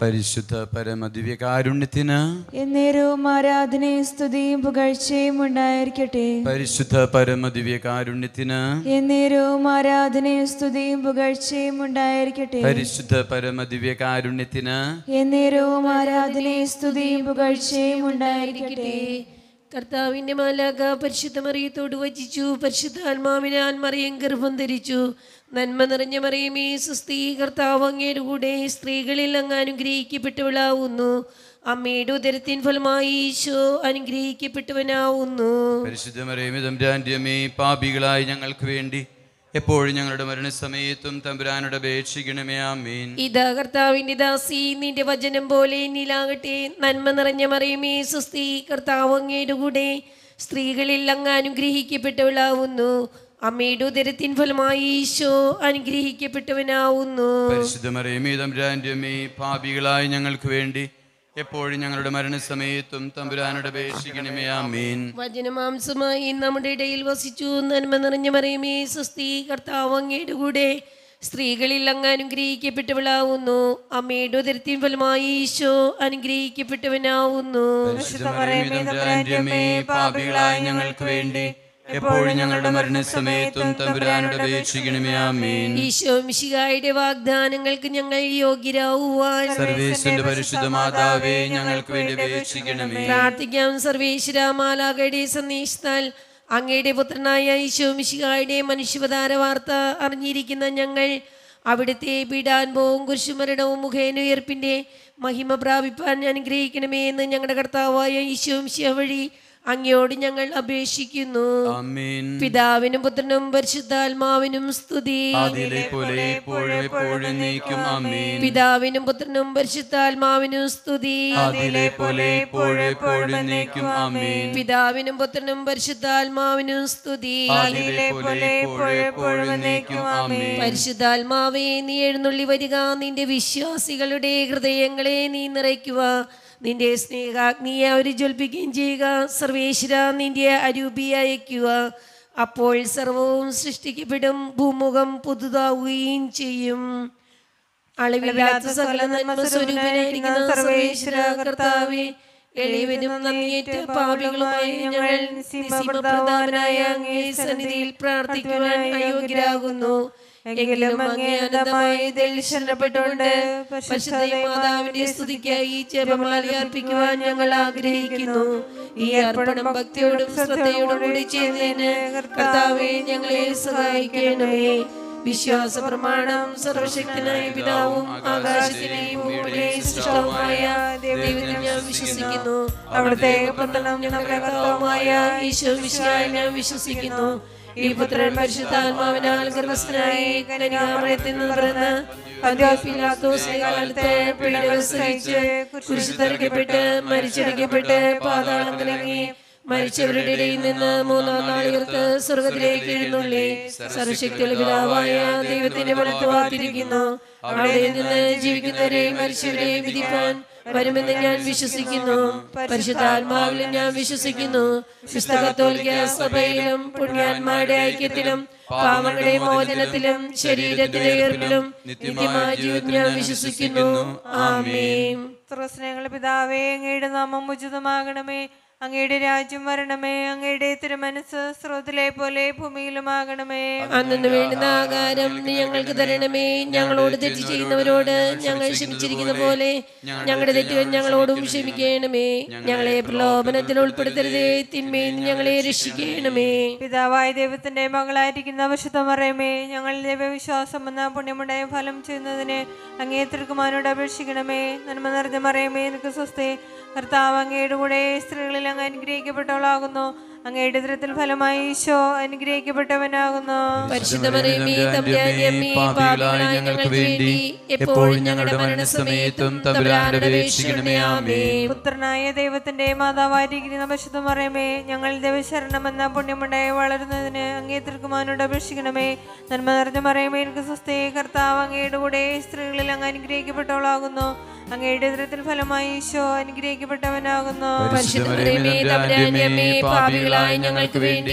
പരിശുദ്ധ പരമദിവ്യകാരുണ്യത്തിന് എന്നേരവും ആരാധനയും സ്തുതിയും പുകഴ്ചയും ഉണ്ടായിരിക്കട്ടെ പരിശുദ്ധ പരമദിവ്യകാരുണ്യത്തിന് എന്നേരവും ആരാധനയും സ്തുതിയും പുകഴ്ചയും ഉണ്ടായിരിക്കട്ടെ പരിശുദ്ധ പരമദിവ്യകാരുണ്യത്തിന് എന്നേരവും ആരാധനയും സ്തുതിയും പുകഴ്ചയും ഉണ്ടായിരിക്കട്ടെ കർത്താവിന്റെ മാലാക പരിശുദ്ധ മറിയത്തോട് വചിച്ചു പരിശുദ്ധ ആത്മാവിനാൽ മറിയം ഗർഭം ധരിച്ചു നന്മ നിറഞ്ഞ മറിയമേ സുസ്ഥീ കർത്താവ് അങ്ങയുടെ കൂടെ സ്ത്രീകളിൽ അങ്ങ് അനുഗ്രഹിക്കപ്പെട്ടവളാവുന്നു അമ്മയുടെ ഉദരത്തിൻ ഫലമായി ഈശോ അനുഗ്രഹിക്കപ്പെട്ടവനാവുന്നു പരിശുദ്ധമറിയമിതംരാന്റമ്മേ പാപികളായി ഞങ്ങൾക്ക് വേണ്ടി എപ്പോഴും ഞങ്ങളുടെ മരണസമയത്തും തമ്പുരാനോട് അപേക്ഷിക്കണമേ ആമീൻ ഇതാ കർത്താവിന്റെ ദാസി നിന്റെ വചനം പോലെ നീലാകട്ടെ നന്മ നിറഞ്ഞ മറിയമേ സുസ്ഥി കർത്താവ് അങ്ങയുടെ കൂടെ സ്ത്രീകളിൽ അങ്ങ് അനുഗ്രഹിക്കപ്പെട്ടവളാവുന്നു അമ്മയുടെ ഉദരത്തിൻ ഫലമായി ഈശോ അനുഗ്രഹിക്കപ്പെട്ടവനാവുന്നു പരിശുദ്ധമറിയമിതംരാന്റമ്മേ പാപികളായി ഞങ്ങൾക്ക് വേണ്ടി എപ്പോഴും ഞങ്ങളുടെ മരണസമയത്തും തമ്പുരാനോട് അപേക്ഷിക്കണമേ ആമീൻ വചനമാംസമായി നമ്മുടെ ഇടയിൽ വസിച്ചു നന്മ നിറഞ്ഞ മറിയമേ സുസ്ഥി കർത്താവ് അങ്ങയുടെ കൂടെ സ്ത്രീകളിൽ അങ്ങ് അനുഗ്രഹിക്കപ്പെട്ടവളാവുന്നു അമ്മയുടെ ഉദരത്തിൻ ഫലമായി ഈശോ അനുഗ്രഹിക്കപ്പെട്ടവനാവുന്നു പരിശുദ്ധമറിയമിതംരാന്റമ്മേ പാപികളായി ഞങ്ങൾക്ക് വേണ്ടി എപ്പോഴും ഞങ്ങളുടെ മരണസമയത്തും തമ്പുരാനോട് അപേക്ഷിക്കണമേ ആമീൻ ഈശോ മിശിഹായുടെ വാഗ്ദാനങ്ങൾക്ക് ഞങ്ങൾ യോഗ്യരാവുവാൻ സർവേശ്വരന്റെ പരിശുദ്ധ മാതാവേ ഞങ്ങൾക്ക് വേണ്ടി അപേക്ഷിക്കണമേ പ്രാർത്ഥിക്കാം സർവേശ്വര മാലാകയുടെ സന്ദേശത്താൽ അങ്ങയുടെ പുത്രനായ ഈശോ മിശിഹായുടെ മനുഷ്യവതാര വാർത്ത അറിഞ്ഞിരിക്കുന്ന ഞങ്ങൾ അവിടുത്തെ പീഡാൻഭവും കുരിശുമരണവും മുഖേന ഉയർപ്പിന്റെ മഹിമ പ്രാപിപ്പാൻ അനുഗ്രഹിക്കണമേ എന്ന് ഞങ്ങളുടെ കർത്താവായ ഈശോ മിശിഹ വഴി അങ്ങയോട് ഞങ്ങൾ അപേക്ഷിക്കുന്നു ആമീൻ പിതാവിനും പുത്രനും പരിശുദ്ധാത്മാവിനും സ്തുതി ആദിയിലെ പോലെ എപ്പോഴും എപ്പോഴും നീക്കും ആമീൻ പിതാവിനും പുത്രനും പരിശുദ്ധാത്മാവിനും സ്തുതി ആദിയിലെ പോലെ എപ്പോഴും എപ്പോഴും നീക്കും ആമീൻ പിതാവിനും പുത്രനും പരിശുദ്ധാത്മാവിനും സ്തുതി ആദിയിലെ പോലെ എപ്പോഴും എപ്പോഴും നീക്കും ആമീൻ പരിശുദ്ധാത്മാവേ നീ എഴുന്നള്ളി വരിക നിന്റെ വിശ്വാസികളുടെ ഹൃദയങ്ങളെ നീ നിറയ്ക്കുക നിന്റെ സ്നേഹാഗ്നിയെ അവർ ജ്വലിപ്പിക്കുകയും ചെയ്യുക സർവേശ്വര നിന്റെ അരൂപി അയക്കുക അപ്പോൾ സർവവും സൃഷ്ടിക്കപ്പെടും ഭൂമുഖം പുതുതാവുകയും ചെയ്യും അളവില്ലാത്ത സകല നന്മ സ്വരൂപനായിരിക്കുന്ന സർവേശ്വര കർത്താവേ എളിയവരും നന്ദിയേറ്റ പാപികളുമായ ഞങ്ങൾ നിസിമപ്രധാനായ അങ്ങേ സന്നിധിയിൽ പ്രാർത്ഥിക്കുവാൻ അയോഗ്യരാകുന്നു എങ്കിലും അങ്ങേ അനന്തമായ ഇതിൽ ശരണപ്പെട്ടുകൊണ്ട് പരിശുദ്ധ മാതാവിന്റെ സ്തുതിക്കായി ജപമാല അർപ്പിക്കുവാൻ ഞങ്ങൾ ആഗ്രഹിക്കുന്നു ഈ അർപ്പണം ഭക്തിയോടും ശ്രദ്ധയോടും കൂടി ചെയ്യുന്നതിന് കർത്താവെ ഞങ്ങളെ സഹായിക്കണമേ വിശ്വാസ പ്രമാണം സർവശക്തനായ പിതാവും ആകാശത്തിനെയും ഭൂമിയുടെയും സൃഷ്ടാവുമായ ദൈവത്തിൽ ഞാൻ വിശ്വസിക്കുന്നു അവിടുത്തെ പുത്രനും ഞങ്ങളുടെ കർത്താവുമായ ഈശോ വിശ്വായി ഞാൻ വിശ്വസിക്കുന്നു ഈ പുത്രൻ പരിശുദ്ധാത്മാവിനാൽ ഗർഭസ്ഥനായി കന്യാമയത്തിൽ നിന്ന് പിറന്ന് പന്ത്യോപിലാത്തോസ് കാലത്ത് പീഡകൾ സഹിച്ച് കുരിശു തറയ്ക്കപ്പെട്ട് മരിച്ചടിക്കപ്പെട്ട് പാതാളം തിളങ്ങി മരിച്ചവരുടെ ഇടയിൽ നിന്ന് മൂന്നാം നാളികർക്ക് സ്വർഗത്തിലേക്ക് എഴുന്നള്ളി സർവശക്തിയുള്ള പിതാവായ ദൈവത്തിന്റെ വലത്ത് വാത്തിരിക്കുന്നു അവിടെ നിന്ന് ജീവിക്കുന്നവരെയും മരിച്ചവരെയും വിധിപ്പാൻ വരുമെന്ന് ഞാൻ വിശ്വസിക്കുന്നു പരിശുദ്ധാത്മാവിലും ഞാൻ വിശ്വസിക്കുന്നു പുസ്തകത്തോലിക്ക സഭയിലും പുണ്യാന്മാരുടെ ഐക്യത്തിലും പാവങ്ങളുടെ മോചനത്തിലും ശരീരത്തിലെ ഉയർപ്പിലും നിത്യമായ ജീവൻ ഞാൻ വിശ്വസിക്കുന്നു ആമേൻ സ്രോസ്നേഹങ്ങളുടെ പിതാവേ അങ്ങയുടെ നാമം ഉചിതമാകണമേ അങ്ങയുടെ രാജ്യം വരണമേ അങ്ങയുടെ തിരുമനസ് സ്രോതിലെ പോലെ ഭൂമിയിലുമാകണമേ അന്നു വേണ്ടുന്ന ആകാരം നീ ഞങ്ങൾക്ക് തരണമേ ഞങ്ങളോട് തെറ്റ് ചെയ്യുന്നവരോട് ഞങ്ങൾ ക്ഷമിച്ചിരിക്കുന്ന പോലെ ഞങ്ങളുടെ തെറ്റുകൾ ഞങ്ങളോടും ക്ഷമിക്കണമേ ഞങ്ങളെ പ്രലോഭനത്തിൽ ഉൾപ്പെടുത്തരുതേ തിന്മയിൽ നിന്ന് ഞങ്ങളെ രക്ഷിക്കണമേ പിതാവായ ദൈവത്തിന്റെ മകളായിരിക്കുന്ന വിശുദ്ധമറയമേ ഞങ്ങൾ ദൈവവിശ്വാസം എന്ന പുണ്യമുണ്ടായ ഫലം ചെയ്യുന്നതിന് അങ്ങേ തിരുക്കുമാരോട് അപേക്ഷിക്കണമേ നന്മ നിറഞ്ഞ മറയമേ എനിക്ക് സ്വസ്തി കർത്താവ് അങ്ങയുടെ കൂടെ സ്ത്രീകളിൽ അങ്ങ് അനുഗ്രഹിക്കപ്പെട്ടവളാകുന്നു അങ്ങയുടെ ദൃത്തിൽ ഫലമായി ഈശോ അനുഗ്രഹിക്കപ്പെട്ടവനാകുന്നു പരിശുദ്ധമറിയമേ തമ്പുരാന്റെ അമ്മേ പാപികളായ ഞങ്ങൾക്ക് വേണ്ടി എപ്പോഴും ഞങ്ങളുടെ മരണസമയത്തും തമ്പുരാനോട് അപേക്ഷിക്കണമേ ആമേൻ പുത്രനായ ദൈവത്തിന്റെ മാതാവായിരിക്കുന്ന വിശുദ്ധമറയമേ ഞങ്ങൾ ദൈവശരണം എന്ന പുണ്യമുണ്ടായി വളരുന്നതിന് അങ്ങേ തിരുക്കുമാനോട് അപേക്ഷിക്കണമേ നന്മ നിറഞ്ഞ മറയമേ എനിക്ക് സ്വസ്തി കർത്താവ് അങ്ങയുടെ കൂടെ സ്ത്രീകളിൽ അങ്ങ് അനുഗ്രഹിക്കപ്പെട്ടവളാകുന്നു അങ്ങയുടെ ദൃത്തിൽ ഫലമായി ഈശോ അനുഗ്രഹിക്കപ്പെട്ടവനാകുന്നു പരിശുദ്ധമറിയമേ തമ്പുരാന്റെ അമ്മേ പാപികളായ ഞങ്ങൾക്ക് വേണ്ടി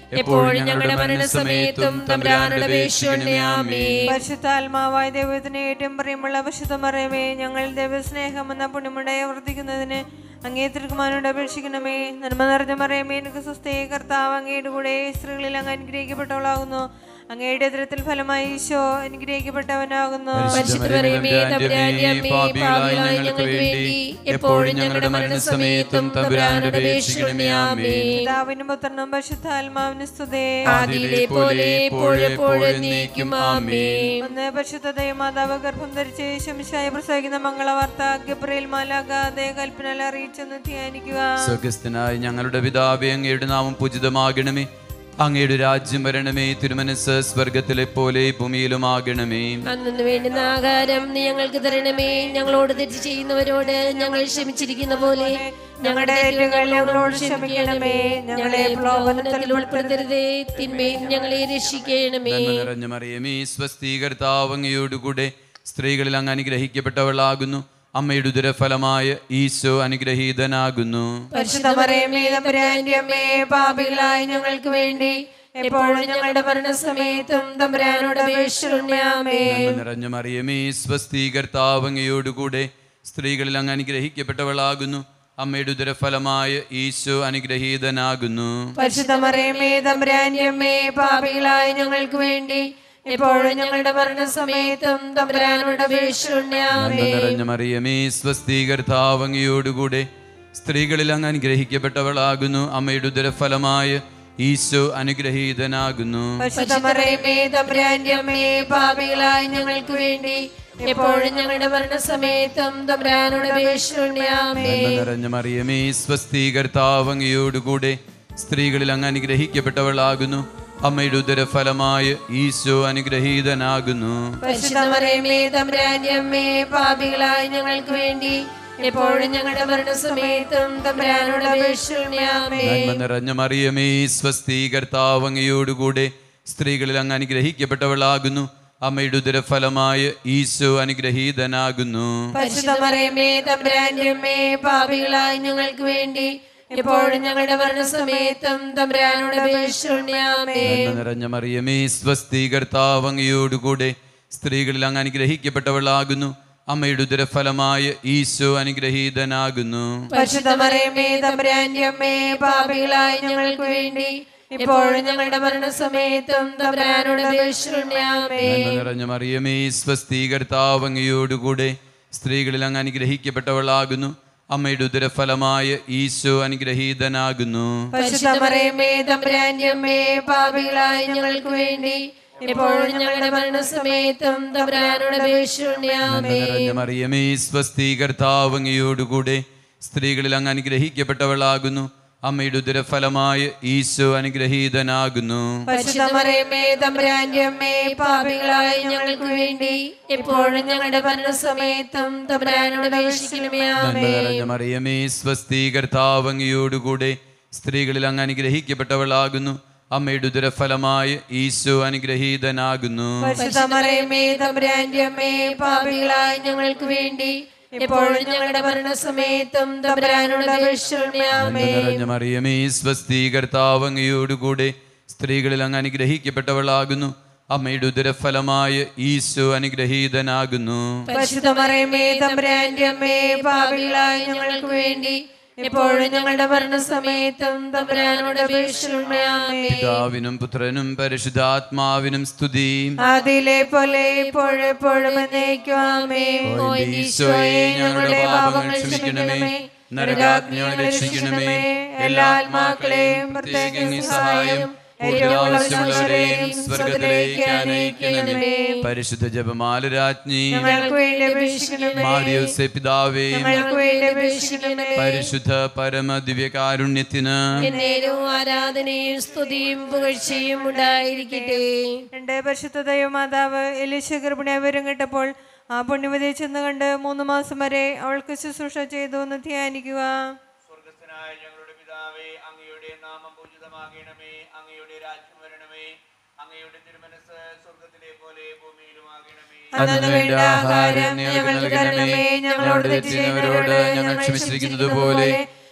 എപ്പോഴും ഞങ്ങളുടെ മരണസമയത്തും തമ്പുരാനോട് അപേക്ഷിക്കണമേ ആമേ പരിശുദ്ധാത്മാവായ ദൈവത്തിന് ഏറ്റവും പ്രിയമുള്ള പരിശുദ്ധ മറിയമേ ഞങ്ങൾ ദൈവസ്നേഹം എന്ന പുണ്യമുണ്ടായി വർദ്ധിക്കുന്നതിന് അങ്ങേ തിരുക്കുമാനോട് അപേക്ഷിക്കണമേ നന്മ നിറഞ്ഞ മറിയമേ എനിക്ക് സ്വസ്ഥയെ കർത്താവ് അങ്ങയുടെ കൂടെ സ്ത്രീകളിൽ അങ്ങ് അനുഗ്രഹിക്കപ്പെട്ടവളാകുന്നു അങ്ങയുടെ ദരത്തിൽ ഫലമായി ഈശോ അനുഗ്രഹിക്കപ്പെട്ടവനാകുന്നു പരിശുദ്ധ മറിയമേ തമ്പുരാന്റെ അമ്മേ പാപികളായ ഞങ്ങൾക്ക് വേണ്ടി എപ്പോഴും ഞങ്ങളുടെ മരണസമയത്തും തമ്പുരാനോട് അപേക്ഷിക്കണമേ ആമേ പിതാവിനും പുത്രനും പരിശുദ്ധാത്മാവിനും സ്തുതേ ആദിയിലെ പോലെ എപ്പോഴും എപ്പോഴും നീക്കും ആമേ ഒന്ന് പരിശുദ്ധ മാതാവ് ഗർഭം ധരിച്ച് ശമിശായ പ്രസവിക്കുന്ന മംഗളവാർത്ത ഗബ്രയിൽ മാലാകാതെ കൽപ്പനയിൽ അറിയിച്ചെന്ന് ധ്യാനിക്കുക സ്വർഗസ്ഥനായ ഞങ്ങളുടെ പിതാവേ അങ്ങയുടെ നാമം പൂജിതമാകണമേ അങ്ങയുടെ രാജ്യം വരണമേ തിരുമനസ് സ്വർഗത്തിലെ പോലെ ഭൂമിയിലുമാകണമേ അന്നു വേണ്ടുന്ന ആഹാരം നീ ഞങ്ങൾക്ക് തരണമേ ഞങ്ങളോട് തെറ്റ് ചെയ്യുന്നവരോട് ഞങ്ങൾ ക്ഷമിച്ചിരിക്കുന്ന പോലെ ഞങ്ങളുടെ തെറ്റുകൾ ഞങ്ങളോട് ക്ഷമിക്കണമേ ഞങ്ങളെ പ്രലോഭനത്തിൽ ഉൾപ്പെടുത്തരുതേ തിന്മയും ഞങ്ങളെ രക്ഷിക്കണമേ നന്മ നിറഞ്ഞ മറിയമേ സ്വസ്ഥീകർത്താവ് അങ്ങയോടുകൂടെ സ്ത്രീകളിൽ അങ്ങ് അനുഗ്രഹിക്കപ്പെട്ടവളാകുന്നു അമ്മയുടെ ഉദരഫലമായ ഈശോ അനുഗ്രഹീതനാകുന്നു പരിശുദ്ധ മറിയമേ തമ്പുരാന്റെ അമ്മേ പാപികളായ ഞങ്ങൾക്ക് വേണ്ടി എപ്പോഴും ഞങ്ങളുടെ മരണസമയത്തും തമ്പുരാനോട് അപേക്ഷിക്കണമേ നന്മ നിറഞ്ഞ മറിയമേ സ്വസ്ഥീകർത്താവ് അങ്ങയോടുകൂടെ സ്ത്രീകളിൽ അങ്ങ് അനുഗ്രഹിക്കപ്പെട്ടവളാകുന്നു അമ്മയുടെ ഉദരഫലമായ ഈശോ അനുഗ്രഹീതനാകുന്നു പരിശുദ്ധ മറിയമേ തമ്പുരാന്റെ അമ്മേ പാപികളായ ഞങ്ങൾക്ക് വേണ്ടി എപ്പോഴും ഞങ്ങളുടെ മരണസമയത്തും തമ്പുരാനോട് അപേക്ഷിക്കണമേ നന്മ നിറഞ്ഞ മറിയമേ സ്വസ്ഥീകർത്താവ് അങ്ങയോടുകൂടെ സ്ത്രീകളിൽ അങ്ങ് അനുഗ്രഹിക്കപ്പെട്ടവളാകുന്നു അമ്മയുടെ ഉദരഫലമായ ഈശോ അനുഗ്രഹീതനാകുന്നു പരിശുദ്ധ മറിയമേ തമ്പുരാന്റെ അമ്മേ പാപികളായ ഞങ്ങൾക്ക് വേണ്ടി എപ്പോഴും ഞങ്ങളുടെ മരണസമയത്തും തമ്പുരാനോട് അപേക്ഷിക്കണമേ നന്മ നിറഞ്ഞ മറിയമേ സ്വസ്ഥീകർത്താവ് അങ്ങയോടുകൂടെ സ്ത്രീകളിൽ അങ്ങ് അനുഗ്രഹിക്കപ്പെട്ടവളാകുന്നു അമ്മയുടെ ഉദരഫലമായ ഈശോ അനുഗ്രഹീതനാകുന്നു പരിശുദ്ധ മറിയമേ തമ്പുരാന്റെ അമ്മേ പാപികളായ ഞങ്ങൾക്ക് വേണ്ടി എപ്പോഴും ഞങ്ങളുടെ മരണസമയത്തും തമ്പുരാനോട് അപേക്ഷിക്കണമേ നന്മ നിറഞ്ഞ മറിയമേ സ്വസ്ഥീകർത്താവ് അങ്ങയോടുകൂടെ സ്ത്രീകളിൽ അങ്ങ് അനുഗ്രഹിക്കപ്പെട്ടവളാകുന്നു അമ്മയുടെ ഉദരഫലമായ ഈശോ അനുഗ്രഹീതനാകുന്നു പരിശുദ്ധ മറിയമേ തമ്പുരാന്റെ അമ്മേ പാപികളായ ഞങ്ങൾക്ക് വേണ്ടി എപ്പോഴും ഞങ്ങളുടെ മരണസമയത്തും തമ്പുരാനോട് അപേക്ഷിക്കണമേ നന്മ നിറഞ്ഞ മറിയമേ സ്വസ്ഥീകർത്താവ് അങ്ങയോടുകൂടെ സ്ത്രീകളിൽ അങ്ങ് അനുഗ്രഹിക്കപ്പെട്ടവളാകുന്നു അമ്മയുടെ ഉദരഫലമായ ഈശോ അനുഗ്രഹീതനാകുന്നു പരിശുദ്ധ മറിയമേ തമ്പുരാന്റെ അമ്മേ പാപികളായ ഞങ്ങൾക്ക് വേണ്ടി എപ്പോഴും ഞങ്ങളുടെ മരണസമയത്തും തമ്പുരാനോട് അപേക്ഷിക്കണമേ നന്മ നിറഞ്ഞ മറിയമേ സ്വസ്ഥീകർത്താവ് അങ്ങയോടുകൂടെ സ്ത്രീകളിൽ അങ്ങ് അനുഗ്രഹിക്കപ്പെട്ടവളാകുന്നു അമ്മയുടെ ഉദരഫലമായ ഈശോ അനുഗ്രഹീതനാകുന്നു പരിശുദ്ധ മറിയമേ തമ്പുരാന്റെ അമ്മേ പാപികളായ ഞങ്ങൾക്ക് വേണ്ടി എപ്പോഴും ഞങ്ങളുടെ മരണസമയത്തും തമ്പുരാനോട് അപേക്ഷിക്കണമേ നന്മ നിറഞ്ഞ മറിയമേ സ്വസ്ഥീകർത്താവ് അങ്ങയോടുകൂടെ സ്ത്രീകളിൽ അങ്ങ് അനുഗ്രഹിക്കപ്പെട്ടവളാകുന്നു അമ്മയുടെ ഉദരഫലമായ ഈശോ അനുഗ്രഹീതനാകുന്നു പരിശുദ്ധ മറിയമേ തമ്പുരാന്റെ അമ്മേ പാപികളായ ഞങ്ങൾക്ക് വേണ്ടി എപ്പോഴും ഞങ്ങളുടെ മരണസമയത്തും തമ്പുരാനോട് അപേക്ഷിക്കണമേ നന്മ നിറഞ്ഞ മറിയമേ സ്വസ്ഥീകർത്താവ് അങ്ങയോടുകൂടെ സ്ത്രീകളിൽ അങ്ങ് അനുഗ്രഹിക്കപ്പെട്ടവളാകുന്നു അമ്മയുടെ ഉദരഫലമായ ഈശോ അനുഗ്രഹീതനാകുന്നു പരിശുദ്ധ മറിയമേ തമ്പുരാന്റെ അമ്മേ പാപികളായ ഞങ്ങൾക്ക് വേണ്ടി എപ്പോഴും ഞങ്ങളുടെ മരണസമയത്തും തമ്പുരാനോട് അപേക്ഷിക്കണമേ നന്മ നിറഞ്ഞ മറിയമേ സ്വസ്ഥീകർത്താവ് അങ്ങയോടുകൂടെ സ്ത്രീകളിൽ അങ്ങ് അനുഗ്രഹിക്കപ്പെട്ടവളാകുന്നു അമ്മയുടെ ഉദരഫലമായ ഈശോ അനുഗ്രഹീതനാകുന്നു പരിശുദ്ധ മറിയമേ തമ്പുരാന്റെ അമ്മേ പാപികളായ ഞങ്ങൾക്ക് വേണ്ടി എപ്പോഴും ഞങ്ങളുടെ മരണസമയത്തും തമ്പുരാനോട് അപേക്ഷിക്കണമേ പിതാവിനും പുത്രനും പരിശുദ്ധാത്മാവിനും സ്തുതി ആദിയിലെ പോലെ ഇപ്പോഴെപ്പോഴും എന്നേക്കുവാമേ ഓ ഈശോയെ ഞങ്ങളുടെ പാപങ്ങൾ ക്ഷമിക്കണമേ നരകാജ്ഞ രക്ഷിക്കണമേ എല്ലാ ആത്മാക്കളെയും പ്രത്യേക അങ്ങേ സഹായം കൂടുതൽ ആവശ്യമുള്ളവരെയും സ്വർഗത്തിലേക്ക് അനയിക്കണമേ പരിശുദ്ധ ജപമാല രാജ്ഞി ഞങ്ങൾക്ക് വേണ്ടി അപേക്ഷിക്കണമേ മാരിയോസെ പിതാവേ ഞങ്ങൾക്ക് വേണ്ടി അപേക്ഷിക്കണമേ പരിശുദ്ധ പരമ ദിവ്യകാരുണ്യത്തിന് എന്നേരും ആരാധനയും സ്തുതിയും പുകഴ്ചയും ഉണ്ടായിരിക്കട്ടെ എന്റെ പരിശുദ്ധ ദൈവമാതാവ് എലിശ ഗർഭിണിയായി വരും കേട്ടപ്പോൾ ആ പുണ്യവതിയെ ചെന്ന് കണ്ട് മൂന്ന് മാസം വരെ അവൾക്ക് ശുശ്രൂഷ ചെയ്തു എന്ന് ധ്യാനിക്കുക സ്വർഗസ്ഥനായ ഞങ്ങളുടെ പിതാവേ അങ്ങയുടെ നാമം പൂജിതമാകണമേ അങ്ങയുടെ രാജ്യം വരണമേ അങ്ങയുടെ തിരുമനസ് സ്വർഗത്തിലെ പോലെ ഭൂമിയിലുമാകണമേ അന്നു വേണ്ട ആഹാരം ഞങ്ങൾക്ക് തരണമേ ഞങ്ങളോട് തെറ്റ് ചെയ്യുന്നവരോട് ഞങ്ങൾ ക്ഷമിച്ചിരിക്കുന്നത് പോലെ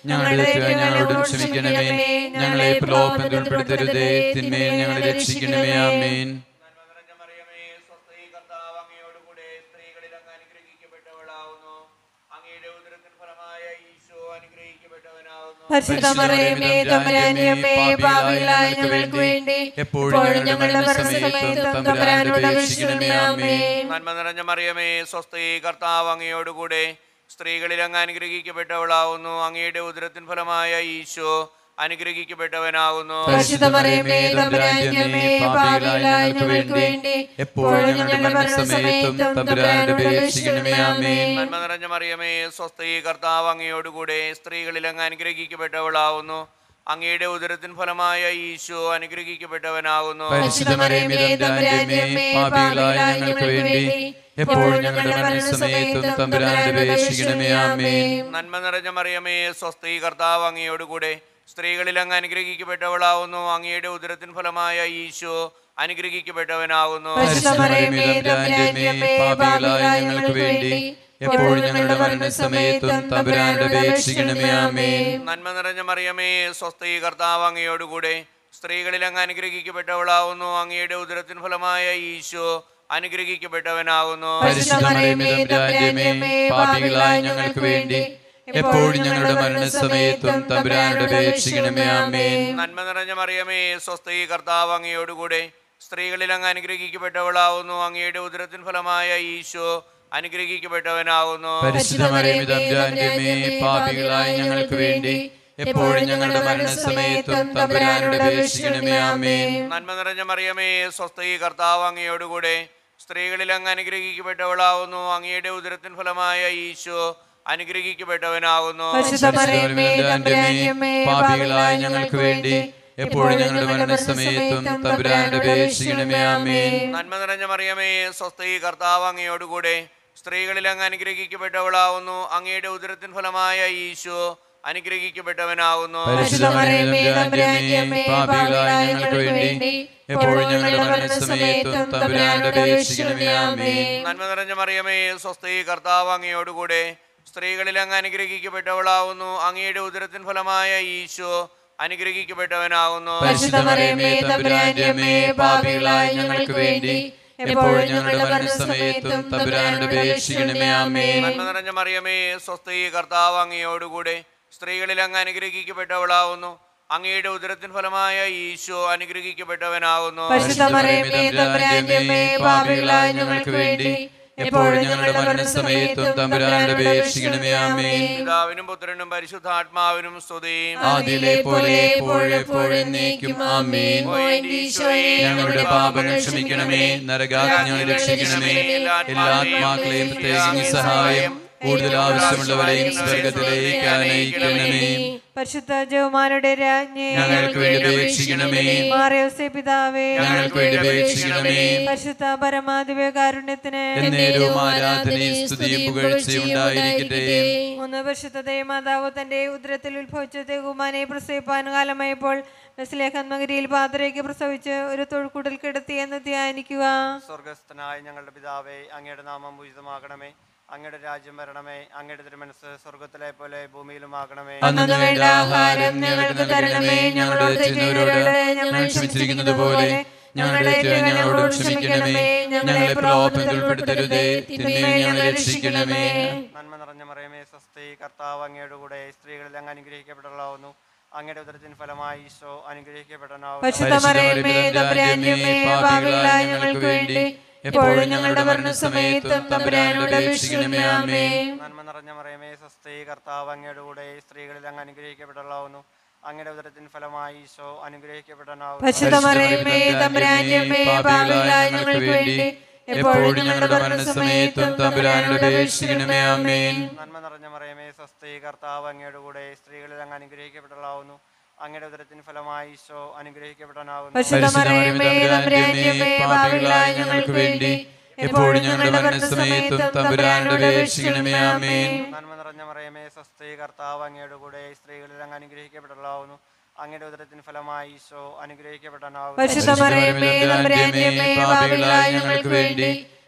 ഞങ്ങളുടെ തെറ്റുകൾ ഞങ്ങളോടും ക്ഷമിക്കണമേ ഞങ്ങളെ പ്രലോഭനത്തിൽ ഉൾപ്പെടുത്തരുതേ തിന്മയിൽ ഞങ്ങളെ രക്ഷിക്കണമേ ആമേൻ നന്മ നിറഞ്ഞ മറിയമേ സ്വസ്തി കർത്താവ് അങ്ങയോടുകൂടെ സ്ത്രീകളിൽ അങ്ങ് അനുഗ്രഹിക്കപ്പെട്ടവളാവുന്നു അങ്ങയുടെ ഉദരത്തിൻ ഫലമായ ഈശോ അനുഗ്രഹിക്കപ്പെട്ടവനാവുന്നു പരിശുദ്ധ മറിയമേ തമ്പുരാന്റെ അമ്മേ പാപികളായ ഞങ്ങൾക്ക് വേണ്ടി എപ്പോഴും ഞങ്ങളുടെ മരണസമയത്തും തമ്പുരാനോട് അപേക്ഷിക്കണമേ ആമേൻ നന്മ നിറഞ്ഞ മറിയമേ സ്വസ്തി കർത്താവ് അങ്ങയോടുകൂടെ സ്ത്രീകളിൽ അങ്ങ് അനുഗ്രഹിക്കപ്പെട്ടവളാവുന്നു അങ്ങയുടെ ഉദരത്തിൻ ഫലമായ ഈശോ അനുഗ്രഹിക്കപ്പെട്ടവനാവുന്നു പരിശുദ്ധ മറിയമേ തമ്പുരാന്റെ അമ്മേ പാപികളായ ഞങ്ങൾക്ക് വേണ്ടി എപ്പോഴും ഞങ്ങളുടെ മരണസമയത്തും തമ്പുരാനോട് അപേക്ഷിക്കണമേ ആമേൻ നന്മ നിറഞ്ഞ മറിയമേ സ്വസ്തി കർത്താവ് അങ്ങയോടുകൂടെ സ്ത്രീകളിൽ അങ്ങ് അനുഗ്രഹിക്കപ്പെട്ടവളാവുന്നു അങ്ങയുടെ ഉദരത്തിൻ ഫലമായ ഈശോ അനുഗ്രഹിക്കപ്പെട്ടവനാകുന്നു പരിശുദ്ധ മറിയമേ തമ്പുരാന്റെ അമ്മേ പാപികളായ ഞങ്ങൾക്ക് വേണ്ടി എപ്പോഴും ഞങ്ങളുടെ മരണസമയത്തും തമ്പുരാനോട് അപേക്ഷിക്കണമേ ആമേൻ നന്മ നിറഞ്ഞ മറിയമേ സ്വസ്തി കർത്താവ് അങ്ങയോടുകൂടെ സ്ത്രീകളിൽ അങ്ങ് അനുഗ്രഹിക്കപ്പെട്ടവളാവുന്നു അങ്ങയുടെ ഉദരത്തിൻ ഫലമായ ഈശോ അനുഗ്രഹിക്കപ്പെട്ടവനാകുന്നു പരിശുദ്ധ മറിയമേ തമ്പുരാന്റെ അമ്മേ പാപികളായ ഞങ്ങൾക്ക് വേണ്ടി എപ്പോഴും ഞങ്ങളുടെ മരണസമയത്തും തമ്പുരാനോട് അപേക്ഷിക്കണമേ ആമേൻ നന്മ നിറഞ്ഞ മറിയമേ സ്വസ്തി കർത്താവ് അങ്ങയോടുകൂടെ സ്ത്രീകളിൽ അങ്ങ് അനുഗ്രഹിക്കപ്പെട്ടവളാവുന്നു അങ്ങയുടെ ഉദരത്തിൻ ഫലമായ ഈശോ അനുഗ്രഹിക്കപ്പെട്ടവനാകുന്നു പരിശുദ്ധ മറിയമേ തമ്പുരാന്റെ അമ്മേ പാപികളായ ഞങ്ങൾക്ക് വേണ്ടി എപ്പോഴും ഞങ്ങളുടെ മരണസമയത്തും തമ്പുരാനോട് അപേക്ഷിക്കണമേ ആമേൻ നന്മ നിറഞ്ഞ മറിയമേ സ്വസ്തി കർത്താവ് അങ്ങയോടുകൂടെ സ്ത്രീകളിൽ അങ്ങ് അനുഗ്രഹിക്കപ്പെട്ടവളാവുന്നു അങ്ങയുടെ ഉദരത്തിൻ ഫലമായ ഈശോ അനുഗ്രഹിക്കപ്പെട്ടവനാകുന്നു പരിശുദ്ധ മറിയമേ തമ്പുരാന്റെ അമ്മേ പാപികളായ ഞങ്ങൾക്ക് വേണ്ടി എപ്പോഴും ഞങ്ങളുടെ മരണസമയത്തും തമ്പുരാനോട് അപേക്ഷിക്കണമേ ആമേൻ നന്മ നിറഞ്ഞ മറിയമേ സ്വസ്തി കർത്താവ് അങ്ങയോടുകൂടെ സ്ത്രീകളിൽ അങ്ങ് അനുഗ്രഹിക്കപ്പെട്ടവളാവുന്നു അങ്ങയുടെ ഉദരത്തിൻ ഫലമായ ഈശോ അനുഗ്രഹിക്കപ്പെട്ടവനാകുന്നു പരിശുദ്ധ മറിയമേ തമ്പുരാന്റെ അമ്മേ പാപികളായ ഞങ്ങൾക്ക് വേണ്ടി എപ്പോഴും ഞങ്ങളുടെ മരണസമയത്തും തമ്പുരാനോട് അപേക്ഷിക്കണമേ ആമേൻ നന്മ നിറഞ്ഞ മറിയമേ സ്വസ്തി കർത്താവ് അങ്ങയോടുകൂടെ സ്ത്രീകളിൽ അങ്ങ് അനുഗ്രഹിക്കപ്പെട്ടവളാവുന്നു അങ്ങയുടെ ഉദരത്തിൻ ഫലമായ ഈശോ അനുഗ്രഹിക്കപ്പെട്ടവനാകുന്നു പരിശുദ്ധ മറിയമേ തമ്പുരാന്റെ അമ്മേ പാപികളായ ഞങ്ങൾക്ക് വേണ്ടി എപ്പോഴും ഞങ്ങളുടെ മരണസമയത്തും തമ്പുരാനോട് അപേക്ഷിക്കണമേ ആമേൻ നന്മ നിറഞ്ഞ മറിയമേ സ്വസ്തി കർത്താവ് അങ്ങയോടുകൂടെ സ്ത്രീകളിൽ അങ്ങ് അനുഗ്രഹിക്കപ്പെട്ടവളാവുന്നു അങ്ങയുടെ ഉദരത്തിൻ ഫലമായ ഈശോ അനുഗ്രഹിക്കപ്പെട്ടവനാകുന്നു പരിശുദ്ധ മറിയമേ തമ്പുരാന്റെ അമ്മേ പാപികളായ ഞങ്ങൾക്ക് വേണ്ടി എപ്പോഴും ഞങ്ങളുടെ മരണസമയത്തും തമ്പുരാനോട് അപേക്ഷിക്കണമേ ആമേൻ നന്മ നിറഞ്ഞ മറിയമേ സ്വസ്തി കർത്താവ് അങ്ങയോടുകൂടെ സ്ത്രീകളിൽ അങ്ങ് അനുഗ്രഹിക്കപ്പെട്ടവളാവുന്നു അങ്ങയുടെ ഉദരത്തിൻ ഫലമായ ഈശോ അനുഗ്രഹിക്കപ്പെട്ടവനാകുന്നു പരിശുദ്ധ മറിയമേ തമ്പുരാന്റെ അമ്മേ പാപികളായ ഞങ്ങൾക്ക് വേണ്ടി എപ്പോഴും ഞങ്ങളുടെ മരണസമയത്തും തമ്പുരാനോട് അപേക്ഷിക്കണമേ ആമേൻ പിതാവിനും പുത്രനും പരിശുദ്ധാത്മാവിനും സ്തുതി ആദിയിലെ പോലെ എപ്പോഴും എപ്പോഴും എന്നേക്കും ആമേൻ ഓ എന്റെ ഈശോയെ, ഞങ്ങളുടെ പാപങ്ങൾ ക്ഷമിക്കണമേ നരകാജ്ഞ രക്ഷിക്കണമേ എല്ലാ ആത്മാക്കളെയും പ്രത്യേകിച്ച് ഈ സഹായം കൂടുതൽ ആവശ്യമുള്ളവരെയും സ്വർഗത്തിലേക്ക് അനയിക്കണമേ പരിശുദ്ധ ജവമാരുടെ രാജ്ഞി ഞങ്ങൾക്ക് വേണ്ടി അപേക്ഷിക്കണമേ മാറിയോസെ പിതാവേ ഞങ്ങൾക്ക് വേണ്ടി അപേക്ഷിക്കണമേ പരിശുദ്ധ പരമാധിപ കാരുണ്യത്തിന് എന്നേരവും ആരാധനയും സ്തുതിയും പുകഴ്ചയും ഉണ്ടായിരിക്കട്ടെ മൂന്ന് പരിശുദ്ധ മാതാവ് തന്റെ ഉദരത്തിൽ ഉത്ഭവിച്ച തെകുമാനെ പ്രസവിപ്പാൻ കാലമായപ്പോൾ ബസ്ലേഖൻ നഗരിയിൽ പാതരയ്ക്ക് പ്രസവിച്ച് ഒരു തൊഴുക്കുടൽ കിടത്തി എന്ന് ധ്യാനിക്കുക സ്വർഗസ്ഥനായ ഞങ്ങളുടെ പിതാവേ അങ്ങയുടെ നാമം പൂജിതമാകണമേ അങ്ങയുടെ രാജ്യം വരണമേ അങ്ങയുടെ തിരുമനസ് സ്വർഗത്തിലെ പോലെ ഭൂമിയിലുമാകണമേ അന്നു വേണ്ട ആഹാരം ഞങ്ങൾക്ക് തരണമേ ഞങ്ങളുടെ ചെയ്യുന്നവരോട് ഞങ്ങൾ ക്ഷമിച്ചിരിക്കുന്നത് പോലെ ഞങ്ങളുടെ തെറ്റുകൾ ഞങ്ങളോട് ക്ഷമിക്കണമേ ഞങ്ങളെ പ്രലോഭനത്തിൽ ഉൾപ്പെടുത്തരുതേ തിന്മയെ ഞങ്ങളെ രക്ഷിക്കണമേ നന്മ നിറഞ്ഞ മറിയമേ സ്വസ്തി കർത്താവ് അങ്ങയുടെ കൂടെ സ്ത്രീകളിൽ അങ്ങ് അനുഗ്രഹിക്കപ്പെട്ടവളാവുന്നു അങ്ങയുടെ ഉദരത്തിൻ ഫലമായി ഈശോ അനുഗ്രഹിക്കപ്പെട്ടനാവുന്നു പരിശുദ്ധ മറിയമ്മേ തമ്പുരാന്റെ അമ്മേ പാപികളായ ഞങ്ങൾക്ക് വേണ്ടി എപ്പോഴും ഞങ്ങളുടെ മരണസമയത്തും തമ്പുരാനോട് അപേക്ഷിക്കണമേ ആമേൻ നന്മ നിറഞ്ഞ മറിയമേ സ്വസ്തി കർത്താവ് അങ്ങയുടെ കൂടെ സ്ത്രീകളിൽ അങ്ങ് അനുഗ്രഹിക്കപ്പെട്ടവളാവുന്നു അങ്ങയുടെ ഉദരത്തിൻ ഫലമായി ഈശോ അനുഗ്രഹിക്കപ്പെട്ടനാവുന്നു പരിശുദ്ധ മറിയമ്മേ തമ്പുരാന്റെ അമ്മേ പാപികളായ ഞങ്ങൾക്ക് വേണ്ടി എപ്പോഴും ഞങ്ങളുടെ മരണസമയത്തും തമ്പുരാനോട് അപേക്ഷിക്കണമേ ആമേൻ നന്മ നിറഞ്ഞ മറിയമേ സ്വസ്തി കർത്താവ് അങ്ങയുടെ കൂടെ സ്ത്രീകളിൽ അങ്ങ് അനുഗ്രഹിക്കപ്പെട്ടവളാവുന്നു അങ്ങയുടെ ഉദരത്തിൻ ഫലമായി ഈശോ അനുഗ്രഹിക്കപ്പെട്ടനാവുന്നു പരിശുദ്ധ മറിയമ്മേ തമ്പുരാന്റെ അമ്മേ പാപികളായ ഞങ്ങൾക്ക് വേണ്ടി എപ്പോഴും ഞങ്ങളുടെ മരണസമയത്തും തമ്പുരാനോട് അപേക്ഷിക്കണമേ ആമേൻ നന്മ നിറഞ്ഞ മറിയമേ സ്വസ്തി കർത്താവ് അങ്ങയുടെ കൂടെ സ്ത്രീകളിൽ അങ്ങ് അനുഗ്രഹിക്കപ്പെട്ടവളാവുന്നു അങ്ങയുടെ ഉദരത്തിൻ ഫലമായി ഈശോ അനുഗ്രഹിക്കപ്പെട്ടനാവുന്നു പരിശുദ്ധ മറിയമ്മേ തമ്പുരാന്റെ അമ്മേ പാപികളായ ഞങ്ങൾക്ക് വേണ്ടി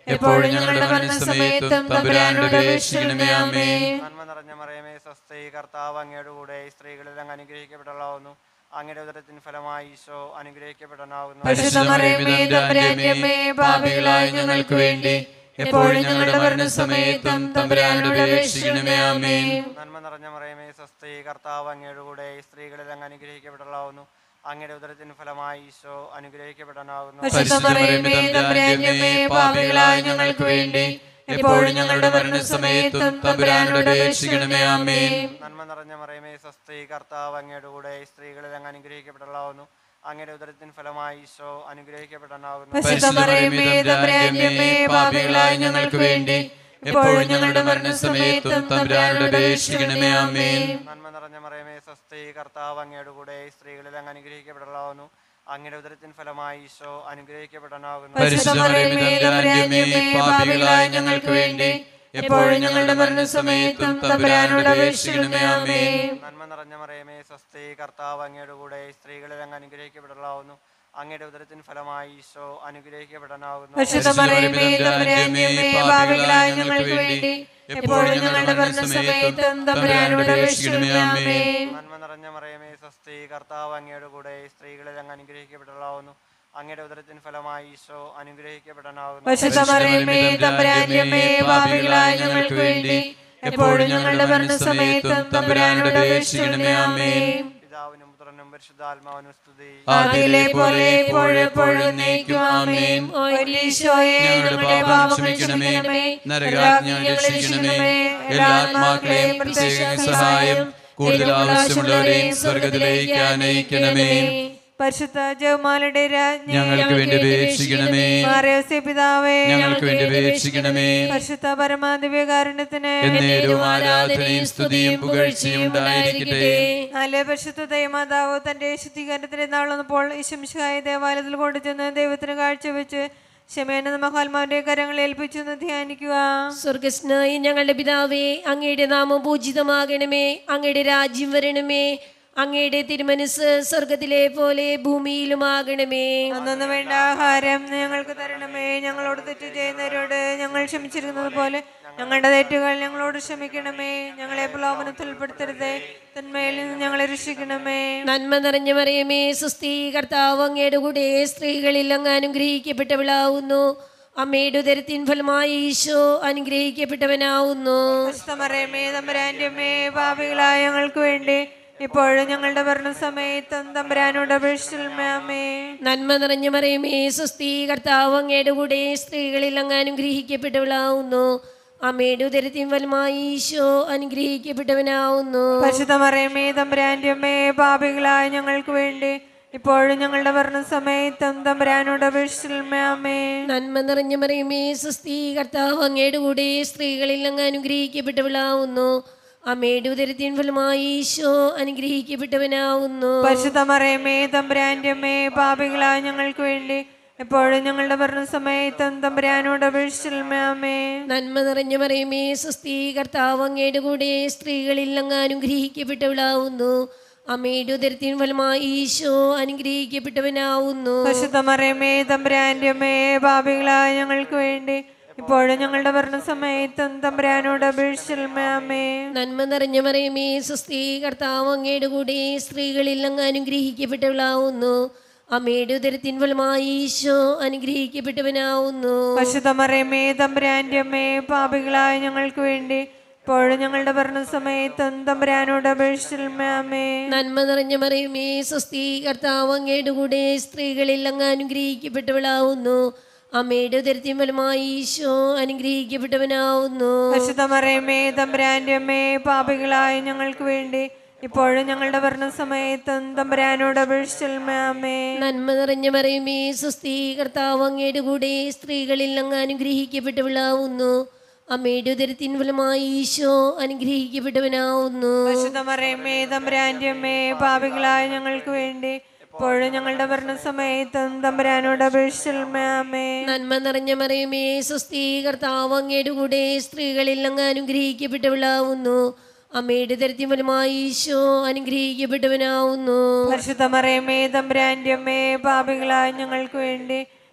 എപ്പോഴും ഞങ്ങളുടെ മരണസമയത്തും തമ്പുരാനോട് അപേക്ഷിക്കണമേ ആമേ നന്മ നിറഞ്ഞ മറിയമേ സ്വസ്തി കർത്താവ് അങ്ങയുടെ കൂടെ സ്ത്രീകളിൽ അങ്ങ് അനുഗ്രഹിക്കപ്പെട്ടവളാവുന്നു അങ്ങയുടെ ഉദരത്തിന് ഫലമായി ഈശോ അനുഗ്രഹിക്കപ്പെടാനാവുന്നു പരിശുദ്ധ മറിയമേ തമ്പുരാന്റെ അമ്മേ പാപികളായ ഞങ്ങൾക്ക് വേണ്ടി എപ്പോഴും ഞങ്ങളുടെ മരണസമയത്തും തമ്പുരാനോട് അപേക്ഷിക്കണമേ ആമേ നന്മ നിറഞ്ഞ മറിയമേ സ്വസ്തി കർത്താവ് അങ്ങയുടെ കൂടെ സ്ത്രീകളിൽ അങ്ങ് അനുഗ്രഹിക്കപ്പെട്ടവളാവുന്നു അങ്ങയുടെ ഉദരത്തിന് ഫലമായി ഈശോ അനുഗ്രഹിക്കപ്പെടാനാവുന്നു പരിശുദ്ധ മറിയമേ തമ്പുരാന്റെ അമ്മേ പാപികളായ ഞങ്ങൾക്ക് വേണ്ടി എപ്പോഴും ഞങ്ങളുടെ മരണസമയത്തും തമ്പുരാനോട് അപേക്ഷിക്കണമേ ആമേ നന്മ നിറഞ്ഞ മറിയമേ സ്വസ്തി കർത്താവ് അങ്ങയുടെ കൂടെ സ്ത്രീകളിൽ അങ്ങ് അനുഗ്രഹിക്കപ്പെട്ടവളാവുന്നു അങ്ങയുടെ ഉദരത്തിന് ഫലമായി ഈശോ അനുഗ്രഹിക്കപ്പെടാനാവുന്നു പരിശുദ്ധ മറിയമേ തമ്പുരാന്റെ അമ്മേ പാപികളായ ഞങ്ങൾക്ക് വേണ്ടി എപ്പോഴും ഞങ്ങളുടെ മരണസമയത്തും തമ്പുരാനോട് അപേക്ഷിക്കണമേ ആമേ നന്മ നിറഞ്ഞ മറിയമേ സ്വസ്തി കർത്താവ് അങ്ങയുടെ കൂടെ സ്ത്രീകളിൽ അങ്ങ് അനുഗ്രഹിക്കപ്പെടലാവുന്നു അങ്ങയുടെ ഉദരത്തിൻ ഫലമായി ഈശോ അനുഗ്രഹിക്കപ്പെടാനാകുന്നു പരിശുദ്ധ മറിയമേ തമ്പുരാന്റെ അമ്മേ പാപികളായ ഞങ്ങൾക്ക് വേണ്ടി എപ്പോഴും ഞങ്ങളുടെ മരണസമയത്തും തമ്പുരാനോട് അപേക്ഷിക്കണമേ ആമേ നന്മ നിറഞ്ഞ മറിയമേ സ്വസ്തി കർത്താവ് അങ്ങയുടെ കൂടെ സ്ത്രീകളിൽ അങ്ങ് അനുഗ്രഹിക്കപ്പെടലാവുന്നു അങ്ങയുടെ ഉദരത്തിൻ ഫലമായി ഈശോ അനുഗ്രഹിക്കപ്പെടാനാകുന്നു പരിശുദ്ധ മറിയമേ തമ്പുരാന്റെ അമ്മേ പാപികളായ ഞങ്ങൾക്ക് വേണ്ടി എപ്പോഴും ഞങ്ങളുടെ മരണസമയത്തും തമ്പുരാനോട് അപേക്ഷിക്കണമേ ആമേ നന്മ നിറഞ്ഞ മറിയമേ സ്വസ്തി കർത്താവ് അങ്ങയുടെ കൂടെ സ്ത്രീകളിൽ അങ്ങ് അനുഗ്രഹിക്കപ്പെടലാവുന്നു അങ്ങയുടെ ഉദരത്തിൻ ഫലമായി ഈശോ അനുഗ്രഹിക്കപ്പെടാനാകുന്നു പരിശുദ്ധ മറിയമേ തമ്പുരാന്റെ അമ്മേ പാപികളായ ഞങ്ങൾക്ക് വേണ്ടി എപ്പോഴും ഞങ്ങളുടെ മരണസമയത്തും തമ്പുരാനോട് അപേക്ഷിക്കണമേ ആമേ പിതാവിനും പുത്രനും പരിശുദ്ധാത്മാവിനും സ്തുതി ആദിയിലെ പോലെ എപ്പോഴെപ്പോഴും നീക്കും ആമേൻ ഈശോയെ ഞങ്ങളുടെ പാപം ക്ഷമിക്കണമേ നരകാജ്ഞ രക്ഷിക്കണമേ എല്ലാ ആത്മാക്കളെയും പ്രത്യേക സഹായം കൂടുതൽ ആവശ്യമുള്ളവരെയും സ്വർഗത്തിലേക്ക് അനയിക്കണമേ പരിശുദ്ധ ജവമാലയുടെ രാജ്ഞി ഞങ്ങൾക്ക് വേണ്ടി അപേക്ഷിക്കണമേ മാറിയോസെ പിതാവേ ഞങ്ങൾക്ക് വേണ്ടി അപേക്ഷിക്കണമേ പരിശുദ്ധ പരമാദിവ്യകാരുണ്യത്തിന് എന്നേരും ആരാധനയും സ്തുതിയും പുകഴ്ചയും ഉണ്ടായിരിക്കട്ടെ നല്ല പരിശുദ്ധ ദൈവമാതാവ് തന്റെ ശുദ്ധീകരണത്തിന് നാളുന്നപ്പോൾ ഈശംശായ ദേവാലയത്തിൽ കൊണ്ടുചെന്ന് ദൈവത്തിന് കാഴ്ചവെച്ച് ക്ഷമേന മഹാത്മാവിന്റെ കരങ്ങളിൽ ഏൽപ്പിച്ചു എന്ന് ധ്യാനിക്കുക സ്വർഗസ്നായി ഞങ്ങളുടെ പിതാവേ അങ്ങയുടെ നാമം പൂജിതമാകണമേ അങ്ങയുടെ രാജ്യം വരണമേ അങ്ങയുടെ തിരുമനസ് സ്വർഗത്തിലെ പോലെ ഭൂമിയിലുമാകണമേ അന്നു വേണ്ട ആഹാരം ഞങ്ങൾക്ക് തരണമേ ഞങ്ങളോട് തെറ്റ് ചെയ്യുന്നവരോട് ഞങ്ങൾ ക്ഷമിച്ചിരുന്നത് പോലെ ഞങ്ങളുടെ തെറ്റുകൾ ഞങ്ങളോട് ക്ഷമിക്കണമേ ഞങ്ങളെ പ്രലോഭനത്തിൽ ഉൾപ്പെടുത്തരുതേ തന്മയിൽ നിന്ന് ഞങ്ങളെ രക്ഷിക്കണമേ നന്മ നിറഞ്ഞ മറിയമേ സുസ്ഥി കർത്താവ് അങ്ങയുടെ കൂടെ സ്ത്രീകളിൽ അങ്ങ് അനുഗ്രഹിക്കപ്പെട്ടവളാവുന്നു അമ്മയുടെ ഉദരത്തിൻ ഫലമായി ഈശോ അനുഗ്രഹിക്കപ്പെട്ടവനാവുന്നു മറിയമേ തമ്പുരാന്റെ അമ്മേ പാപികളായ ഞങ്ങൾക്ക് വേണ്ടി ഇപ്പോഴും ഞങ്ങളുടെ ഭരണസമയത്തും തമ്പുരാനോട് അപേക്ഷിച്ചമേ അമ്മേ നന്മ നിറഞ്ഞ മറിയമേ സുസ്ഥി കർത്താവ് അങ്ങയുടെ കൂടെ സ്ത്രീകളിൽ അങ്ങ് അനുഗ്രഹിക്കപ്പെട്ടവളാവുന്നു അമ്മയുടെ ഉദരത്തിൻ ഫലമായി ഈശോ അനുഗ്രഹിക്കപ്പെട്ടവനാവുന്നു പരിശുദ്ധ മറിയമേ തമ്പുരാന്റെ അമ്മേ പാപികളായ ഞങ്ങൾക്ക് വേണ്ടി ഇപ്പോഴും ഞങ്ങളുടെ ഭരണസമയത്തും തമ്പുരാനോട് അപേക്ഷിച്ചമേ അമ്മേ നന്മ നിറഞ്ഞ മറിയമേ സുസ്ഥി കർത്താവ് അങ്ങയുടെ കൂടെ സ്ത്രീകളിൽ അങ്ങ് അനുഗ്രഹിക്കപ്പെട്ടവളാവുന്നു അമ്മയുടെ ഉദരത്തിൻ ഫലമായി ഈശോ അനുഗ്രഹിക്കപ്പെട്ടവനാവുന്നു പരിശുദ്ധ മറിയമേ തമ്പുരാന്റെ അമ്മേ പാപികളായ ഞങ്ങൾക്ക് വേണ്ടി എപ്പോഴും ഞങ്ങളുടെ ഭരണസമയത്തും തമ്പുരാനോട് അപേക്ഷിച്ചമേ അമ്മേ നന്മ നിറഞ്ഞ മറിയമേ സുസ്ഥി കർത്താവ് അങ്ങയുടെ കൂടെ സ്ത്രീകളിൽ അങ്ങ് അനുഗ്രഹിക്കപ്പെട്ടവളാവുന്നു അമ്മയുടെ ഉദരത്തിൻ ഫലമായി ഈശോ അനുഗ്രഹിക്കപ്പെട്ടവനാവുന്നു പരിശുദ്ധ മറിയമേ തമ്പുരാന്റെ അമ്മേ പാപികളായ ഞങ്ങൾക്ക് വേണ്ടി ഇപ്പോഴും ഞങ്ങളുടെ ഭരണസമയത്തും തമ്പുരാനോട് അപേക്ഷിച്ചമേ അമ്മേ നന്മ നിറഞ്ഞ മറിയമേ സുസ്ഥി കർത്താവ് അങ്ങയുടെ കൂടെ സ്ത്രീകളിൽ അങ്ങ് അനുഗ്രഹിക്കപ്പെട്ടവളാവുന്നു അമ്മയുടെ ഉദരത്തിൻ ഫലമായി ഈശോ അനുഗ്രഹിക്കപ്പെട്ടവനാവുന്നു പരിശുദ്ധ മറിയമേ തമ്പുരാന്റെ അമ്മേ പാപികളായ ഞങ്ങൾക്ക് വേണ്ടി ഇപ്പോഴും ഞങ്ങളുടെ ഭരണസമയത്തും തമ്പുരാനോട് അപേക്ഷിച്ചമേ അമ്മേ നന്മ നിറഞ്ഞ മറിയമേ സുസ്ഥി കർത്താവ് അങ്ങയുടെ കൂടെ സ്ത്രീകളിൽ അങ്ങ് അനുഗ്രഹിക്കപ്പെട്ടവളാവുന്നു അമ്മയുടെ ഉദരത്തിൻ ഫലമായി ഈശോ അനുഗ്രഹിക്കപ്പെട്ടവനാവുന്നു പരിശുദ്ധ മറിയമേ തമ്പുരാന്റെ അമ്മേ പാപികളായ ഞങ്ങൾക്ക് വേണ്ടി ഇപ്പോഴും ഞങ്ങളുടെ ഭരണസമയത്തും തമ്പുരാനോട് അപേക്ഷിച്ചമേ അമ്മേ നന്മ നിറഞ്ഞ മറിയമേ സുസ്ഥി കർത്താവ് അങ്ങയുടെ കൂടെ സ്ത്രീകളിൽ അങ്ങ് അനുഗ്രഹിക്കപ്പെട്ടവളാവുന്നു അമ്മയുടെ ഉദരത്തിൻ ഫലമായി ഈശോ അനുഗ്രഹിക്കപ്പെട്ടവനാവുന്നു പരിശുദ്ധ മറിയമേ തമ്പുരാന്റെ അമ്മേ പാപികളായ ഞങ്ങൾക്ക് വേണ്ടി ഇപ്പോഴും ഞങ്ങളുടെ ഭരണസമയത്തും തമ്പുരാനോട് അപേക്ഷിച്ചമേ അമ്മേ നന്മ നിറഞ്ഞ മറിയമേ സുസ്ഥി കർത്താവ് അങ്ങയുടെ കൂടെ സ്ത്രീകളിൽ അങ്ങ് അനുഗ്രഹിക്കപ്പെട്ടവളാവുന്നു അമ്മയുടെ ഉദരത്തിൻ ഫലമായി ഈശോ അനുഗ്രഹിക്കപ്പെട്ടവനാവുന്നു പരിശുദ്ധ മറിയമേ തമ്പുരാന്റെ അമ്മേ പാപികളായ ഞങ്ങൾക്ക് വേണ്ടി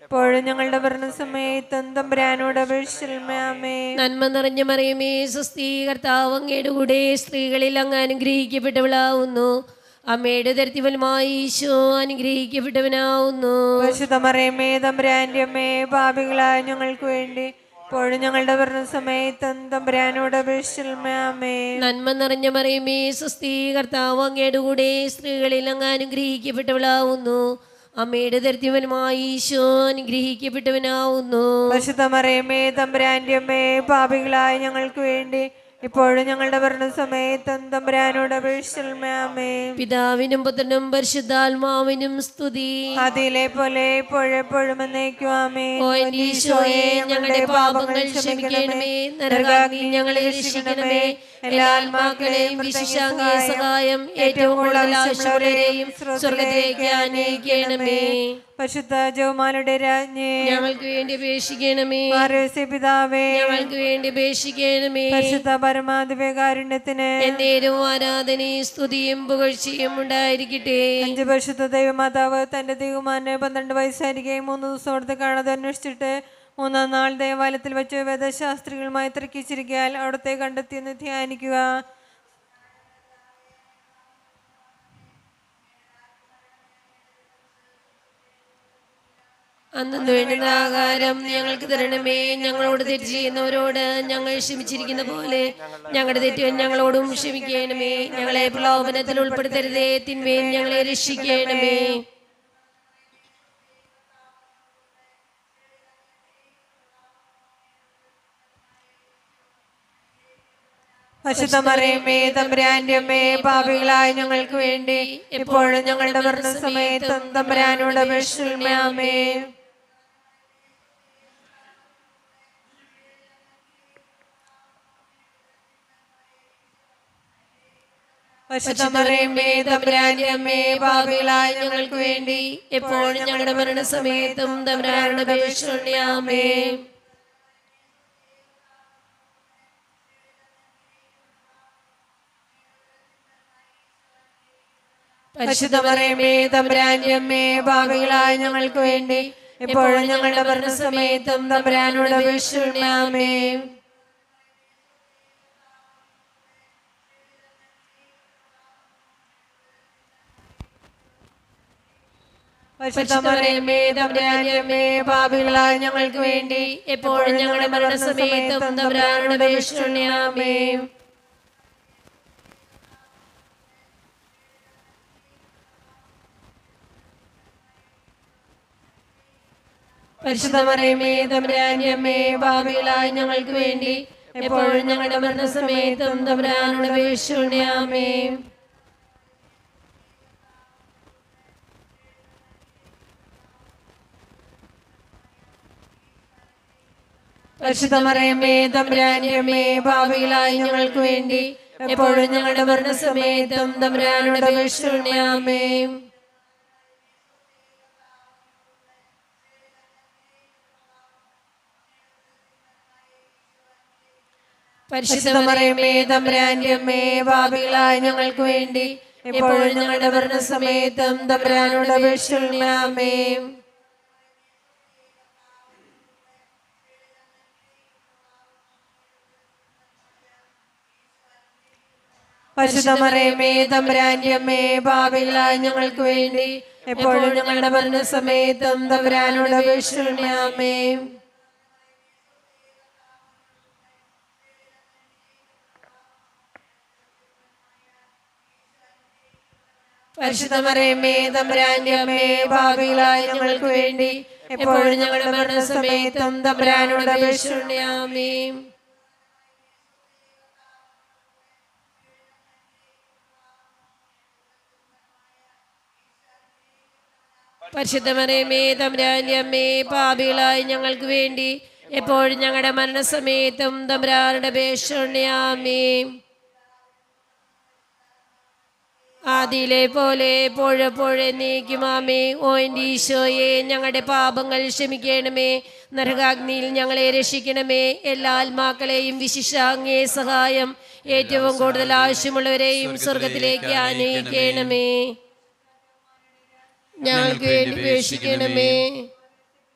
ഇപ്പോഴും ഞങ്ങളുടെ ഭരണസമയത്തും തമ്പുരാനോട് അപേക്ഷിച്ചമേ നന്മ നിറഞ്ഞ മറിയമേ സ്വസ്തി കർത്താവ് അങ്ങയുടെ കൂടെ സ്ത്രീകളിൽ അങ്ങ് അനുഗ്രഹിക്കപ്പെട്ടവളാവുന്നു അമ്മയുടെ ദരിദ്രഫലമായി ഈശോ അനുഗ്രഹിക്കപ്പെട്ടവനാവുന്നു പരിശുദ്ധമറിയമേ തമ്പുരാന്റെ അമ്മേ പാപികളായ ഞങ്ങൾക്ക് വേണ്ടി ഇപ്പോഴും ഞങ്ങളുടെ ഭരണസമയത്തും തമ്പുരാനോട് അപേക്ഷിച്ചമേ നന്മ നിറഞ്ഞ മറിയമേ സ്വസ്തി കർത്താവ് അങ്ങയുടെ കൂടെ സ്ത്രീകളിൽ അങ്ങ് അനുഗ്രഹിക്കപ്പെട്ടവളാവുന്നു അമ്മയുടെ ദരിദ്രഫലമായി ഈശോ അനുഗ്രഹിക്കപ്പെട്ടവനാവുന്നു പരിശുദ്ധമറിയമേ തമ്പുരാന്റെ അമ്മേ പാപികളായ ഞങ്ങൾക്ക് വേണ്ടി ഇപ്പോഴും ഞങ്ങളുടെ ഭരണസമയത്തും തമ്പുരാനോട് അപേക്ഷിച്ചമേ പിതാവിനും പുത്രനും പരിശുദ്ധാത്മാവിനും സ്തുതി അതിലെ പോലെ ഇപ്പോഴെപ്പോഴും എന്നേക്കും ആമേ ഓ എന്റെ ഈശോയെ ഞങ്ങളുടെ പാപങ്ങൾ ക്ഷമിക്കണമേ നരകാഗ്നി ഞങ്ങളെ രക്ഷിക്കണമേ എല്ലാ ആത്മാക്കളെയും വിശിഷ്ടാംഗീയ സഹായം ഏറ്റവും കൂടുതൽ ആവശ്യമുള്ളവരെയും സ്വർഗത്തിലേക്ക് അനയിക്കണമേ പരിശുദ്ധ ജവമാരുടെ രാജ്ഞേ ഞങ്ങൾക്ക് വേണ്ടി അപേക്ഷിക്കണമേ മാരേസ്യ പിതാവേ ഞങ്ങൾക്ക് വേണ്ടി അപേക്ഷിക്കണമേ പരിശുദ്ധ പരമാധിപകാരുണ്യത്തിന് എന്നേരവും ആരാധനയും സ്തുതിയും പുകഴ്ചയും ഉണ്ടായിരിക്കട്ടെ അഞ്ച് പരിശുദ്ധ ദൈവമാതാവ് തന്റെ ദൈവമാനെ പന്ത്രണ്ട് വയസ്സായിരിക്കുകയും മൂന്ന് ദിവസം കൊടുത്ത് കാണാതെ അന്വേഷിച്ചിട്ട് മൂന്നാം നാൾ ദേവാലയത്തിൽ വെച്ച് വേദശാസ്ത്രികളുമായി തർക്കിച്ചിരിക്കാൻ അവിടത്തെ കണ്ടെത്തിയെന്ന് ധ്യാനിക്കുക അന്നു വേണ്ടുന്ന ആഹാരം ഞങ്ങൾക്ക് തരണമേ ഞങ്ങളോട് തെറ്റ് ചെയ്യുന്നവരോട് ഞങ്ങൾ ക്ഷമിച്ചിരിക്കുന്ന പോലെ ഞങ്ങളുടെ തെറ്റുകൾ ഞങ്ങളോടും ക്ഷമിക്കണമേ ഞങ്ങളെ പ്രലോഭനത്തിൽ ഉൾപ്പെടുത്തരുതേ തിന്മയും ഞങ്ങളെ രക്ഷിക്കണമേ പരിശുദ്ധമറിയമേ തമ്പുരാന്റെ അമ്മേ പാപികളായ ഞങ്ങൾക്ക് വേണ്ടി ഇപ്പോഴും ഞങ്ങളുടെ മരണസമയത്തും തമ്പുരാനോട് അപേക്ഷിക്കണമേ പരിശുദ്ധമറിയമേ തമ്പുരാന്റെ അമ്മേ പാപികളായ ഞങ്ങൾക്ക് വേണ്ടി എപ്പോഴും ഞങ്ങളുടെ മരണസമയത്തും തമ്പുരാനുടെ അപേക്ഷയാമേ പരിശുദ്ധമറിയമേ തമ്പുരാന്റെ അമ്മേ പാപികളായ ഞങ്ങൾക്ക് വേണ്ടി ഇപ്പോഴും ഞങ്ങളുടെ മരണസമയത്തും തമ്പുരാനോട് അപേക്ഷിക്കണമേ പരിശുദ്ധമറിയമേ തമ്പുരാന്റെ അമ്മേ പാപികളായ ഞങ്ങൾക്ക് വേണ്ടി എപ്പോഴും ഞങ്ങളുടെ മരണസമയത്തും തമ്പുരാനുടെ അപേക്ഷയാമേ പരിശുദ്ധമറിയമേ തമ്പുരാന്റെ അമ്മേ പാപികളായ ഞങ്ങൾക്ക് വേണ്ടി എപ്പോഴും ഞങ്ങളുടെ മരണസമയത്തും തമ്പുരാനോട് അപേക്ഷിക്കണമേ പരിശുദ്ധമറിയമേ തമ്പുരാന്റെ അമ്മേ പാപികളായ ഞങ്ങൾക്ക് വേണ്ടി എപ്പോഴും ഞങ്ങളുടെ മരണസമയത്തും തമ്പുരാനോട് അപേക്ഷിക്കണമേ പരിശുദ്ധമറിയമേ തമ്പുരാന്റെ അമ്മേ പാപികളായ ഞങ്ങൾക്ക് വേണ്ടി എപ്പോഴും ഞങ്ങളുടെ മരണസമയത്തും തമ്പുരാനോട് അപേക്ഷിക്കണമേ പരിശുദ്ധമറിയമേ തമ്പുരാന്റെ അമ്മേ പാപികളായ ഞങ്ങൾക്ക് വേണ്ടി എപ്പോഴും ഞങ്ങളുടെ മരണസമയത്തും തമ്പുരാനോട് അപേക്ഷിക്കണമേ പരിശുദ്ധമറിയമേ തമ്പുരാന്റെ അമ്മേ പാപികളായ ഞങ്ങൾക്ക് വേണ്ടി എപ്പോഴും ഞങ്ങളുടെ മരണസമയത്തും തമ്പുരാനോട് അപേക്ഷിക്കണമേ പരിശുദ്ധമറിയമേ തമ്പുരാന്റെ അമ്മേ പാപികളായി ഞങ്ങൾക്ക് വേണ്ടി എപ്പോഴും ഞങ്ങളുടെ മരണസമയത്തും തമ്പുരാനുടെ അപേക്ഷയാമേ ആദിയിലെ പോലെ എപ്പോഴെപ്പോഴെ നീക്കുമാമേ ഓ എൻ്റെ ഈശോയെ ഞങ്ങളുടെ പാപങ്ങൾ ക്ഷമിക്കണമേ നരകാഗ്നിയിൽ ഞങ്ങളെ രക്ഷിക്കണമേ എല്ലാ ആത്മാക്കളെയും വിശിഷ്ടാങ്ങേ സഹായം ഏറ്റവും കൂടുതൽ ആവശ്യമുള്ളവരെയും സ്വർഗത്തിലേക്ക് ആനയിക്കണമേ ഞങ്ങൾക്ക് വേണ്ടി അപേക്ഷിക്കണമേ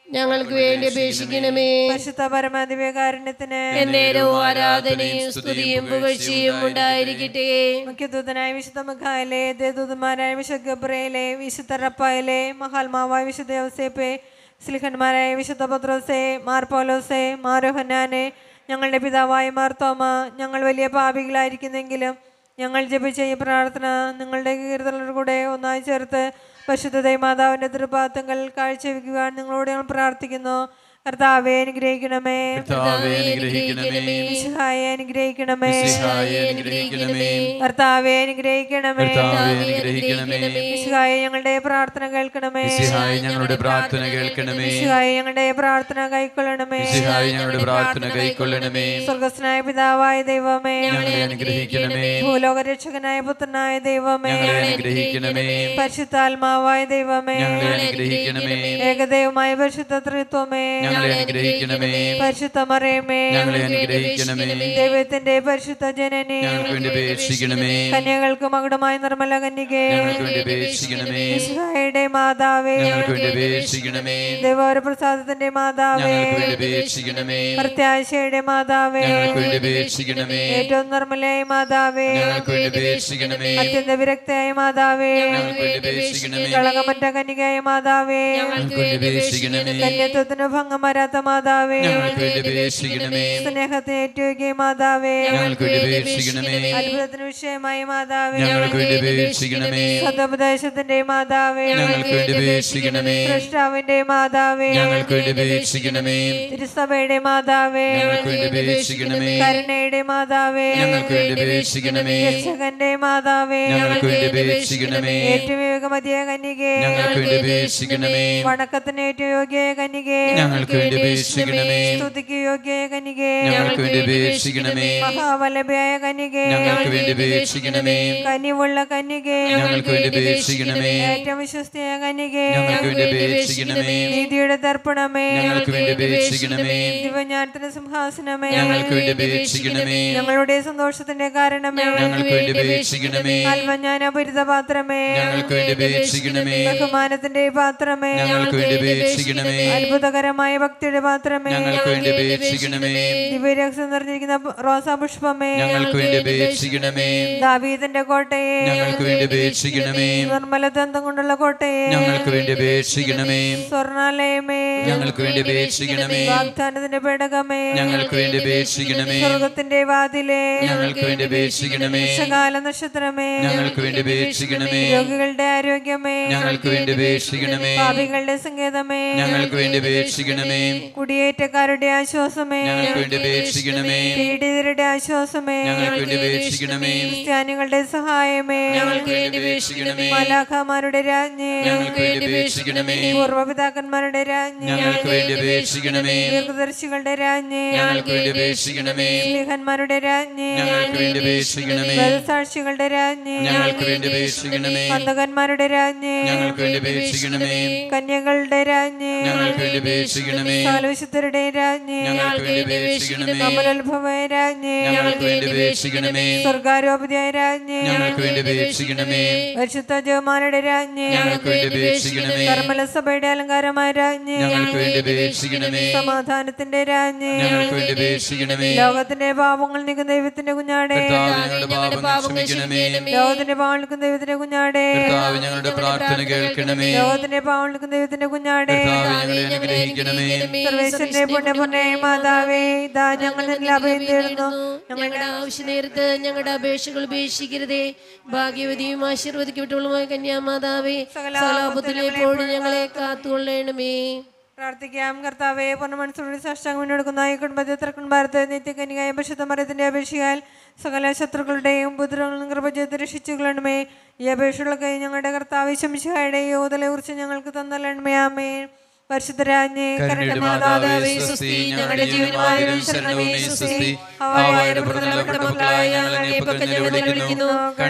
ഞങ്ങൾക്ക് വേണ്ടി അപേക്ഷിക്കണമേ പരിശുദ്ധ പരമാധിപകാരുണ്യത്തിന് എന്നേരവും ആരാധനയും സ്തുതിയും പുകഴ്ചയും ഉണ്ടായിരിക്കട്ടെ മുഖ്യദൂതനായ വിശുദ്ധ മഖായിലെ ദേദൂതന്മാരായ വിശുദ്ധ ഗബ്രയിലെ വിശുദ്ധ റപ്പായിലെ മഹാത്മാവായ വിശുദ്ധ യോസേപ്പെ സ്ലിഹന്മാരായ വിശുദ്ധ പത്രോസെ മാർ പോലോസെ മാരോഹന്നാനെ ഞങ്ങളുടെ പിതാവായ മാർത്തോമ ഞങ്ങൾ വലിയ പാപികളായിരിക്കുന്നെങ്കിലും ഞങ്ങൾ ജപിച്ച ഈ പ്രാർത്ഥന നിങ്ങളുടെ കീർത്തനോട് കൂടെ ഒന്നായി ചേർത്ത് പരിശുദ്ധ മാതാവിന്റെ തൃപാത്തങ്ങൾ കാഴ്ചവെക്കുവാൻ നിങ്ങളോട് ഞങ്ങൾ പ്രാർത്ഥിക്കുന്നു കർത്താവെ അനുഗ്രഹിക്കണമേ കർത്താവേ അനുഗ്രഹിക്കണമേ മിശിഹായെ അനുഗ്രഹിക്കണമേ മിശിഹായെ അനുഗ്രഹിക്കണമേ കർത്താവെ അനുഗ്രഹിക്കണമേ കർത്താവേ അനുഗ്രഹിക്കണമേ മിശിഹായെ ഞങ്ങളുടെ പ്രാർത്ഥന കേൾക്കണമേ മിശിഹായി ഞങ്ങളുടെ പ്രാർത്ഥന കേൾക്കണമേ മിശിഹായെ ഞങ്ങളുടെ പ്രാർത്ഥന കൈക്കൊള്ളണമേ മിശിഹായി ഞങ്ങളുടെ പ്രാർത്ഥന കൈക്കൊള്ളണമേ സ്വർഗസ്നായ പിതാവായ ദൈവമേ ഞങ്ങളെ അനുഗ്രഹിക്കണമേ ഭൂലോക രക്ഷകനായ പുത്രനായ ദൈവമേ ഞങ്ങളെ അനുഗ്രഹിക്കണമേ പരിശുദ്ധാത്മാവായ ദൈവമേ ഞങ്ങളെ അനുഗ്രഹിക്കണമേ ഏകദൈവമായ പരിശുദ്ധ ത്രിത്വമേ ഞങ്ങളെ അനുഗ്രഹിക്കണമേ പരിശുദ്ധ മറിയമേ ഞങ്ങളെ അനുഗ്രഹിക്കണമേ ദൈവത്തിന്റെ പരിശുദ്ധ ജനനി ഞങ്ങൾക്ക് വേണ്ടി അപേക്ഷിക്കണമേ കന്യകൾക്ക് മകുടമായ നിർമ്മല കന്യകേ ഞങ്ങൾക്ക് വേണ്ടി അപേക്ഷിക്കണമേ മിശിഹായുടെ മാതാവേ ഞങ്ങൾക്ക് വേണ്ടി അപേക്ഷിക്കണമേ ദേവോര പ്രസാദത്തിന്റെ മാതാവേ ഞങ്ങൾക്ക് വേണ്ടി അപേക്ഷിക്കണമേ പ്രത്യാശയുടെ മാതാവേ ഞങ്ങൾക്ക് വേണ്ടി അപേക്ഷിക്കണമേ ഏറ്റവും നിർമ്മലയായ മാതാവേ ഞങ്ങൾക്ക് വേണ്ടി അപേക്ഷിക്കണമേ അത്യന്ത വിരക്തയായ മാതാവേ ഞങ്ങൾക്ക് വേണ്ടി അപേക്ഷിക്കണമേ കളങ്കമറ്റ കന്യകയായ മാതാവേ ഞങ്ങൾക്ക് വേണ്ടി അപേക്ഷിക്കണമേ കന്യത്വത്തിന് ഭംഗം വരാത്ത മാതാവേ ഞങ്ങൾക്ക് വേണ്ടി അപേക്ഷിക്കണമേ സ്നേഹത്തിന് ഏറ്റുകയ മാതാവേ ഞങ്ങൾക്ക് വേണ്ടി അപേക്ഷിക്കണമേ അത്ഭുതത്തിന് വിഷയമായ മാതാവേ ഞങ്ങൾക്ക് വേണ്ടി അപേക്ഷിക്കണമേ സതോപദേശത്തിന്റെ മാതാവേ ഞങ്ങൾക്ക് വേണ്ടി അപേക്ഷിക്കണമേ സൃഷ്ടാവിന്റെ മാതാവേ ഞങ്ങൾക്ക് വേണ്ടി അപേക്ഷിക്കണമേ തിരുസഭയുടെ മാതാവേ ഞങ്ങൾക്ക് വേണ്ടി അപേക്ഷിക്കണമേ കരുണയുടെ മാതാവേ ഞങ്ങൾക്ക് വേണ്ടി അപേക്ഷിക്കണമേ രക്ഷകന്റെ മാതാവേ ഞങ്ങൾക്ക് വേണ്ടി അപേക്ഷിക്കണമേ ഏറ്റവും വിവേകമതിയ കന്യകേ ഞങ്ങൾക്ക് വേണ്ടി അപേക്ഷിക്കണമേ വണക്കത്തിന് ഏറ്റവും യോഗ്യ കന്യകേ ഞങ്ങൾക്ക് വേണ്ടി അപേക്ഷിക്കണമേ സ്തുതിക്ക് യോഗ്യ കന്യകേ ഞങ്ങൾക്ക് വേണ്ടി അപേക്ഷിക്കണമേ മഹാവല്ലഭയായ കന്യകേ ഞങ്ങൾക്ക് വേണ്ടി അപേക്ഷിക്കണമേ കനിവുള്ള കന്യകേ ഞങ്ങൾക്ക് വേണ്ടി അപേക്ഷിക്കണമേ ഏറ്റവും വിശ്വസ്തയ കന്യകേ ഞങ്ങൾക്ക് വേണ്ടി അപേക്ഷിക്കണമേ നീതിയുടെ ദർപ്പണമേ ഞങ്ങൾക്ക് വേണ്ടി അപേക്ഷിക്കണമേ ദിവജ്ഞാനത്തിന്റെ സിംഹാസനമേ ഞങ്ങൾക്ക് വേണ്ടി അപേക്ഷിക്കണമേ ഞങ്ങളുടെ സന്തോഷത്തിന്റെ കാരണമേ ഞങ്ങൾക്ക് വേണ്ടി അപേക്ഷിക്കണമേ ആത്മജ്ഞാനപൂരിത പാത്രമേ ഞങ്ങൾക്ക് വേണ്ടി അപേക്ഷിക്കണമേ ബഹുമാനത്തിന്റെ പാത്രമേ ഞങ്ങൾക്ക് വേണ്ടി അപേക്ഷിക്കണമേ അത്ഭുതകരമായ ഭക്തിയുടെ പാത്രമേ ഞങ്ങൾക്ക് വേണ്ടി അപേക്ഷിക്കണമേ ദിവ്യരഹസ്യം നിറഞ്ഞിരിക്കുന്ന റോസാ പുഷ്പമേ ഞങ്ങൾക്ക് വേണ്ടി അപേക്ഷിക്കണമേ ദാവീദിന്റെ കോട്ടയെ ഞങ്ങൾക്ക് വേണ്ടി അപേക്ഷിക്കണമേ നിർമ്മല ദന്തം കൊണ്ടുള്ള കോട്ടയെ ഞങ്ങൾക്ക് വേണ്ടി അപേക്ഷിക്കണമേ സ്വർണാലയമേ ഞങ്ങൾക്ക് വേണ്ടി അപേക്ഷിക്കണമേ വാഗ്ദാനത്തിന്റെ പേടകമേ ഞങ്ങൾക്ക് വേണ്ടി അപേക്ഷിക്കണമേ സ്വർഗത്തിന്റെ വാതിലെ ഞങ്ങൾക്ക് വേണ്ടി അപേക്ഷിക്കണമേ കാല നക്ഷത്രമേ ഞങ്ങൾക്ക് വേണ്ടി അപേക്ഷിക്കണമേ രോഗികളുടെ ആരോഗ്യമേ ഞങ്ങൾക്ക് വേണ്ടി അപേക്ഷിക്കണമേ പാപികളുടെ സങ്കേതമേ ഞങ്ങൾക്ക് വേണ്ടി അപേക്ഷിക്കണമേ കുടിയേറ്റക്കാരുടെ ആശ്വാസമേ ഞങ്ങൾക്ക് വേണ്ടി അപേക്ഷിക്കണമേ പീഡിതരുടെ ആശ്വാസമേ ഞങ്ങൾക്ക് വേണ്ടി അപേക്ഷിക്കണമേ ക്രിസ്ത്യാനികളുടെ സഹായമേ ഞങ്ങൾക്ക് വേണ്ടി അപേക്ഷിക്കണമേ മലാഖമാരുടെ രാജ്ഞി ഞങ്ങൾക്ക് വേണ്ടി അപേക്ഷിക്കണമേ പൂർവപിതാക്കന്മാരുടെ രാജ്ഞി ഞങ്ങൾക്ക് വേണ്ടി അപേക്ഷിക്കണമേ ദീർഘദർശികളുടെ രാജ്ഞി ഞങ്ങൾക്ക് വേണ്ടി അപേക്ഷിക്കണമേ സ്ലീഹന്മാരുടെ രാജ്ഞി ഞങ്ങൾക്ക് വേണ്ടി അപേക്ഷിക്കണമേ സാക്ഷികളുടെ രാജ്ഞി ഞങ്ങൾക്ക് വേണ്ടി അപേക്ഷിക്കണമേ പന്തകന്മാരുടെ രാജ്ഞി ഞങ്ങൾക്ക് വേണ്ടി അപേക്ഷിക്കണമേ കന്യകളുടെ രാജ്ഞി ഞങ്ങൾക്ക് വേണ്ടി അപേക്ഷിക്കണമേ സാലവിശുദ്ധരുടെ രാജ്ഞി ഞങ്ങൾക്ക് വേണ്ടി അപേക്ഷിക്കണമേ അമലോത്ഭവമായ രാജ്ഞി ഞങ്ങൾക്ക് വേണ്ടി അപേക്ഷിക്കണമേ സ്വർഗാരോപതിയായ രാജ്ഞി ഞങ്ങൾക്ക് വേണ്ടി അപേക്ഷിക്കണമേ പരിശുദ്ധ ജവമാരുടെ രാജ്ഞി ഞങ്ങൾക്ക് വേണ്ടി അപേക്ഷിക്കണമേ കർമ്മല സഭയുടെ അലങ്കാരമായ രാജ്ഞി ഞങ്ങൾക്ക് വേണ്ടി അപേക്ഷിക്കണമേ സമാധാനത്തിന്റെ രാജ്ഞി ഞങ്ങൾക്ക് വേണ്ടി അപേക്ഷിക്കണമേ ലോകത്തിന്റെ പാപങ്ങൾ നീക്കുന്ന ദൈവത്തിന്റെ കുഞ്ഞാടെ കർത്താവ് ഞങ്ങളുടെ പാപങ്ങൾ ക്ഷമിക്കണമേ ലോകത്തിന്റെ പാവം നിൽക്കുന്ന ദൈവത്തിന്റെ കുഞ്ഞാടെ കർത്താവ് ഞങ്ങളുടെ പ്രാർത്ഥന കേൾക്കണമേ ലോകത്തിന്റെ പാവം നിൽക്കുന്ന ദൈവത്തിന്റെ കുഞ്ഞാടെ കർത്താവ് ഞങ്ങളെ അനുഗ്രഹിക്കണമേ സർവേശ്വരന്റെ പുണ്യപുണ്യ മാതാവേ ഇതാ ഞങ്ങൾ നിന്നിൽ അഭയം തേടുന്നു ഞങ്ങളുടെ ആവശ്യ നേരത്ത് ഞങ്ങളുടെ അപേക്ഷകൾ ഉപേക്ഷിക്കരുതേ ഭാഗ്യവതിയും ആശീർവദിക്കപ്പെട്ടുള്ളതുമായ കന്യാമാതാവേ സകലാപത്തിലെപ്പോഴും ഞങ്ങളെ കാത്തുകൊള്ളണമേ പ്രാർത്ഥിക്കാം കർത്താവെ പൊന്നമനസ്സോടെ സാഷ്ടാംഗം മുന്നോടുക്കുന്ന ഈ കുടുംബത്തെ തർക്കൺ ഭാരത നിത്യകന്യകായ പരിശുദ്ധ മരത്തിന്റെ അപേക്ഷയാൽ സകല ശത്രുക്കളുടെയും ബുദ്ധികളും കൃപ ചെയ്ത് രക്ഷിച്ചുകൊള്ളണമേ ഈ അപേക്ഷകളൊക്കെ ഞങ്ങളുടെ കർത്താവ് ശംശായുടെ യോധലെ കുറിച്ച് ഞങ്ങൾക്ക് തന്നല്ലണമേ ആമേ പരിശുദ്ധരാജ്ഞേ കരുണയുടെ മാതാവേ സ്വസ്തി ഞങ്ങളുടെ ജീവനുമായും ശരണവുമേ സ്വസ്തി ഹവായുടെ പുറത്തുള്ള മക്കളായ ഞങ്ങൾ അങ്ങേ പക്കൽ നിലവിളിക്കുന്നു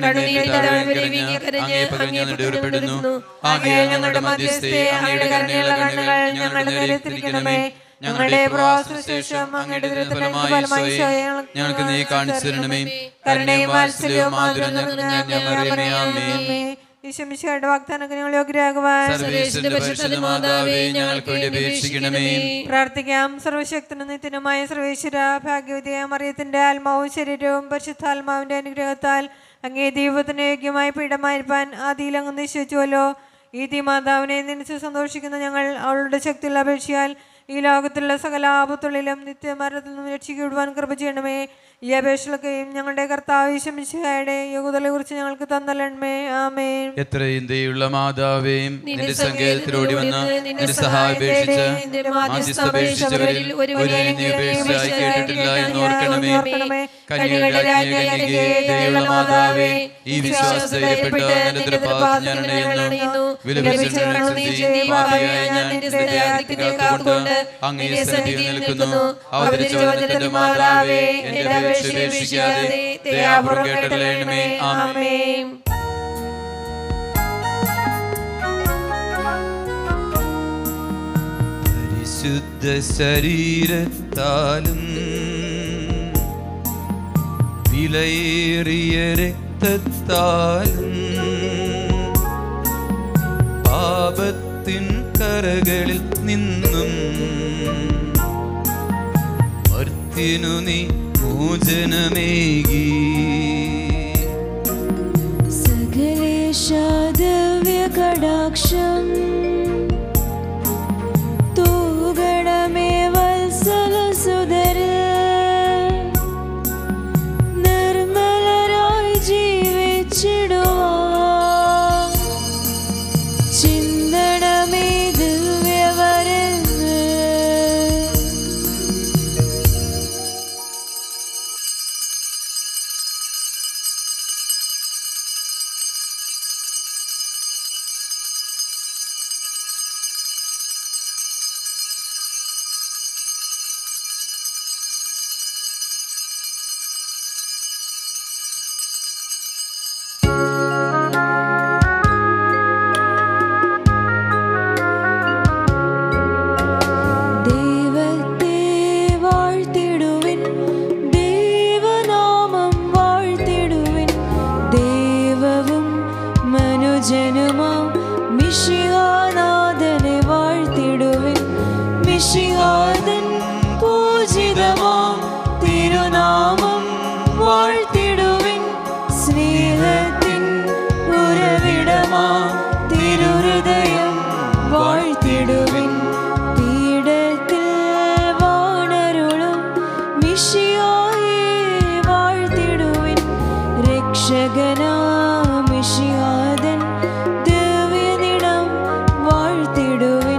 കണ്ണുനീരിൽ കരഞ്ഞ് അങ്ങേ പക്കൽ ഞങ്ങൾ നെടുവേർപ്പെടുന്നു ആകയാൽ ഞങ്ങളുടെ മധ്യസ്ഥേ അങ്ങയുടെ കരുണയുള്ള കണ്ണുകൾ ഞങ്ങളുടെ നേരെ തിരിക്കണമേ ഞങ്ങളുടെ പ്രവാസശേഷം അങ്ങയുടെ ഫലമായി ഞങ്ങൾക്ക് നീ കാണിച്ചു തരണമേ കരുണയും വാത്സല്യവും മാധുരം നിറഞ്ഞ ഞമറിയമേ ആമേൻ ഈശ്വമിശയുടെ വാഗ്ദാനങ്ങൾ ഞങ്ങൾ യോഗ്യരാകുവാൻ സർവേശ്വരന്റെ പരിശുദ്ധ മാതാവേ ഞങ്ങൾക്ക് വേണ്ടി അപേക്ഷിക്കണമേ പ്രാർത്ഥിക്കാം സർവശക്തനും നിത്യനുമായ സർവേശ്വര ഭാഗ്യവതിയായ മറിയത്തിന്റെ ആത്മാവും ശരീരവും പരിശുദ്ധാത്മാവിന്റെ അനുഗ്രഹത്താൽ അങ്ങേ ദൈവത്തിന് യോഗ്യമായ പീഠമായിരിക്കാൻ ആദിയിൽ അങ്ങ് നിശ്ചയിച്ചുവല്ലോ ഈ മാതാവിനെ നിന്നിച്ച് സന്തോഷിക്കുന്ന ഞങ്ങൾ അവളുടെ ശക്തിയുള്ള അപേക്ഷയാൽ ഈ ലോകത്തിലുള്ള സകല ആപത്തുള്ളിലും നിത്യമരണത്തിൽ നിന്നും രക്ഷിക്കപ്പെടുവാൻ കൃപ ചെയ്യണമേ ഈ അപേക്ഷകളൊക്കെയും ഞങ്ങളുടെ കർത്താവ് ഈശ്വമിശിഹായുടെ യോഗ്യതകളെ കുറിച്ച് ഞങ്ങൾക്ക് തന്നല്ലണമേ ആമേൻ എത്രയും ദയുള്ള മാതാവേയും നിന്റെ സങ്കേതത്തിലോടി വന്ന് നിന്റെ സഹായം അപേക്ഷിച്ച് മാധ്യസ്ഥപേക്ഷിച്ചവരിൽ ഒരുവനെ നീ ഉപേക്ഷിച്ചായി കേട്ടിട്ടില്ല എന്ന് ഓർക്കണമേ കന്യകളുടെ രാജ്ഞിയെ ദയുള്ള മാതാവേ ഈ വിശ്വാസത്തിൽപ്പെട്ട് നിന്റെ ഞാൻ അണയുന്നു വിലപിച്ചിട്ടുള്ള പാപിയായ ഞാൻ നിന്റെ സ്നേഹത്തിന് കാത്തുകൊണ്ട് അങ്ങേ സന്നിധിയിൽ നിൽക്കുന്നു അവതരിച്ച വചനത്തിന്റെ മാതാവേ എന്റെ അപേക്ഷ ഉപേക്ഷിക്കാതെ ദയാപുറം കേട്ടല്ലേ ആമേൻ പരിശുദ്ധ ശരീരത്താലും വിലയേറിയ രക്തത്താലും പാപത്തിൻ കരകളിൽ നിന്നും മർത്തിനു നീ മോചനമേകി സകലേശാദവ്യകടാക്ഷം തൂഗണമേ വത്സലസുതരിൽ നിർമ്മലരായി ജീവിച്ചിടുവാൻ ചിന്തണമേ ദിവ്യവരങ്ങൾ ദൈവത്തെ വാഴ്ത്തിടുവിൻ ദൈവനാമം വാഴ്ത്തിടുവിൻ ദൈവവും മനുജനുമാം മിശിഹാനാഥനെ വാഴ്ത്തിടുവിൻ മിശിഹാദൻ പൂജിതമാം തിരുനാമം വാഴ്ത്തിടുവിൻ സ്നേഹത്തിൻ ഉറവിടമാം തിരുഹൃദയം വാഴ്ത്തിടുവിൻ പീഠത്തിൽ വാണരുളും മിശിയായെ വാഴ്ത്തിടുവിൻ രക്ഷകനാ മിശിയാദൻ ദിവ്യനിടം വാഴ്ത്തിടുവിൻ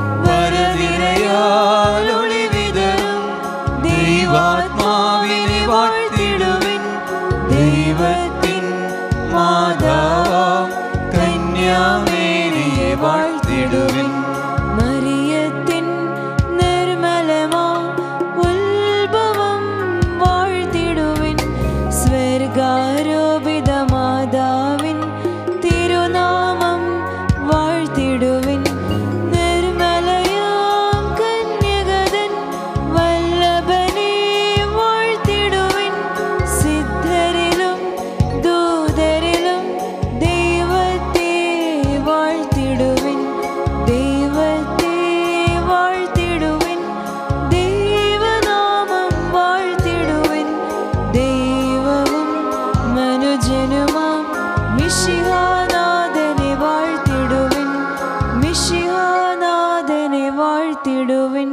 വരനിരയാലൊളിവിതറും ദൈവാത്മാവിനെ വാഴ്ത്തിടുവിൻ ദൈവത്തിൻ മാതാവാം കന്യാമേരിയെ വാഴ്ത്തിടുവിൻ മറിയത്തിൻ നിർമ്മലമാ ഉത്ഭവം വാഴ്ത്തിടുവിൻ സ്വർഗാരോപിത മാതാവിൻ തിരുനാമം വാഴ്ത്തിടുവിൻ നിർമ്മലയാം കന്യകതൻ വല്ലഭനെ വാഴ്ത്തിടുവിൻ സിദ്ധരിലും ദൂതരിലും ദൈവത്തെ വാഴ്ത്തിടുവിൻ ദൈവത്തെ വാഴ്ത്തിടുവിൻ ദൈവനാമം വാഴ്ത്തിടുവിൻ ദൈവവും മനുജനുമാം മിശിഹാനാഥനെ വാഴ്ത്തിടുവിൻ മിശിഹാനാഥനെ വാഴ്ത്തിടുവിൻ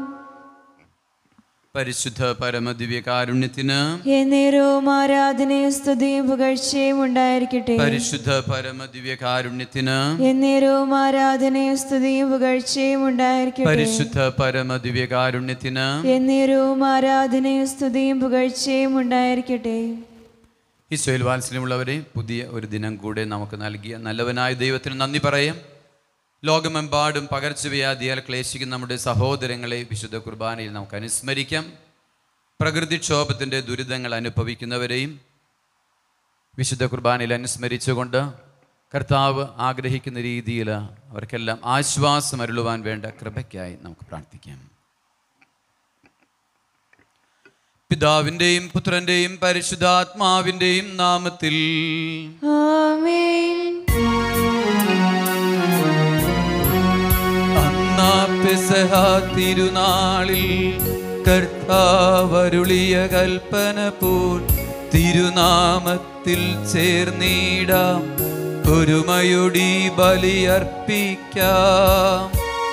പരിശുദ്ധ പരമദിവ്യ കാരുണ്യത്തിന് എന്നേരവും ആരാധനയും സ്തുതിയും പുകഴ്ചയും ഉണ്ടായിരിക്കട്ടെ പരിശുദ്ധ പരമദിവ്യ കാരുണ്യത്തിന് എന്നേരവും ആരാധനയും സ്തുതിയും പുകഴ്ചയും ഉണ്ടായിരിക്കട്ടെ പരിശുദ്ധ പരമദിവ്യ കാരുണ്യത്തിന് എന്നേരവും ആരാധനയും സ്തുതിയും പുകഴ്ചയും ഉണ്ടായിരിക്കട്ടെ ഈശോയിൽ വാത്സല്യമുള്ളവരെ പുതിയ ഒരു ദിനം കൂടെ നമുക്ക് നൽകിയ നല്ലവനായ ദൈവത്തിന് നന്ദി പറയാം ലോകമെമ്പാടും പകർച്ചവ്യാധിയാൽ ക്ലേശിക്കുന്ന നമ്മുടെ സഹോദരങ്ങളെ വിശുദ്ധ കുർബാനയിൽ നമുക്ക് അനുസ്മരിക്കാം പ്രകൃതിക്ഷോഭത്തിൻ്റെ ദുരിതങ്ങൾ അനുഭവിക്കുന്നവരെയും വിശുദ്ധ കുർബാനയിൽ അനുസ്മരിച്ചുകൊണ്ട് കർത്താവ് ആഗ്രഹിക്കുന്ന രീതിയിൽ അവർക്കെല്ലാം ആശ്വാസം അരുളുവാൻ വേണ്ട കൃപയ്ക്കായി നമുക്ക് പ്രാർത്ഥിക്കാം പിതാവിൻ്റെയും പുത്രൻ്റെയും പരിശുദ്ധാത്മാവിൻ്റെയും നാമത്തിൽ ആമേൻ പെസഹ തിരുനാളിൽ കർത്താവരുളിയ കൽപ്പന പോൽ തിരുനാമത്തിൽ ചേർന്നിടാം ഒരുമയൊടി ബലിയർപ്പിക്കാം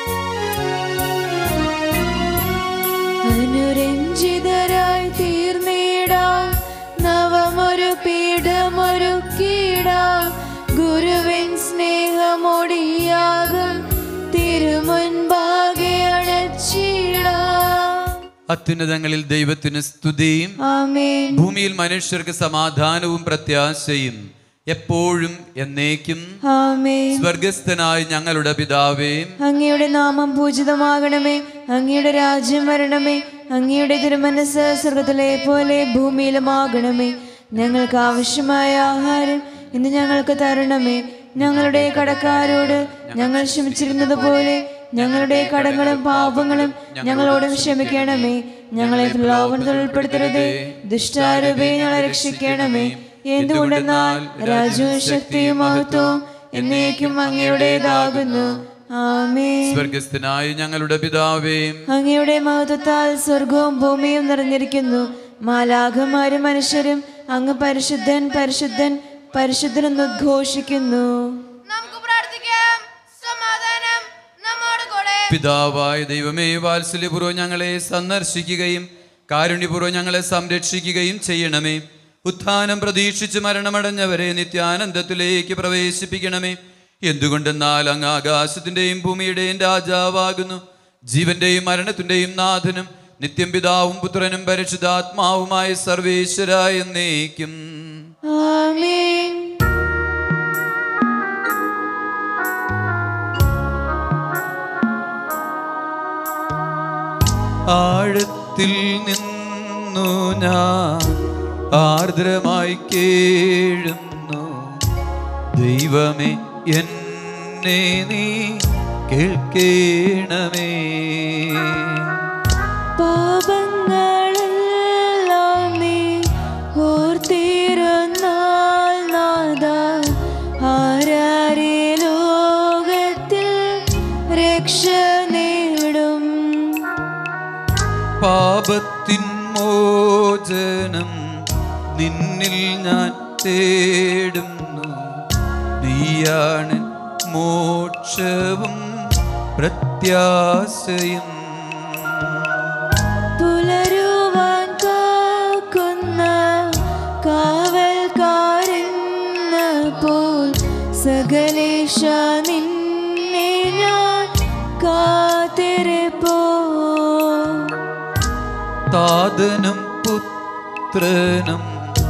അനുരഞ്ജിതരായി തീർന്നിടാം നവമൊരു പീഠമൊരുക്കിടാം ഗുരുവിൻ സ്നേഹമൊടിയാകും തിരുമുൻപാകെ അണച്ചിടാം അത്യുന്നതങ്ങളിൽ ദൈവത്തിന് സ്തുതിയും ആമേൻ ഭൂമിയിൽ മനുഷ്യർക്ക് സമാധാനവും പ്രത്യാശയും എപ്പോഴും എന്നേക്കും ആമേൻ സ്വർഗസ്ഥനായ ഞങ്ങളുടെ പിതാവേ അങ്ങയുടെ നാമം പൂജിതമാകണമേ അങ്ങയുടെ രാജ്യം വരണമേ അങ്ങയുടെ തിരുമനസ് സ്വർഗത്തിലെ പോലെ ഭൂമിയിലുമാകണമേ ഞങ്ങൾക്ക് ആവശ്യമായ ആഹാരം ഇന്ന് ഞങ്ങൾക്ക് തരണമേ ഞങ്ങളുടെ കടക്കാരോട് ഞങ്ങൾ ക്ഷമിച്ചിരുന്നത് പോലെ ഞങ്ങളുടെ കടങ്ങളും പാപങ്ങളും ഞങ്ങളോടും ക്ഷമിക്കണമേ ഞങ്ങളെ പ്രലോഭനത്തിൽ ഉൾപ്പെടുത്തരുതേ ദുഷ്ടാരൂപേ ഞങ്ങളെ രക്ഷിക്കണമേ എന്തുകൊണ്ടെന്നാൽ രാജ്യവും ശക്തിയും മഹത്വവും എന്നേക്കും അങ്ങയുടേതാകുന്നു ആമേൻ സ്വർഗസ്ഥനായ ഞങ്ങളുടെ പിതാവേ അങ്ങയുടെ മഹത്വത്താൽ സ്വർഗവും ഭൂമിയും നിറഞ്ഞിരിക്കുന്നു മാലാഖമാരും മനുഷ്യരും അങ്ങ് പരിശുദ്ധൻ പരിശുദ്ധൻ പരിശുദ്ധൻ എന്ന് ഉദ്ഘോഷിക്കുന്നു നമുക്ക് പ്രാർത്ഥിക്കാം സമാധാനം നമ്മോട് കൂടെ പിതാവായ ദൈവമേ വാത്സല്യപൂർവ്വം ഞങ്ങളെ സന്ദർശിക്കുകയും കാരുണ്യപൂർവ്വം ഞങ്ങളെ സംരക്ഷിക്കുകയും ചെയ്യണമേ ഉത്ഥാനം പ്രതീക്ഷിച്ച് മരണമടഞ്ഞവരെ നിത്യാനന്ദത്തിലേക്ക് പ്രവേശിപ്പിക്കണമേ എന്തുകൊണ്ടെന്നാൽ അങ്ങ് ആകാശത്തിന്റെയും ഭൂമിയുടെയും രാജാവാകുന്നു ജീവന്റെയും മരണത്തിന്റെയും നാഥനും നിത്യം പിതാവും പുത്രനും പരിശുദ്ധാത്മാവുമായ സർവേശ്വരായ എന്നേക്കും ആമേൻ ആഴത്തിൽ നിന്നു ഞാൻ ആർദ്രമായി കേഴുന്നു ദൈവമേ എന്നെ നീ കേൾക്കേണമേ പാപങ്ങളെല്ലാം നീ ഓർത്തിരുന്നാൽ നാഥ ആരാരെ ലോകത്തിൽ രക്ഷ നേടും പാപത്തിൻ മോചനം നിന്നിൽ ഞാൻ തേടുന്നു നീയാണ് മോക്ഷവും പ്രത്യാശയും പുലരുവാൻ കാക്കുന്ന കാവൽക്കാരെന്ന പോൽ സകലേശ നിന്നെ ഞാൻ കാത്തിരിപ്പോ താതനും പുത്രനും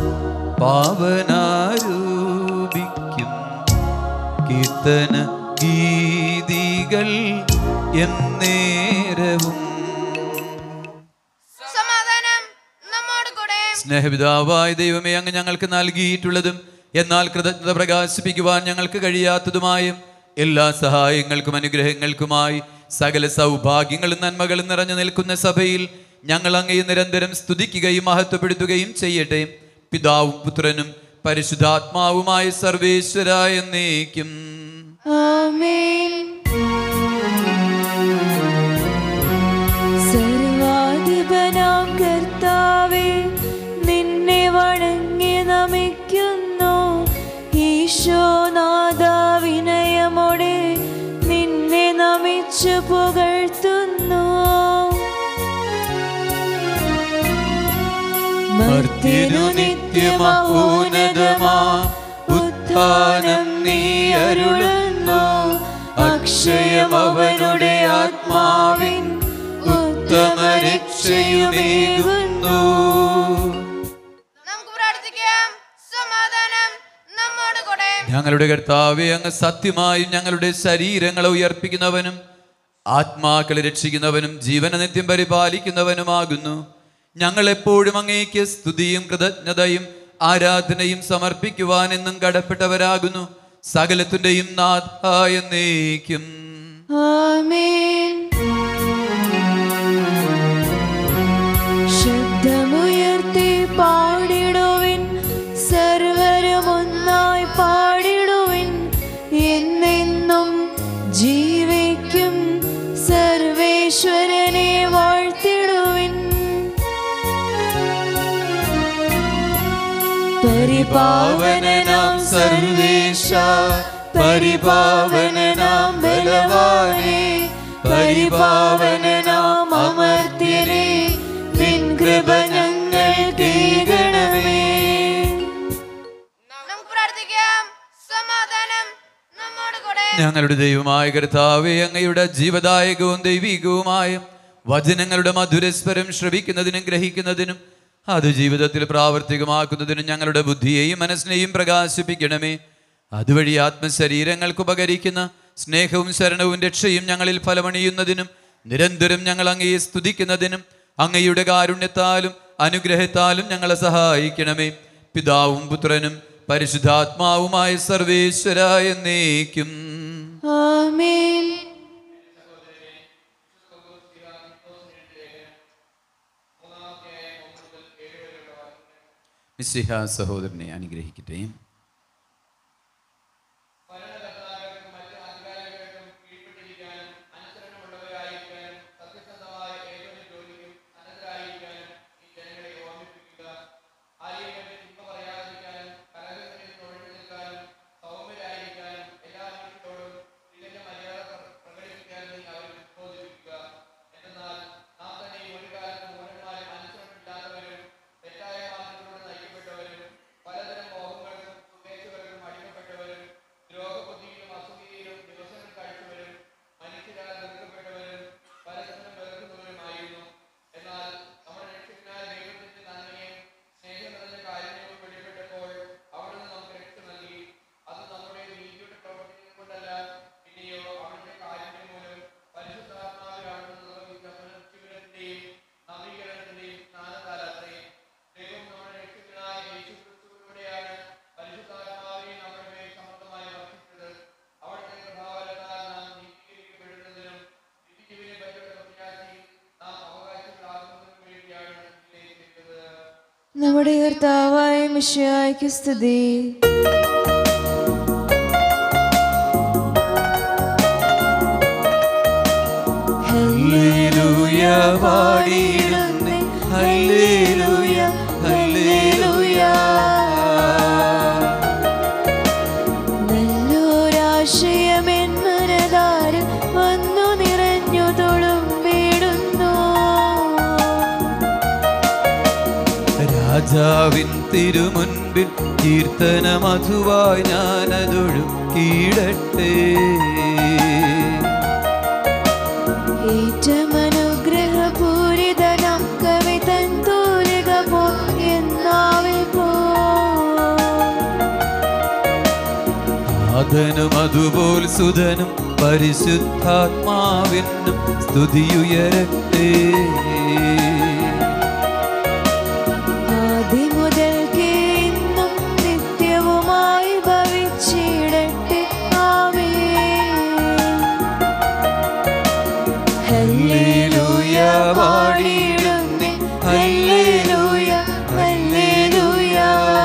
പാവനാരൂപിക്കും കീർത്തന ഗീതികൾ എന്നേരവും സമാധാനം നമ്മോട് കൂടെ സ്നേഹപിതാവായ ദൈവമേ അങ്ങ് ഞങ്ങൾക്ക് നൽകിയിട്ടുള്ളതും എന്നാൽ കൃതജ്ഞത പ്രകാശിപ്പിക്കുവാൻ ഞങ്ങൾക്ക് കഴിയാത്തതുമായ എല്ലാ സഹായങ്ങൾക്കും അനുഗ്രഹങ്ങൾക്കുമായി സകല സൗഭാഗ്യങ്ങളും നന്മകളും നിറഞ്ഞു നിൽക്കുന്ന സഭയിൽ ഞങ്ങൾ അങ്ങയെ നിരന്തരം സ്തുതിക്കുകയും മഹത്വപ്പെടുത്തുകയും ചെയ്യട്ടെ പിതാവും പുത്രനും പരിശുദ്ധാത്മാവുമായ സർവേശ്വരായ എന്നേക്കും ആമേൻ സർവാധിപനാം കർത്താവേ നിന്നെ വണങ്ങി നമിക്കുന്നു ഈശോനാഥ വിനയമോടെ നിന്നെ നമിച്ചു പുകഴ്ത്തുന്നു മർത്യനു നിത്യമഹോന്നതമാ ഉത്ഥാനം നീ അരുളുന്നു അക്ഷയം അവനുടെ ആത്മാവിൻ ഉത്തമ രക്ഷയുമേകുന്നു നമുക്ക് പ്രാർത്ഥിക്കാം സമാധാനം നമ്മോട് കൂടെ ഞങ്ങളുടെ കർത്താവെ അങ്ങ് സത്യമായും ഞങ്ങളുടെ ശരീരങ്ങളെ ഉയർപ്പിക്കുന്നവനും ആത്മാക്കളെ രക്ഷിക്കുന്നവനും ജീവന നിത്യം പരിപാലിക്കുന്നവനുമാകുന്നു ഞങ്ങൾ എപ്പോഴും അങ്ങേക്ക് സ്തുതിയും കൃതജ്ഞതയും ആരാധനയും സമർപ്പിക്കുവാൻ എന്നും കടപ്പെട്ടവരാകുന്നു സകലത്തിന്റെയും നാഥായ എന്നേക്കും ആമേൻ ശബ്ദമുയർത്തി പാടിടുവിൻ സർവരും ഒന്നായി പാടിടുവിൻ എന്നെന്നും ജീവിക്കും സർവേ പാവനനാം സർവേശ പരിപാവനനാം ബലവാനേ പരിപാവനനാം അമർത്യനേ നിൻ കൃപ ഞങ്ങൾ കേൾക്കണമേ നമുക്ക് പ്രാർത്ഥിക്കാം സമാധാനം നമ്മോട് കൂടെ ഞങ്ങളുടെ ദൈവമായ കർത്താവെ അങ്ങയുടെ ജീവദായകവും ദൈവികവുമായ വചനങ്ങളുടെ മധുരസ്വരം ശ്രവിക്കുന്നതിനും ഗ്രഹിക്കുന്നതിനും അത് ജീവിതത്തിൽ പ്രാവർത്തികമാക്കുന്നതിനും ഞങ്ങളുടെ ബുദ്ധിയെയും മനസ്സിനെയും പ്രകാശിപ്പിക്കണമേ അതുവഴി ആത്മശരീരങ്ങൾക്ക് ഉപകരിക്കുന്ന സ്നേഹവും ശരണവും രക്ഷയും ഞങ്ങളിൽ ഫലമണിയുന്നതിനും നിരന്തരം ഞങ്ങൾ അങ്ങയെ സ്തുതിക്കുന്നതിനും അങ്ങയുടെ കാരുണ്യത്താലും അനുഗ്രഹത്താലും ഞങ്ങളെ സഹായിക്കണമേ പിതാവും പുത്രനും പരിശുദ്ധാത്മാവുമായ സർവേശ്വര എന്നേക്കും ആമേൻ മിസ്സിഹ സഹോദരനെ അനുഗ്രഹിക്കട്ടെ നമ്മുടെ കർത്താവായ മിശിഹായ്ക്ക് സ്തുതി ഹല്ലേലൂയ പാടിയിടുന്നേ ഹല്ലേലൂയ ഹല്ലേലൂയ നല്ലൊരാശയമെൻ മനതാരിൽ വന്നു നിറഞ്ഞു തുളുമ്പിടുന്നു രാജാവിൻ തിരുമുൻപിൽ കീർത്തന മധുവായി ഞാനതൊഴും കീഴട്ടെ ഏറ്റവും അനുഗ്രഹപൂരിതനം കവി തൻ തൂലിക പോ എന്നാവിൽ പോ നാഥനും അതുപോൽ സുതനും പരിശുദ്ധാത്മാവിനും സ്തുതിയുയരട്ടെ ആദ്യം മുതൽക്കേ ഇന്നും നിത്യവുമായി ഭവിച്ചിടട്ടെ ആമേൻ ഹല്ലേലൂയ പാടിയിടുന്നേ ഹല്ലേലൂയ ഹല്ലേലൂയ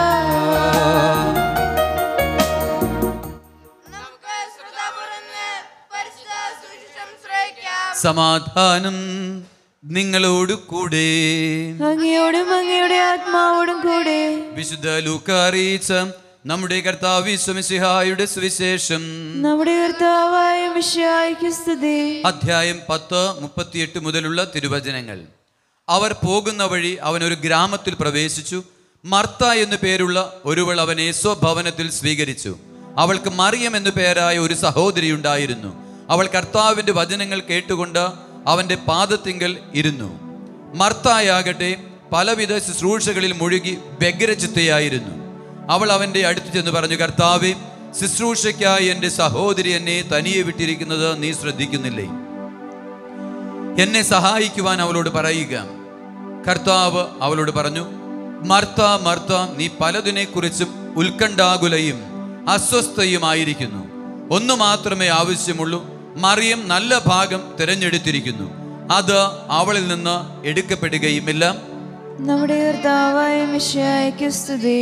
നമുക്ക് ശ്രദ്ധാപൂർവ്വം പരിശുദ്ധ സുവിശേഷം ശ്രവിക്കാം സമാധാനം നിങ്ങളോട് കൂടെ അങ്ങയോടും അങ്ങയുടെ ആത്മാവോടും കൂടെ വിശുദ്ധ ലൂക്ക അറിയിച്ച നമ്മുടെ കർത്താവ് വിശ്വമിസിഹായുടെ സുവിശേഷം നമ്മുടെ കർത്താവായ മിശിഹായ്ക്ക് സ്തുതി അധ്യായം പത്ത് മുപ്പത്തിയെട്ട് മുതലുള്ള തിരുവചനങ്ങൾ അവർ പോകുന്ന വഴി അവൻ ഒരു ഗ്രാമത്തിൽ പ്രവേശിച്ചു മർത്ത എന്നു പേരുള്ള ഒരുവൾ അവനെ സ്വഭവനത്തിൽ സ്വീകരിച്ചു അവൾക്ക് മറിയം എന്നു പേരായ ഒരു സഹോദരി ഉണ്ടായിരുന്നു അവൾ കർത്താവിൻ്റെ വചനങ്ങൾ കേട്ടുകൊണ്ട് അവൻ്റെ പാദത്തിങ്കൽ ഇരുന്നു മർത്തായാകട്ടെ പലവിധ ശുശ്രൂഷകളിൽ മുഴുകി വ്യഗ്രചിത്തയായിരുന്നു അവൾ അവൻ്റെ അടുത്ത് ചെന്ന് പറഞ്ഞു കർത്താവെ ശുശ്രൂഷയ്ക്കായി എൻ്റെ സഹോദരി എന്നെ തനിയെ വിട്ടിരിക്കുന്നത് നീ ശ്രദ്ധിക്കുന്നില്ലേ എന്നെ സഹായിക്കുവാൻ അവളോട് പറയുക കർത്താവ് അവളോട് പറഞ്ഞു മർത്ത മർത്ത നീ പലതിനെക്കുറിച്ചും ഉത്കണ്ഠാകുലയും അസ്വസ്ഥയുമായിരിക്കുന്നു ഒന്നു മാത്രമേ ആവശ്യമുള്ളൂ മറിയം നല്ല ഭാഗം തിരഞ്ഞെടുത്തിരിക്കുന്നു അത് അവളിൽ നിന്ന് എടുക്കപ്പെടുകയുമില്ല നമ്മുടെ കർത്താവായ മിശിഹായ്ക്ക് സ്തുതി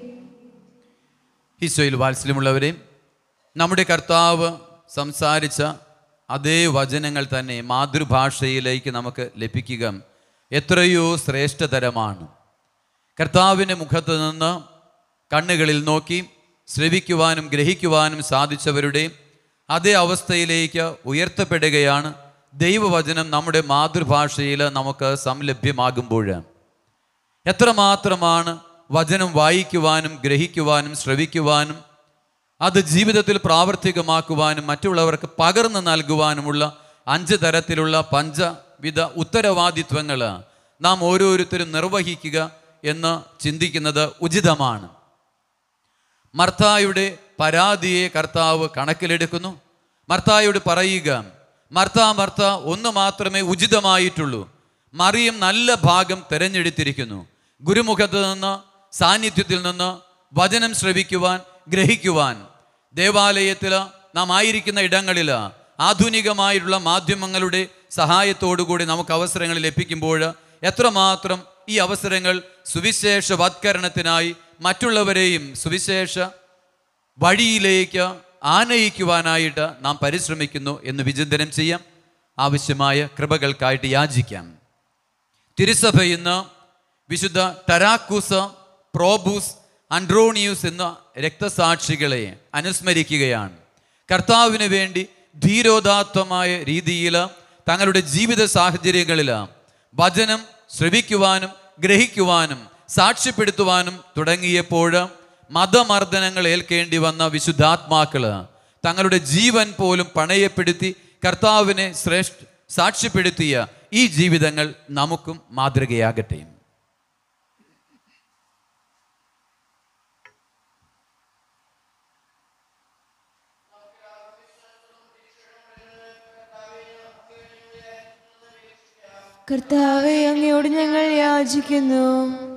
ഈശോയിൽ വാത്സല്യമുള്ളവരെ നമ്മുടെ കർത്താവ് സംസാരിച്ച അതേ വചനങ്ങൾ തന്നെ മാതൃഭാഷയിലേക്ക് നമുക്ക് ലഭിക്കുക എത്രയോ ശ്രേഷ്ഠതരമാണ് കർത്താവിൻ്റെ മുഖത്ത് നിന്ന് കണ്ണുകളിൽ നോക്കി ശ്രവിക്കുവാനും ഗ്രഹിക്കുവാനും സാധിച്ചവരുടെ അതേ അവസ്ഥയിലേക്ക് ഉയർത്തപ്പെടുകയാണ് ദൈവവചനം നമ്മുടെ മാതൃഭാഷയിൽ നമുക്ക് സംലഭ്യമാകുമ്പോൾ എത്രമാത്രമാണ് വചനം വായിക്കുവാനും ഗ്രഹിക്കുവാനും ശ്രവിക്കുവാനും അത് ജീവിതത്തിൽ പ്രാവർത്തികമാക്കുവാനും മറ്റുള്ളവർക്ക് പകർന്നു നൽകുവാനുമുള്ള അഞ്ച് തരത്തിലുള്ള പഞ്ചവിധ ഉത്തരവാദിത്വങ്ങൾ നാം ഓരോരുത്തരും നിർവഹിക്കുക എന്ന് ചിന്തിക്കുന്നത് ഉചിതമാണ് മർത്തായുടെ പരാതിയെ കർത്താവ് കണക്കിലെടുക്കുന്നു മർത്തായോട് പറയുക മർത്ത മർത്ത ഒന്ന് മാത്രമേ ഉചിതമായിട്ടുള്ളൂ മറിയം നല്ല ഭാഗം തിരഞ്ഞെടുത്തിരിക്കുന്നു ഗുരുമുഖത്ത് നിന്ന് സാന്നിധ്യത്തിൽ നിന്ന് വചനം ശ്രവിക്കുവാൻ ഗ്രഹിക്കുവാൻ ദേവാലയത്തിൽ നാം ആയിരിക്കുന്ന ഇടങ്ങളിൽ ആധുനികമായിട്ടുള്ള മാധ്യമങ്ങളുടെ സഹായത്തോടുകൂടി നമുക്ക് അവസരങ്ങൾ ലഭിക്കുമ്പോൾ എത്രമാത്രം ഈ അവസരങ്ങൾ സുവിശേഷവത്കരണത്തിനായി മറ്റുള്ളവരെയും സുവിശേഷ വഴിയിലേക്ക് ആനയിക്കുവാനായിട്ട് നാം പരിശ്രമിക്കുന്നു എന്ന് വിചിന്തനം ചെയ്യാം ആവശ്യമായ കൃപകൾക്കായിട്ട് യാചിക്കാം തിരുസഭ ഇന്ന് വിശുദ്ധ ടരാക്കൂസ് പ്രോബൂസ് അൻഡ്രോണിയൂസ് എന്ന രക്തസാക്ഷികളെ അനുസ്മരിക്കുകയാണ് കർത്താവിന് വേണ്ടി ധീരോദാത്തമായ രീതിയിൽ തങ്ങളുടെ ജീവിത സാഹചര്യങ്ങളിൽ വചനം ശ്രവിക്കുവാനും ഗ്രഹിക്കുവാനും സാക്ഷ്യപ്പെടുത്തുവാനും തുടങ്ങിയപ്പോൾ മതമർദ്ദനങ്ങൾ ഏൽക്കേണ്ടി വന്ന വിശുദ്ധാത്മാക്കള് തങ്ങളുടെ ജീവൻ പോലും പണയപ്പെടുത്തി കർത്താവിനെ ശ്രേഷ്ഠ സാക്ഷ്യപ്പെടുത്തിയ ഈ ജീവിതങ്ങൾ നമുക്കും മാതൃകയാകട്ടെ കർത്താവെ അങ്ങയോട് ഞങ്ങൾ യാചിക്കുന്നു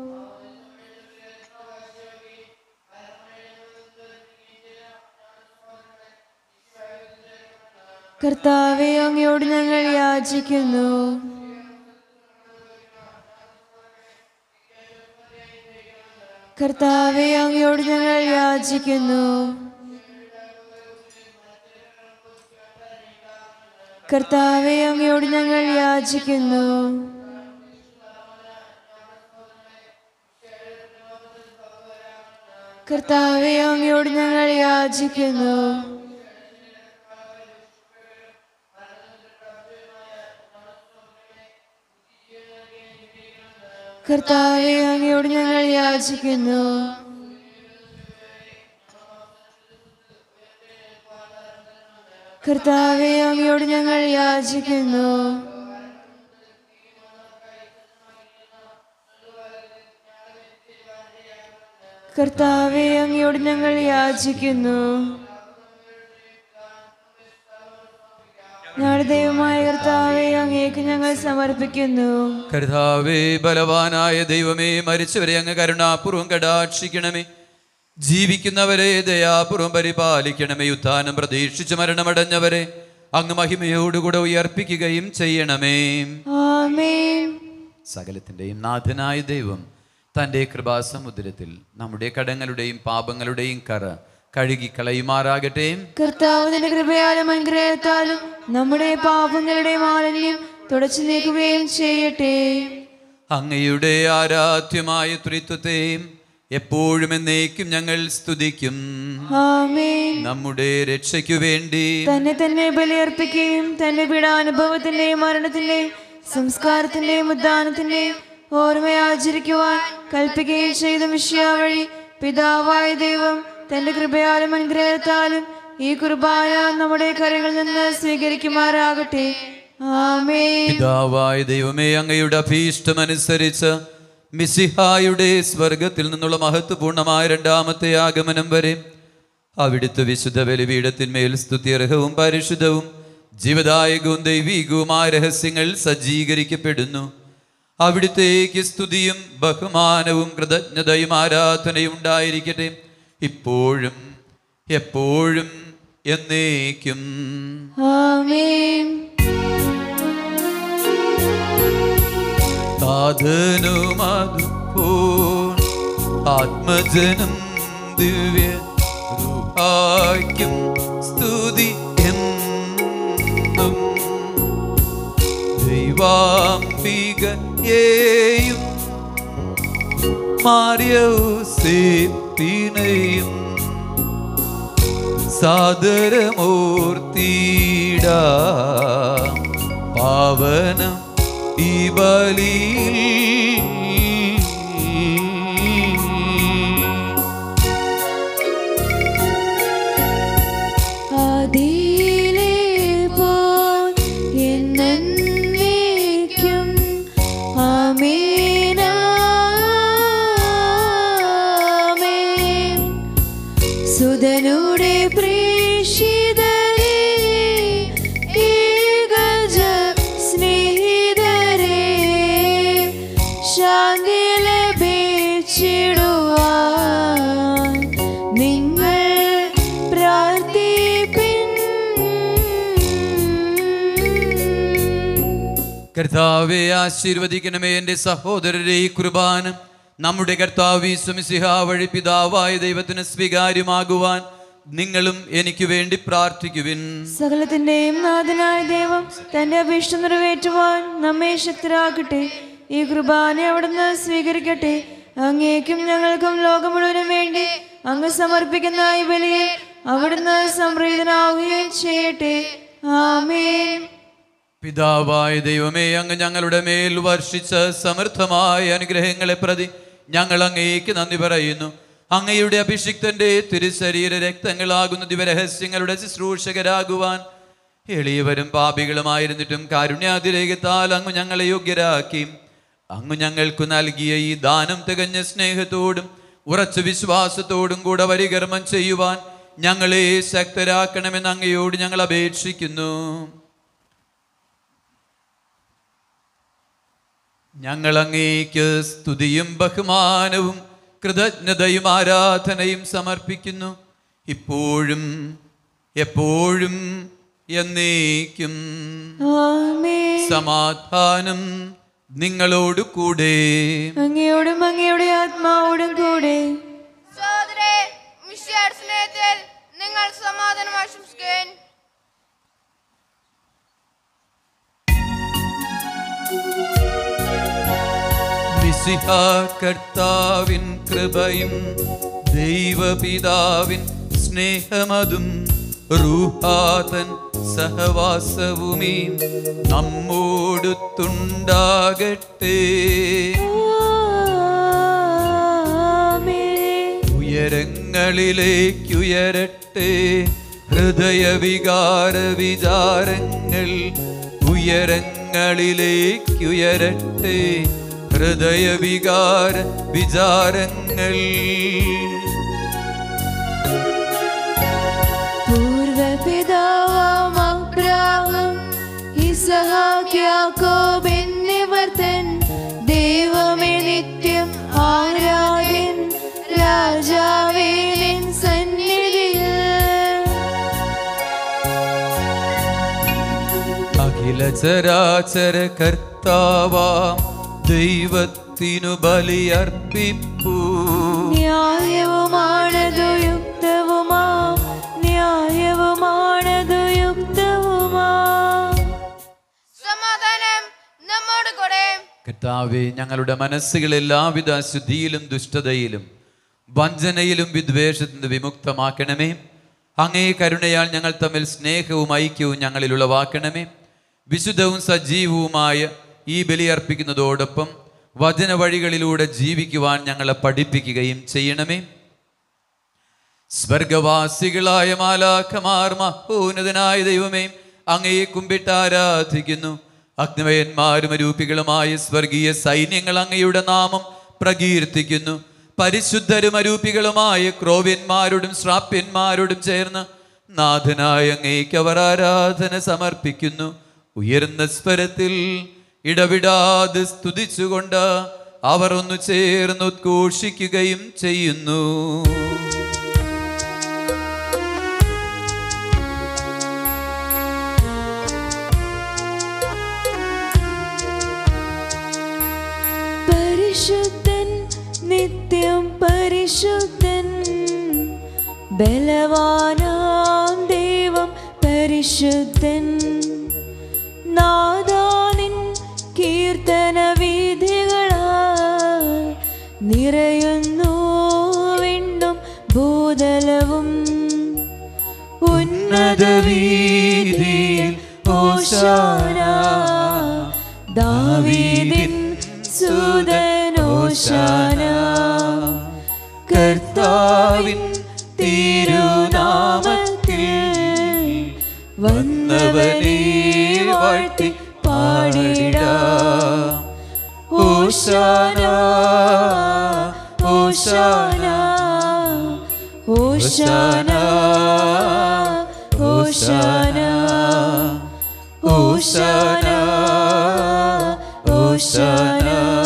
കർത്താവെ അങ്ങയോട് ഞങ്ങൾ യാചിക്കുന്നു കർത്താവെ അങ്ങയോട് ഞങ്ങൾ യാചിക്കുന്നു കർത്താവെ അങ്ങയോട് ഞങ്ങൾ യാചിക്കുന്നു കർത്താവെ അങ്ങയോട് ഞങ്ങൾ യാചിക്കുന്നു കർത്താവെ അങ്ങയോട് ഞങ്ങൾ യാചിക്കുന്നു കർത്താവെ അങ്ങയോട് ഞങ്ങൾ യാചിക്കുന്നു കർത്താവെ അങ്ങയോട് ഞങ്ങൾ യാചിക്കുന്നു ഞങ്ങളുടെ ദൈവമായ കർത്താവെ അങ്ങേക്ക് ഞങ്ങൾ സമർപ്പിക്കുന്നു കർത്താവേ ബലവാനായ ദൈവമേ മരിച്ചവരെ അങ്ങ് കരുണാപൂർവം കടാക്ഷിക്കണമേ ജീവിക്കുന്നവരെ ദയാപൂർവം പരിപാലിക്കണമേ ഉത്ഥാനം പ്രതീക്ഷിച്ച് മരണമടഞ്ഞവരെ അങ്ങ് മഹിമയോടുകൂടെ ഉയർപ്പിക്കുകയും ചെയ്യണമേ ആമേൻ സകലത്തിൻ്റെയും നാഥനായ ദൈവം തൻ്റെ കൃപാസമുദ്രത്തിൽ നമ്മുടെ കടങ്ങളുടെയും പാപങ്ങളുടെയും കറ കഴുകി കളയുമാറാകട്ടെ കർത്താവിന്റെ കൃപയാലും അനുഗ്രഹത്താലും നമ്മുടെ പാപങ്ങളുടെ മാലിന്യം തുടച്ചു നീക്കുകയും ചെയ്യട്ടെ അങ്ങയുടെ ആരാധ്യമായ ത്രിത്വത്തെയും എപ്പോഴും എന്നേക്കും ഞങ്ങൾ സ്തുതിക്കും ആമേൻ നമ്മുടെ രക്ഷയ്ക്കു വേണ്ടി തന്നെ തന്നെ ബലിയർപ്പിക്കുകയും തന്റെ പീഡാനുഭവത്തിന്റെയും മരണത്തിന്റെയും സംസ്കാരത്തിന്റെയും ഉദ്ധാനത്തിന്റെയും ഓർമ്മ ആചരിക്കുവാൻ കൽപ്പിക്കുകയും ചെയ്ത വിഷയ വഴി പിതാവായ ദൈവം തന്റെ കൃപയാലും അനുഗ്രഹത്താലും ഈ കുർബാന നമ്മുടെ കരങ്ങളിൽ നിന്ന് സ്വീകരിക്കുമാറാകട്ടെ ആമേൻ പിതാവായ ദൈവമേ അങ്ങയുടെ അഭീഷ്ടമനുസരിച്ച് മിസിഹായുടെ സ്വർഗത്തിൽ നിന്നുള്ള മഹത്വപൂർണമായ രണ്ടാമത്തെ ആഗമനം വരെ അവിടുത്തെ വിശുദ്ധ ബലിപീഠത്തിന്മേൽ സ്തുത്യർഹവും പരിശുദ്ധവും ജീവദായകവും ദൈവികവുമായ രഹസ്യങ്ങൾ സജ്ജീകരിക്കപ്പെടുന്നു അവിടുത്തേക്ക് സ്തുതിയും ബഹുമാനവും കൃതജ്ഞതയും ആരാധനയും ഉണ്ടായിരിക്കട്ടെ ഇപ്പോഴും എപ്പോഴും എന്നേക്കും ആമേൻ സാധനുമതുപോ ആത്മജനം ദിവ്യ റുഹായ്ക്കും സ്തുതി എന്നും ദൈവാംബികയെയും മാറിയൗസേപ്പിനെയും പിണയും സാദരമൂർത്തിട പാവനം ഈ ബലിയിൽ അതിലേ പോൽ എന്നേക്കും ആമേനാമേൻ സുതനുടെ പ്രേഷിതരേ ഏകജ സ്നേഹിതരേ ശാന്തി ലഭിച്ചിടുവാൻ നിങ്ങൾ പ്രാർത്ഥിപ്പിൻ കർത്താവെ ആശീർവദിക്കണമേ എൻ്റെ സഹോദരരെ ഈ കുർബാന നമ്മുടെ കർത്താവ് സുമിസിഹ വഴി പിതാവായ ദൈവത്തിന് സ്വീകാര്യമാകുവാൻ നിങ്ങളും എനിക്ക് വേണ്ടി പ്രാർത്ഥിക്കുവിൻ സകലത്തിന്റെയും നാഥനായ ദൈവം തന്റെ അഭീഷ്ടം നിറവേറ്റുവാൻ നമ്മെ ശക്തരാക്കട്ടെ ഈ കുർബാന അവിടുന്ന് സ്വീകരിക്കട്ടെ അങ്ങേക്കും ഞങ്ങൾക്കും ലോകം മുഴുവനും വേണ്ടി അങ്ങ് സമർപ്പിക്കുന്ന ഈ ബലിയിൽ അവിടുന്ന് സംപ്രീതനാവുകയും ചെയ്യട്ടെ ആമേൻ പിതാവായ ദൈവമേ അങ്ങ് ഞങ്ങളുടെ മേൽ വർഷിച്ച സമൃദ്ധമായ അനുഗ്രഹങ്ങളെ പ്രതി ഞങ്ങൾ അങ്ങേക്ക് നന്ദി പറയുന്നു അങ്ങയുടെ അഭിഷിക്തന്റെ തിരുശരീര രക്തങ്ങളാകുന്ന ദിവരഹസ്യങ്ങളുടെ ശുശ്രൂഷകരാകുവാൻ എളിയവരും പാപികളുമായിരുന്നിട്ടും കാരുണ്യാതിരേകത്താൽ അങ്ങ് ഞങ്ങളെ യോഗ്യരാക്കി അങ്ങ് ഞങ്ങൾക്ക് നൽകിയ ഈ ദാനം തികഞ്ഞ സ്നേഹത്തോടും ഉറച്ച വിശ്വാസത്തോടും കൂടെ പരികർമ്മം ചെയ്യുവാൻ ഞങ്ങളെ ശക്തരാക്കണമെന്ന് അങ്ങയോട് ഞങ്ങൾ അപേക്ഷിക്കുന്നു ഞങ്ങൾ അങ്ങേക്ക് സ്തുതിയും ബഹുമാനവും കൃതജ്ഞതയും ആരാധനയും സമർപ്പിക്കുന്നു ഇപ്പോഴും എപ്പോഴും എന്നേക്കും ആമേൻ സമാധാനം നിങ്ങളോട് കൂടെ അങ്ങയോടും അങ്ങയുടെ ആത്മാവോടും കൂടെ സഹോദരേ മിശ്യാർ സ്നേഹത്തിൽ നിങ്ങൾ സമാധാനം ആശംസിക്കാൻ മിശിഹ കർത്താവിൻ കൃപയും ദൈവപിതാവിൻ സ്നേഹമതും റൂഹാതൻ സഹവാസവുമീ നമ്മോടുത്തുണ്ടാകട്ടെ ആമേൻ ഉയരങ്ങളിലേക്കുയരട്ടെ ഹൃദയവികാര വിചാരങ്ങൾ ഉയരങ്ങളിലേക്കുയരട്ടെ ഹൃദയവികാര വിചാരങ്ങൾ പൂർവപിതാവാം അബ്രാഹം ഇസഹാക്ക് യാക്കോബ് എന്നിവർ തൻ ദൈവമേ നിത്യം ആരാധ്യൻ രാജാവേ നിൻ സന്നിധിയിൽ അഖില ചരാചര കർത്താവാം ദൈവത്തിനു ബലിയർപ്പിപ്പൂ ന്യായവുമാണതു യുക്തവുമാ ന്യായവുമാണതു യുക്തവുമാ സമാധാനം നമ്മോട് കൂടെ കർത്താവെ ഞങ്ങളുടെ മനസ്സുകൾ എല്ലാവിധ അശുദ്ധിയിലും ദുഷ്ടതയിലും വഞ്ചനയിലും വിദ്വേഷത്തിന് വിമുക്തമാക്കണമേ അങ്ങേ കരുണയാൽ ഞങ്ങൾ തമ്മിൽ സ്നേഹവും ഐക്യവും ഞങ്ങളിൽ ഉളവാക്കണമേ വിശുദ്ധവും സജീവവുമായ ഈ ബലിയർപ്പിക്കുന്നതോടൊപ്പം വചന വഴികളിലൂടെ ജീവിക്കുവാൻ ഞങ്ങളെ പഠിപ്പിക്കുകയും ചെയ്യണമേ സ്വർഗവാസികളായ മാലാഖമാർ മഹോന്നതനായ ദൈവമേ അങ്ങയെ കുമ്പിട്ട് ആരാധിക്കുന്നു അഗ്നിവയന്മാരും അരൂപികളുമായ സ്വർഗീയ സൈന്യങ്ങൾ അങ്ങയുടെ നാമം പ്രകീർത്തിക്കുന്നു പരിശുദ്ധരും അരൂപികളുമായ ക്രോവ്യന്മാരോടും ശ്രാപ്യന്മാരോടും ചേർന്ന് നാഥനായ അങ്ങേക്ക് അവർ ആരാധന സമർപ്പിക്കുന്നു ഉയർന്ന സ്വരത്തിൽ ഇടവിടാതെ സ്തുതിച്ചുകൊണ്ട് അവർ ഒന്ന് ചേർന്ന് ഉദ്ഘോഷിക്കുകയും ചെയ്യുന്നു പരിശുദ്ധൻ നിത്യം പരിശുദ്ധൻ ബലവാനാം ദൈവം പരിശുദ്ധൻ നാദാനിൻ കീർത്തന വീഥികളാൽ നിറയുന്നു വിണ്ണും ഉന്നത വീതിയിൽ ഓശാന ദാവീദിൻ സുതനോശാന കർത്താവിൻ തിരുനാമത്തിൽ വന്നവനെ വാഴ്ത്തി പാടിടാം ഓശാന ഓശാന ഓശാന ഓശാന ഓശാന ഓശാന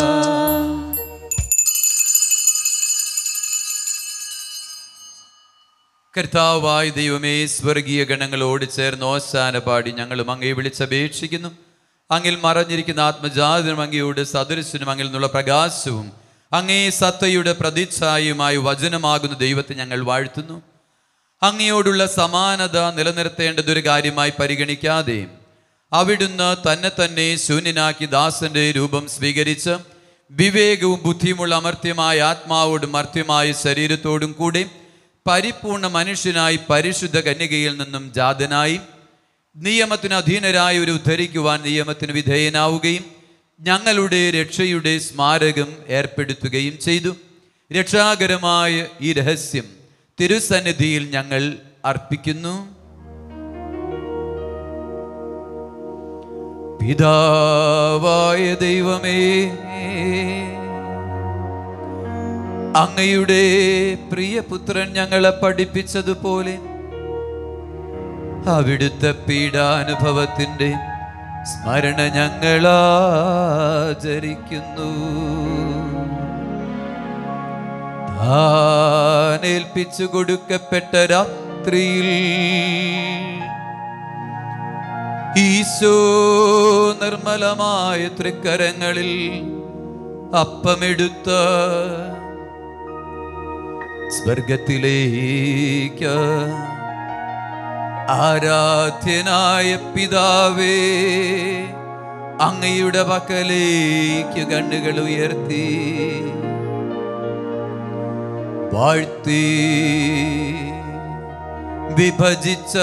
കർത്താവായ ദൈവമേ സ്വർഗീയ ഗണങ്ങളോട് ചേർന്ന് ഓശാന പാടി ഞങ്ങളും അങ്ങേ വിളിച്ചപേക്ഷിക്കുന്നു അങ്ങിൽ മറഞ്ഞിരിക്കുന്ന ആത്മജാതനും അങ്ങയോട് സദൃശനും അങ്ങിൽ നിന്നുള്ള പ്രകാശവും അങ്ങേ സത്തയുടെ പ്രതിച്ഛായുമായി വചനമാകുന്ന ദൈവത്തെ ഞങ്ങൾ വാഴ്ത്തുന്നു അങ്ങയോടുള്ള സമാനത നിലനിർത്തേണ്ടതൊരു കാര്യമായി പരിഗണിക്കാതെ അവിടുന്ന് തന്നെ തന്നെ ശൂന്യനാക്കി ദാസന്റെ രൂപം സ്വീകരിച്ച് വിവേകവും ബുദ്ധിയുമുള്ള അമർത്യമായ ആത്മാവോടും മർത്യമായ ശരീരത്തോടും കൂടെ പരിപൂർണ മനുഷ്യനായി പരിശുദ്ധ കന്യകയിൽ നിന്നും ജാതനായി നിയമത്തിന് അധീനരായ ഒരു ഉദ്ധരിക്കുവാൻ നിയമത്തിന് വിധേയനാവുകയും ഞങ്ങളുടെ രക്ഷയുടെ സ്മാരകം ഏർപ്പെടുത്തുകയും ചെയ്തു രക്ഷാകരമായ ഈ രഹസ്യം തിരുസന്നിധിയിൽ ഞങ്ങൾ അർപ്പിക്കുന്നു പിതാവായ ദൈവമേ അങ്ങയുടെ പ്രിയപുത്രൻ ഞങ്ങളെ പഠിപ്പിച്ചതുപോലെ അവിടുത്തെ പീഡാനുഭവത്തിന്റെ സ്മരണ ഞങ്ങൾ ആചരിക്കുന്നു താനേൽപ്പിച്ചു കൊടുക്കപ്പെട്ട രാത്രിയിൽ ഈശോ നിർമ്മലമായ തൃക്കരങ്ങളിൽ അപ്പമെടുത്ത് സ്വർഗത്തിലേക്ക് ആരാധ്യനായ പിതാവേ അങ്ങയുടെ പക്കലേക്ക് കണ്ണുകൾ ഉയർത്തി വാഴ്ത്തി വിഭജിച്ച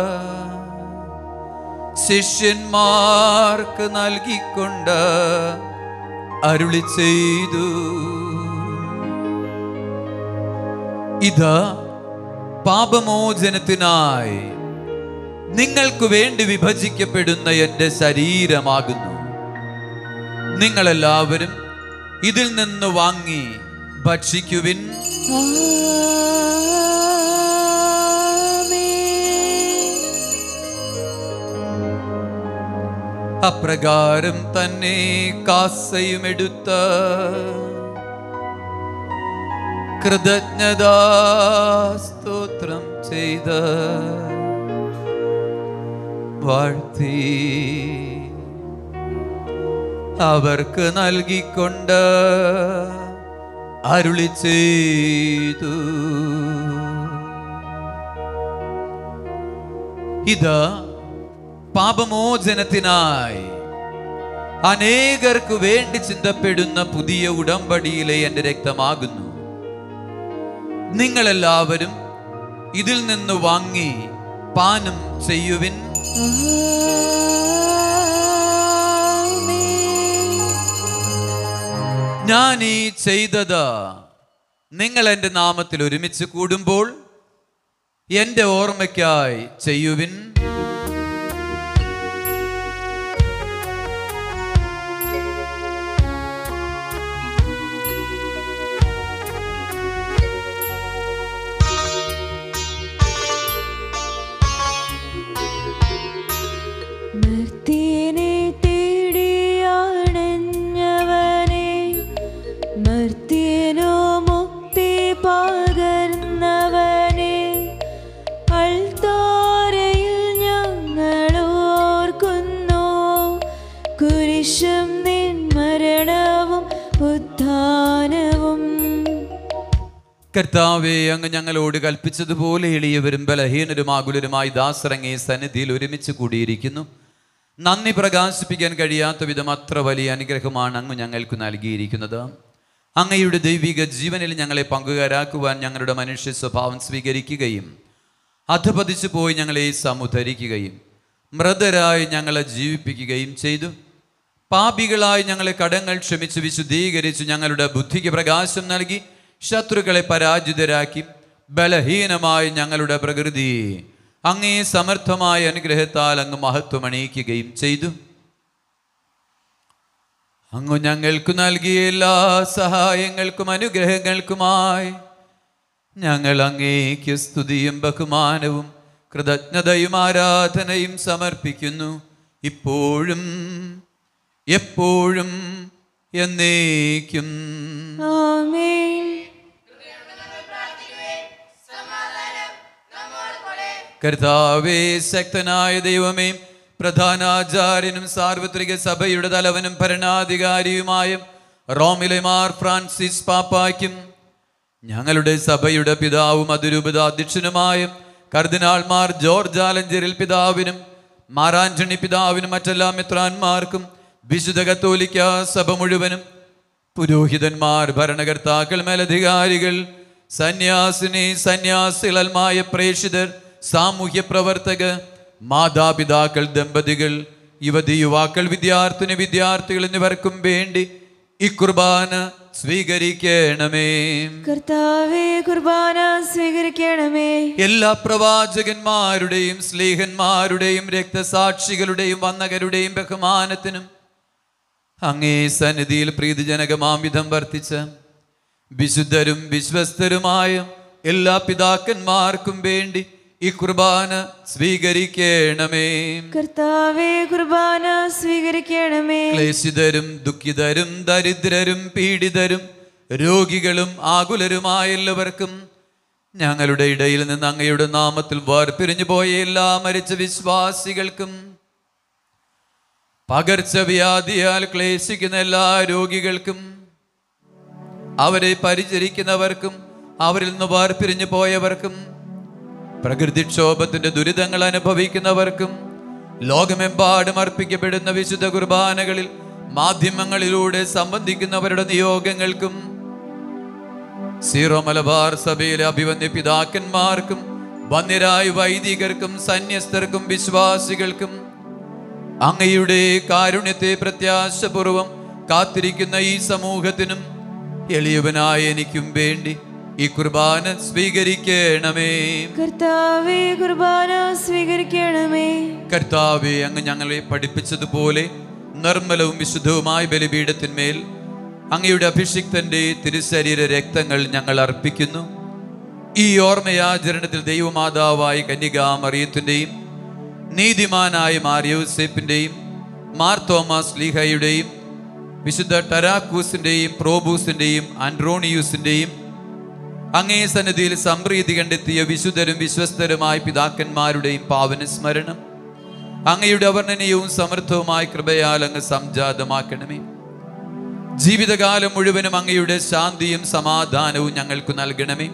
ശിഷ്യന്മാർക്ക് നൽകിക്കൊണ്ട് അരുളി ചെയ്തു ഇത് പാപമോചനത്തിനായി നിങ്ങൾക്ക് വേണ്ടി വിഭജിക്കപ്പെടുന്ന എൻ്റെ ശരീരമാകുന്നു നിങ്ങളെല്ലാവരും ഇതിൽ നിന്ന് വാങ്ങി ഭക്ഷിക്കുവിൻ അപ്രകാരം തന്നെ കാസയും എടുത്ത് കൃതജ്ഞതാ സ്തോത്രം ചെയ്ത് വാഴ്ത്തി അവർക്ക് നൽകിക്കൊണ്ട് അരുളി ചെയ്തു ഇത് പാപമോചനത്തിനായി അനേകർക്ക് വേണ്ടി ചിന്തപ്പെടുന്ന പുതിയ ഉടമ്പടിയിലെ എൻ്റെ രക്തമാകുന്നു നിങ്ങളെല്ലാവരും ഇതിൽ നിന്ന് വാങ്ങി പാനം ചെയ്യുവിൻ ഞാൻ ഈ ചെയ്തത് നിങ്ങൾ എൻ്റെ നാമത്തിൽ ഒരുമിച്ച് കൂടുമ്പോൾ എൻ്റെ ഓർമ്മയ്ക്കായി ചെയ്യുവിൻ മർത്യനെ തേടിയാണഞ്ഞവനെ മർത്യനോ മുക്തി പകർന്നവനെ അൾത്താരയിൽ ഞങ്ങൾ ഓർക്കുന്നു കുരിശും നിൻ മരണവും ഉത്ഥാനവും കർത്താവെ അങ്ങ് ഞങ്ങളോട് കൽപ്പിച്ചതുപോലെ എളിയവരും ബലഹീനരുമാകുലരുമായി ദാസറങ്ങി സന്നിധിയിൽ ഒരുമിച്ച് കൂടിയിരിക്കുന്നു നന്ദി പ്രകാശിപ്പിക്കാൻ കഴിയാത്ത വിധം അത്ര വലിയ അനുഗ്രഹമാണ് അങ്ങ് ഞങ്ങൾക്ക് നൽകിയിരിക്കുന്നത് അങ്ങയുടെ ദൈവിക ജീവനിൽ ഞങ്ങളെ പങ്കുകാരാക്കുവാൻ ഞങ്ങളുടെ മനുഷ്യ സ്വഭാവം സ്വീകരിക്കുകയും അധപതിച്ചു പോയി ഞങ്ങളെ സമുദ്ധരിക്കുകയും മൃതരായി ഞങ്ങളെ ജീവിപ്പിക്കുകയും ചെയ്തു പാപികളായി ഞങ്ങളെ കടങ്ങൾ ക്ഷമിച്ച് വിശുദ്ധീകരിച്ച് ഞങ്ങളുടെ ബുദ്ധിക്ക് പ്രകാശം നൽകി ശത്രുക്കളെ പരാജിതരാക്കി ബലഹീനമായ ഞങ്ങളുടെ പ്രകൃതി അങ്ങേ സമർത്ഥമായ അനുഗ്രഹത്താൽ അങ്ങ് മഹത്വമണിയിക്കുകയും ചെയ്തു അങ്ങ് ഞങ്ങൾക്ക് നൽകിയ എല്ലാ സഹായങ്ങൾക്കും അനുഗ്രഹങ്ങൾക്കുമായി ഞങ്ങൾ അങ്ങേക്ക് സ്തുതിയും ബഹുമാനവും കൃതജ്ഞതയും ആരാധനയും സമർപ്പിക്കുന്നു ഇപ്പോഴും എപ്പോഴും എന്നേക്കും ആമേൻ കർത്താവേ ശക്തനായ ദൈവമേ പ്രധാനാചാര്യനും സാർവത്രിക സഭയുടെ തലവനും ഭരണാധികാരിയുമായ റോമിലെ മാർ ഫ്രാൻസിസ് പാപ്പായ്ക്കും ഞങ്ങളുടെ സഭയുടെ പിതാവും അതിരൂപതാധ്യക്ഷനുമായ കർദിനാൾമാർ ജോർജ് ആലഞ്ചേരിൽ പിതാവിനും മാറാഞ്ചണി പിതാവിനും മറ്റെല്ലാ മിത്രാന്മാർക്കും വിശുദ്ധ കത്തോലിക്ക സഭ മുഴുവനും പുരോഹിതന്മാർ ഭരണകർത്താക്കൾ മേലധികാരികൾ സന്യാസിനി സന്യാസികളൽമായ പ്രേക്ഷിതർ സാമൂഹ്യ പ്രവർത്തകർ മാതാപിതാക്കൾ ദമ്പതികൾ യുവതി യുവാക്കൾ വിദ്യാർത്ഥിനി വിദ്യാർത്ഥികൾ എന്നിവർക്കും വേണ്ടി ഈ കുർബാന സ്വീകരിക്കണമേ കർത്താവേ കുർബാന സ്വീകരിക്കണമേ എല്ലാ പ്രവാചകന്മാരുടെയും സ്ലീഹന്മാരുടെയും രക്തസാക്ഷികളുടെയും വന്നകരുടെയും ബഹുമാനത്തിനും അങ്ങേ സന്നിധിയിൽ പ്രീതിജനകമാം വിധം വർത്തിച്ച വിശുദ്ധരും വിശ്വസ്തരുമായ എല്ലാ പിതാക്കന്മാർക്കും വേണ്ടി ഈ കുർബാന സ്വീകരിക്കണമേ കർത്താവേ കുർബാന സ്വീകരിക്കണമേ ക്ലേശിതരും ദുഃഖിതരും ദരിദ്രരും പീഡിതരും രോഗികളും ആകുലരുമായ എല്ലാവർക്കും ഞങ്ങളുടെ ഇടയിൽ നിന്ന് അങ്ങയുടെ നാമത്തിൽ വേർപിരിഞ്ഞു പോയ എല്ലാ മരിച്ച വിശ്വാസികൾക്കും പകർച്ചവ്യാധിയാൽ ക്ലേശിക്കുന്ന എല്ലാ രോഗികൾക്കും അവരെ പരിചരിക്കുന്നവർക്കും അവരിൽ നിന്ന് വേർപിരിഞ്ഞു പോയവർക്കും പ്രകൃതിക്ഷോഭത്തിന്റെ ദുരിതങ്ങൾ അനുഭവിക്കുന്നവർക്കും ലോകമെമ്പാടും അർപ്പിക്കപ്പെടുന്ന വിശുദ്ധ കുർബാനകളിൽ മാധ്യമങ്ങളിലൂടെ സംബന്ധിക്കുന്നവരുടെ നിയോഗങ്ങൾക്കും സീറോ മലബാർ സഭയിലെ അഭിവന്യ പിതാക്കന്മാർക്കും വന്യരായ വൈദികർക്കും സന്യസ്തർക്കും വിശ്വാസികൾക്കും അങ്ങയുടെ കാരുണ്യത്തെ പ്രത്യാശപൂർവം കാത്തിരിക്കുന്ന ഈ സമൂഹത്തിനും എളിയവനായ എനിക്കും വേണ്ടി ഈ കുർബാന സ്വീകരിക്കണമേ കർത്താവേ കുർബാന സ്വീകരിക്കണമേ കർത്താവെ അങ്ങ് ഞങ്ങളെ പഠിപ്പിച്ചതുപോലെ നിർമ്മലവും വിശുദ്ധവുമായ ബലിപീഠത്തിന്മേൽ അങ്ങയുടെ അഭിഷിക്തന്റെ തിരുശരീര രക്തങ്ങൾ ഞങ്ങൾ അർപ്പിക്കുന്നു ഈ ഓർമ്മയാചരണത്തിൽ ദൈവമാതാവായ കന്യകാമറിയത്തിൻ്റെയും നീതിമാനായ മാരിയോസേപ്പിൻ്റെയും മാർ തോമസ് ലീഹയുടെയും വിശുദ്ധ ടരാക്കൂസിൻ്റെയും പ്രോബൂസിൻ്റെയും ആൻഡ്രോണിയൂസിൻ്റെയും അങ്ങേ സന്നിധിയിൽ സംപ്രീതി കണ്ടെത്തിയ വിശുദ്ധരും വിശ്വസ്തരുമായ പിതാക്കന്മാരുടെയും പാവന സ്മരണം അങ്ങയുടെ അവർണ്ണനീയവും സമൃദ്ധവുമായ കൃപയാൽ അങ്ങ് സംജാതമാക്കണമേ ജീവിതകാലം മുഴുവനും അങ്ങയുടെ ശാന്തിയും സമാധാനവും ഞങ്ങൾക്ക് നൽകണമേ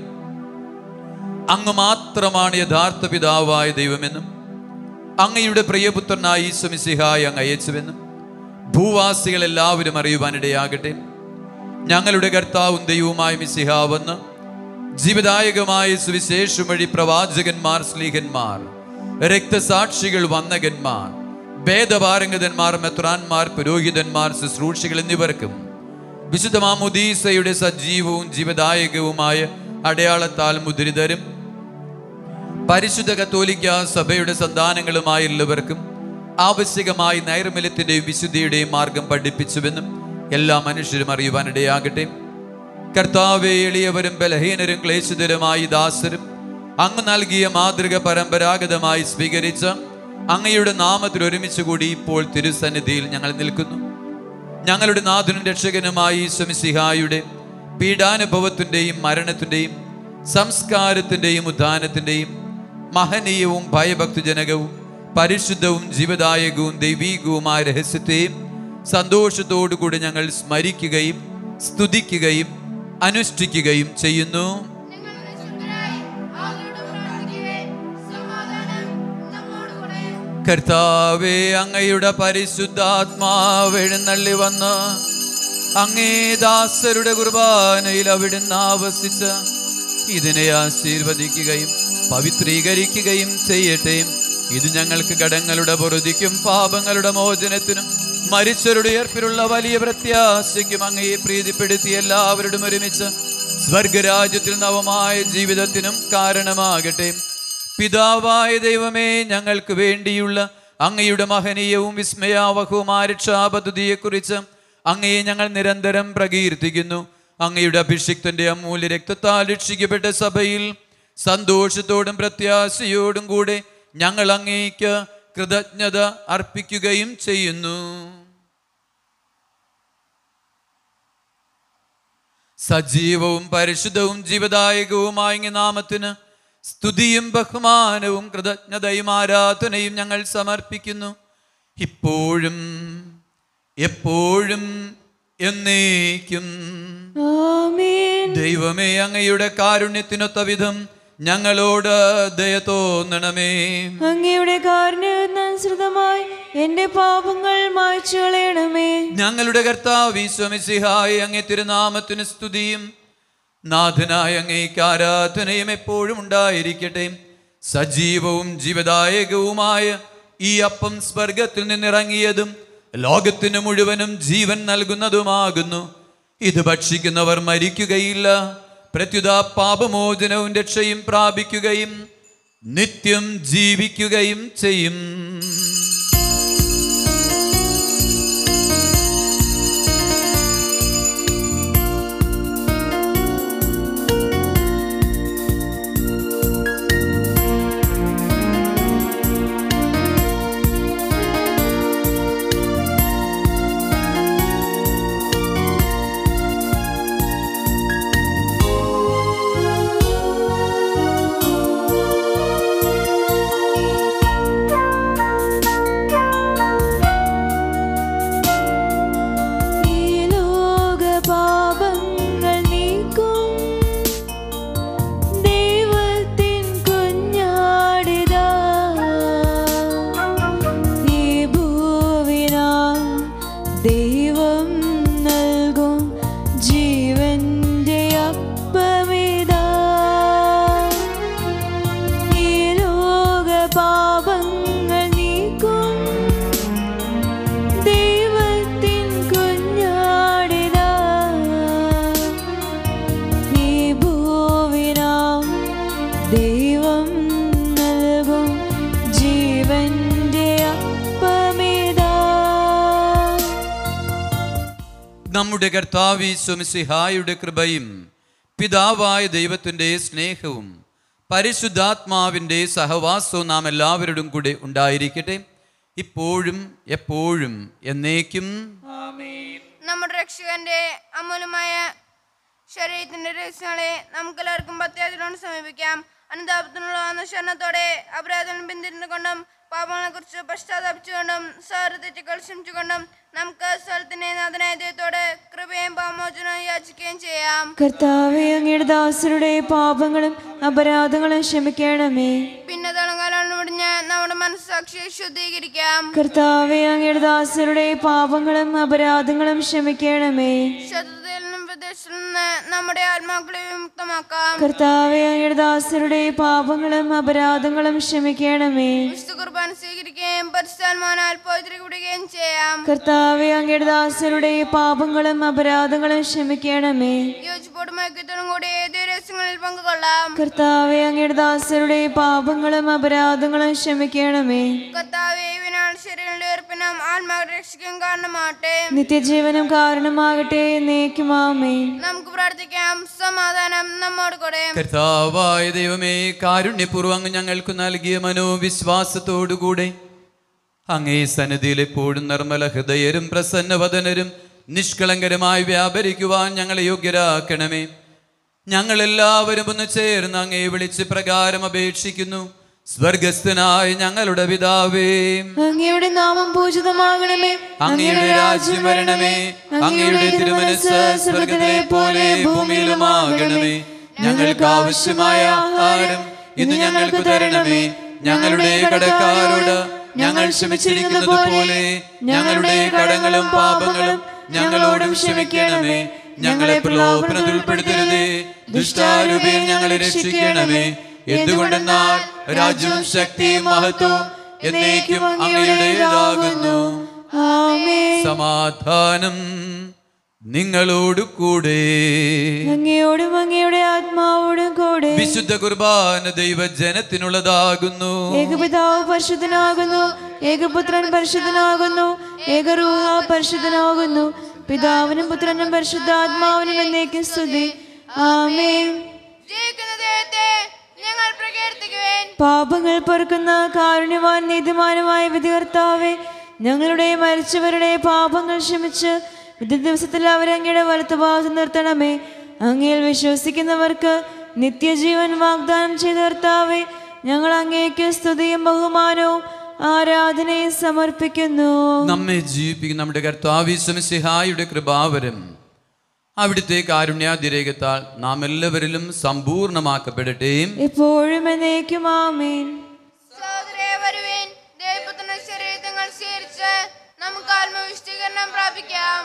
അങ്ങ് മാത്രമാണ് യഥാർത്ഥ പിതാവായ ദൈവമെന്നും അങ്ങയുടെ പ്രിയപുത്രനായ ഈശ്വമിസിഹായി അങ്ങ് അയച്ചുവെന്നും ഭൂവാസികൾ എല്ലാവരും അറിയുവാനിടയാകട്ടെ ഞങ്ങളുടെ കർത്താവും ദൈവവുമായ മിസിഹാവെന്ന് ജീവദായകമായ സുവിശേഷം വഴി പ്രവാചകന്മാർ സ്ലീഹന്മാർ രക്തസാക്ഷികൾ വന്നകന്മാർ വേദപാരംഗതന്മാർ മെത്രാന്മാർ പുരോഹിതന്മാർ ശുശ്രൂഷികൾ എന്നിവർക്കും വിശുദ്ധ മാമുദീസയുടെ സജീവവും ജീവദായകവുമായ അടയാളത്താൽ മുദ്രിതരും പരിശുദ്ധ കത്തോലിക്ക സഭയുടെ സന്താനങ്ങളുമായ എല്ലാവർക്കും ആവശ്യകമായി നൈർമല്യത്തിന്റെയും വിശുദ്ധിയുടെയും മാർഗം പഠിപ്പിച്ചുവെന്നും എല്ലാ മനുഷ്യരും അറിയുവാനിടയാകട്ടെ കർത്താവെ എളിയവരും ബലഹീനരും ക്ലേശിതരുമായി ദാസരും അങ്ങ് നൽകിയ മാതൃക പരമ്പരാഗതമായി സ്വീകരിച്ച അങ്ങയുടെ നാമത്തിൽ ഒരുമിച്ച് കൂടി ഇപ്പോൾ തിരുസന്നിധിയിൽ ഞങ്ങൾ നിൽക്കുന്നു ഞങ്ങളുടെ നാഥനും രക്ഷകനുമായി ഈശ്വമിസിഹായുടെ പീഡാനുഭവത്തിൻ്റെയും മരണത്തിൻ്റെയും സംസ്കാരത്തിൻ്റെയും ഉദ്ധാനത്തിൻ്റെയും മഹനീയവും ഭയഭക്തിജനകവും പരിശുദ്ധവും ജീവദായകവും ദൈവീകവുമായ രഹസ്യത്തെയും സന്തോഷത്തോടുകൂടി ഞങ്ങൾ സ്മരിക്കുകയും സ്തുതിക്കുകയും അനുഷ്ഠിക്കുകയും ചെയ്യുന്നു നിങ്ങളുടെ ശുദ്ധരായി ആരോടും പ്രാർത്ഥിക്കുകയും സമാധാനം നമ്മോടുകൂടെ കർത്താവെ അങ്ങയുടെ പരിശുദ്ധാത്മാവ് എഴുന്നള്ളി വന്ന് അങ്ങേ ദാസരുടെ കുർബാനയിൽ അവിടുന്ന് ആവസിച്ച ഇതിനെ ആശീർവദിക്കുകയും പവിത്രീകരിക്കുകയും ചെയ്യട്ടെ ഇത് ഞങ്ങൾക്ക് കടങ്ങളുടെ പൊറുതിക്കും പാപങ്ങളുടെ മോചനത്തിനും മരിച്ചവരുടെ ഉയർപ്പിലുള്ള വലിയ പ്രത്യാശയ്ക്കും അങ്ങയെ പ്രീതിപ്പെടുത്തി എല്ലാവരോടും ഒരുമിച്ച് സ്വർഗരാജ്യത്തിൽ നവമായ ജീവിതത്തിനും കാരണമാകട്ടെ പിതാവായ ദൈവമേ ഞങ്ങൾക്ക് വേണ്ടിയുള്ള അങ്ങയുടെ മഹനീയവും വിസ്മയാവഹവുമായ രക്ഷാപദ്ധതിയെക്കുറിച്ച് അങ്ങയെ ഞങ്ങൾ നിരന്തരം പ്രകീർത്തിക്കുന്നു അങ്ങയുടെ അഭിഷിക്തന്റെ അമൂല്യ രക്തത്താൽ രക്ഷിക്കപ്പെട്ട സഭയിൽ സന്തോഷത്തോടും പ്രത്യാശയോടും കൂടെ ഞങ്ങൾ അങ്ങേക്ക് കൃതജ്ഞത അർപ്പിക്കുകയും ചെയ്യുന്നു സജീവവും പരിശുദ്ധവും ജീവദായകവുമായ ഇങ്ങ് നാമത്തിന് സ്തുതിയും ബഹുമാനവും കൃതജ്ഞതയും ആരാധനയും ഞങ്ങൾ സമർപ്പിക്കുന്നു ഇപ്പോഴും എപ്പോഴും എന്നേക്കും ആമേൻ ദൈവമേ അങ്ങയുടെ കാരുണ്യത്തിനൊത്ത വിധം ഞങ്ങളോട് ദയ തോന്നണമേ അങ്ങയുടെ കാരണനുസൃതമായി എന്റെ പാപങ്ങൾ മായ്ച്ചു കളയണമേ ഞങ്ങളുടെ കർത്താവ് ഈശ്വമിസിഹായ അങ്ങേ തിരുനാമത്തിന് സ്തുതിയും നാഥനായ അങ്ങേക്ക് ആരാധനയും എപ്പോഴും ഉണ്ടായിരിക്കട്ടെ സജീവവും ജീവദായകവുമായ ഈ അപ്പം സ്വർഗത്തിൽ നിന്നിറങ്ങിയതും ലോകത്തിന് മുഴുവനും ജീവൻ നൽകുന്നതുമാകുന്നു ഇത് ഭക്ഷിക്കുന്നവർ മരിക്കുകയില്ല പ്രത്യുത പാപമോചനവും രക്ഷയും പ്രാപിക്കുകയും നിത്യം ജീവിക്കുകയും ചെയ്യും ഈ ലോക പാപങ്ങൾ നീക്കും ദൈവത്തിൻ കുഞ്ഞാടിതാ ഈ ഭൂവിനാം ദൈവം നൽകും ജീവന്റെ അപ്പമിതാ ഈ ലോക പാപങ്ങൾ നീക്കും ദൈവത്തിൻ കുഞ്ഞാടിതാ ഈ ഭൂവിനാം ദൈവം നൽകും ജീവന്റെ അപ്പമിതാ നമ്മുടെ കർത്താവി സുമിസിഹായുടെ കൃപയും പിതാവായ ദൈവത്തിൻ്റെ സ്നേഹവും പരിശുദ്ധാത്മാവിൻ്റെ സഹവാസവും നാം എല്ലാവരോടും കൂടെ ഉണ്ടായിരിക്കട്ടെ ഇപ്പോഴും എപ്പോഴും എന്നേക്കും നമ്മുടെ രക്ഷകന്റെ അമൂലമായ ശരീരത്തിന്റെ രഹസ്യങ്ങളെ നമുക്ക് എല്ലാവർക്കും പത്യാതിനോട് സമീപിക്കാം അനുതാപത്തിനുള്ള ശരണത്തോടെ അപരാധം പിന്തിരിഞ്ഞുകൊണ്ടും പാപങ്ങളെ കുറിച്ച് പശ്ചാത്തപിച്ചുകൊണ്ടും സാറ് തെറ്റുകൾ ക്ഷമിച്ചുകൊണ്ടും നമുക്ക് സ്ഥലത്തിന്റെ നാഥനായ ദൈവത്തോട് കൃപയും പാമോചനവും യാചിക്കുകയും ചെയ്യാം കർത്താവെ അങ്ങയുടെ ദാസരുടെ പാപങ്ങളും അപരാധങ്ങളും ക്ഷമിക്കണമേ പിന്നെ തളങ്കാലാണ് മുടിഞ്ഞ് നമ്മുടെ മനസ്സാക്ഷിയെ ശുദ്ധീകരിക്കാം കർത്താവെ അങ്ങയുടെ ദാസരുടെ പാപങ്ങളും അപരാധങ്ങളും ക്ഷമിക്കണമേ ശത്രുതയിൽ നിന്നും പ്രദേശത്തിൽ നിന്ന് നമ്മുടെ ആത്മാക്കളെ വിമുക്തമാക്കാം കർത്താവെ അങ്ങയുടെ ദാസരുടെ പാപങ്ങളും അപരാധങ്ങളും ക്ഷമിക്കണമേ വിശുദ്ധ കുർബാന സ്വീകരിക്കുകയും പരിസ്ഥാൽമാനാൽ പോയി വിടുകയും ചെയ്യാം കർത്താവെ അങ്ങയുടെ ദാസരുടെ പാപങ്ങളും അപരാധങ്ങളും ക്ഷമിക്കണമേ യോജിപ്പോടും ഐക്യത്തോടും കൂടി ഏത് രഹസ്യങ്ങളിൽ പങ്കുകൊള്ളാം കർത്താവെ അങ്ങയുടെ ദാസരുടെ പാപങ്ങളും അപരാധങ്ങളും ക്ഷമിക്കണമേ കർത്താവെ വിനാൾ ശരീരങ്ങളുടെ ഉയർപ്പിനും ആത്മാക്കളെ രക്ഷിക്കാൻ കാരണമാകട്ടെ നിത്യജീവനം കാരണമാകട്ടെ എന്നേക്കുമാമേ നമുക്ക് പ്രാർത്ഥിക്കാം സമാധാനം നമ്മോട് കൂടെ കർത്താവായ ദൈവമേ കാരുണ്യപൂർവ്വം അങ്ങ് ഞങ്ങൾക്ക് നൽകിയ മനോവിശ്വാസത്തോടുകൂടെ അങ്ങേ സന്നിധിയിൽ എപ്പോഴും നിർമ്മല ഹൃദയരും പ്രസന്നവദനരും നിഷ്കളങ്കരമായി വ്യാപരിക്കുവാൻ ഞങ്ങളെ യോഗ്യരാക്കണമേ ഞങ്ങളെല്ലാവരും ഒന്ന് ചേർന്ന് അങ്ങേ വിളിച്ച് പ്രകാരം അപേക്ഷിക്കുന്നു സ്വർഗസ്ഥനായ ഞങ്ങളുടെ പിതാവേ അങ്ങയുടെ നാമം പൂജിതമാകണമേ അങ്ങയുടെ രാജ്യം വരണമേ അങ്ങയുടെ തിരുമനസ് സ്വർഗത്തിലെ പോലെ ഭൂമിയിലുമാകണമേ ഞങ്ങൾക്ക് ആവശ്യമായ ആഹാരം ഇന്ന് ഞങ്ങൾക്ക് തരണമേ ഞങ്ങളുടെ കടക്കാരോട് ഞങ്ങൾ ക്ഷമിച്ചിരിക്കുന്നത് പോലെ ഞങ്ങളുടെ കടങ്ങളും പാപങ്ങളും ഞങ്ങളോടും ക്ഷമിക്കണമേ ഞങ്ങളെ പ്രലോഭനത്തിൽ ഉൾപ്പെടുത്തരുതേ ദുഷ്ടാരൂപയിൽ ഞങ്ങളെ രക്ഷിക്കണമേ എന്തുകൊണ്ടെന്നാൽ രാജ്യവും ശക്തിയും മഹത്വവും എന്നേക്കും അങ്ങയുടേതാകുന്നു ആമേൻ സമാധാനം നിങ്ങളോട് കൂടെ അങ്ങയോടും അങ്ങയുടെ ആത്മാവോടും കൂടെ വിശുദ്ധ കുർബാന ദൈവജനത്തിനുള്ളതാകുന്നു ഏകപിതാവ് പരിശുദ്ധനാകുന്നു ഏകപുത്രൻ പരിശുദ്ധനാകുന്നു ഏകരൂഹ പരിശുദ്ധനാകുന്നു പിതാവിനും പുത്രനും പരിശുദ്ധാത്മാവിനും എന്നേക്കും സ്തുതി ആമേൻ ജയിക്കുന്ന ദൈവത്തെ ഞങ്ങൾ പ്രകീർത്തിക്കുവേൻ പാപങ്ങൾ പൊറുക്കുന്ന കാരുണ്യവാൻ നീതിമാനുമായ വിധികർത്താവെ ഞങ്ങളുടെ മരിച്ചവരുടെ പാപങ്ങൾ ക്ഷമിച്ച് വിധി ദിവസത്തിൽ അവരെ അങ്ങയുടെ വലത്തുഭാഗത്ത് നിർത്തണമേ അങ്ങയിൽ വിശ്വസിക്കുന്നവർക്ക് നിത്യജീവൻ വാഗ്ദാനം ചെയ്ത കർത്താവെ ഞങ്ങൾ അങ്ങേക്ക് സ്തുതിയും ബഹുമാനവും ആരാധനയും സമർപ്പിക്കുന്നു നമ്മെ ജീവിപ്പിക്കുന്ന നമ്മുടെ കർത്താവിശ്വസിഹായുടെ കൃപാവരം അവിടുത്തെ കാരുണ്യാതിരേകത്താൽ നാം എല്ലാവരിലും സമ്പൂർണമാക്കപ്പെടട്ടെ ഇപ്പോഴും എന്നേക്കും ആമേൻ സഹോദരേ വരുവേൻ ദൈവപുത്രന്റെ ശരീരങ്ങൾ സ്വീകരിച്ച് നമുക്ക് ആത്മവിശുദ്ധീകരണം പ്രാപിക്കാം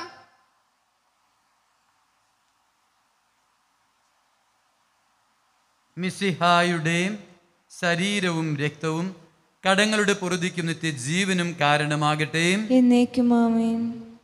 മിസിഹായുടെ ശരീരവും രക്തവും കടങ്ങളുടെ പൊറുതിക്കും നിത്യജീവനും കാരണമാകട്ടെ എന്നേക്കും ആമേൻ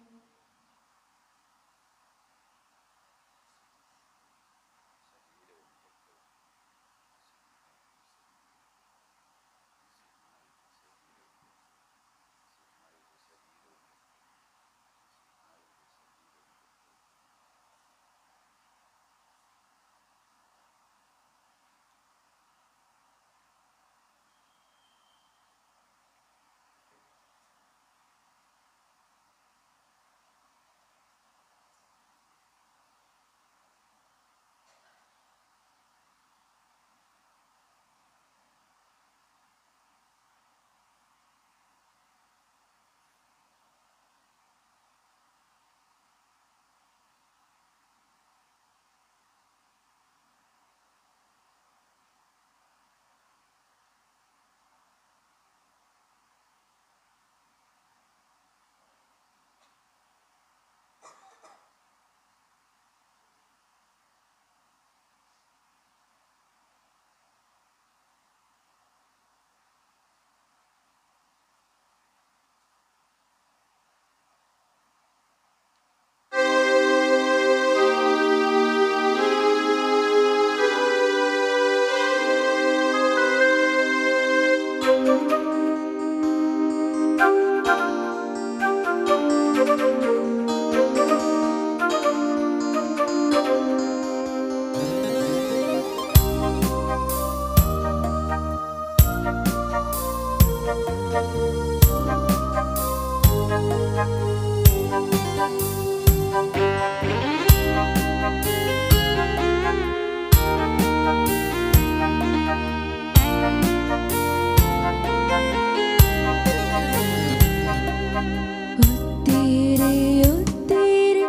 ഒത്തിരി ഒത്തിരി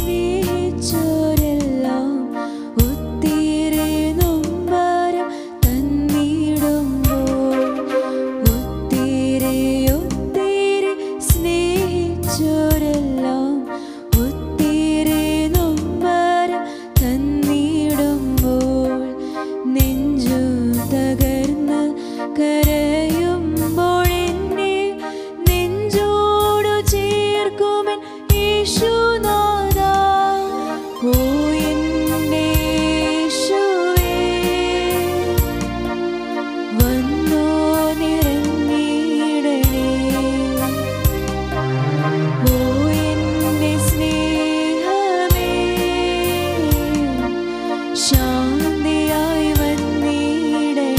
സ്നേഹിച്ചോരെല്ലാം ഒത്തിരി നൊമ്പരം തന്നിടുമ്പോൾ ഒത്തിരി ഒത്തിരി സ്നേഹിച്ചോരെല്ലാം ഒത്തിരി നൊമ്പരം തന്നിടുമ്പോൾ നെഞ്ചു തകർന്ന് കരയുമ്പോൾ എന്നെ നെഞ്ചോടു ചേർക്കുമൻ യേശുനാഥ ഓ എൻ്റെ യേശുവേ വന്നോ നിറഞ്ഞിടണേ ഓ എൻ്റെ സ്നേഹമേ ശാന്തിയായി വന്നിടണേ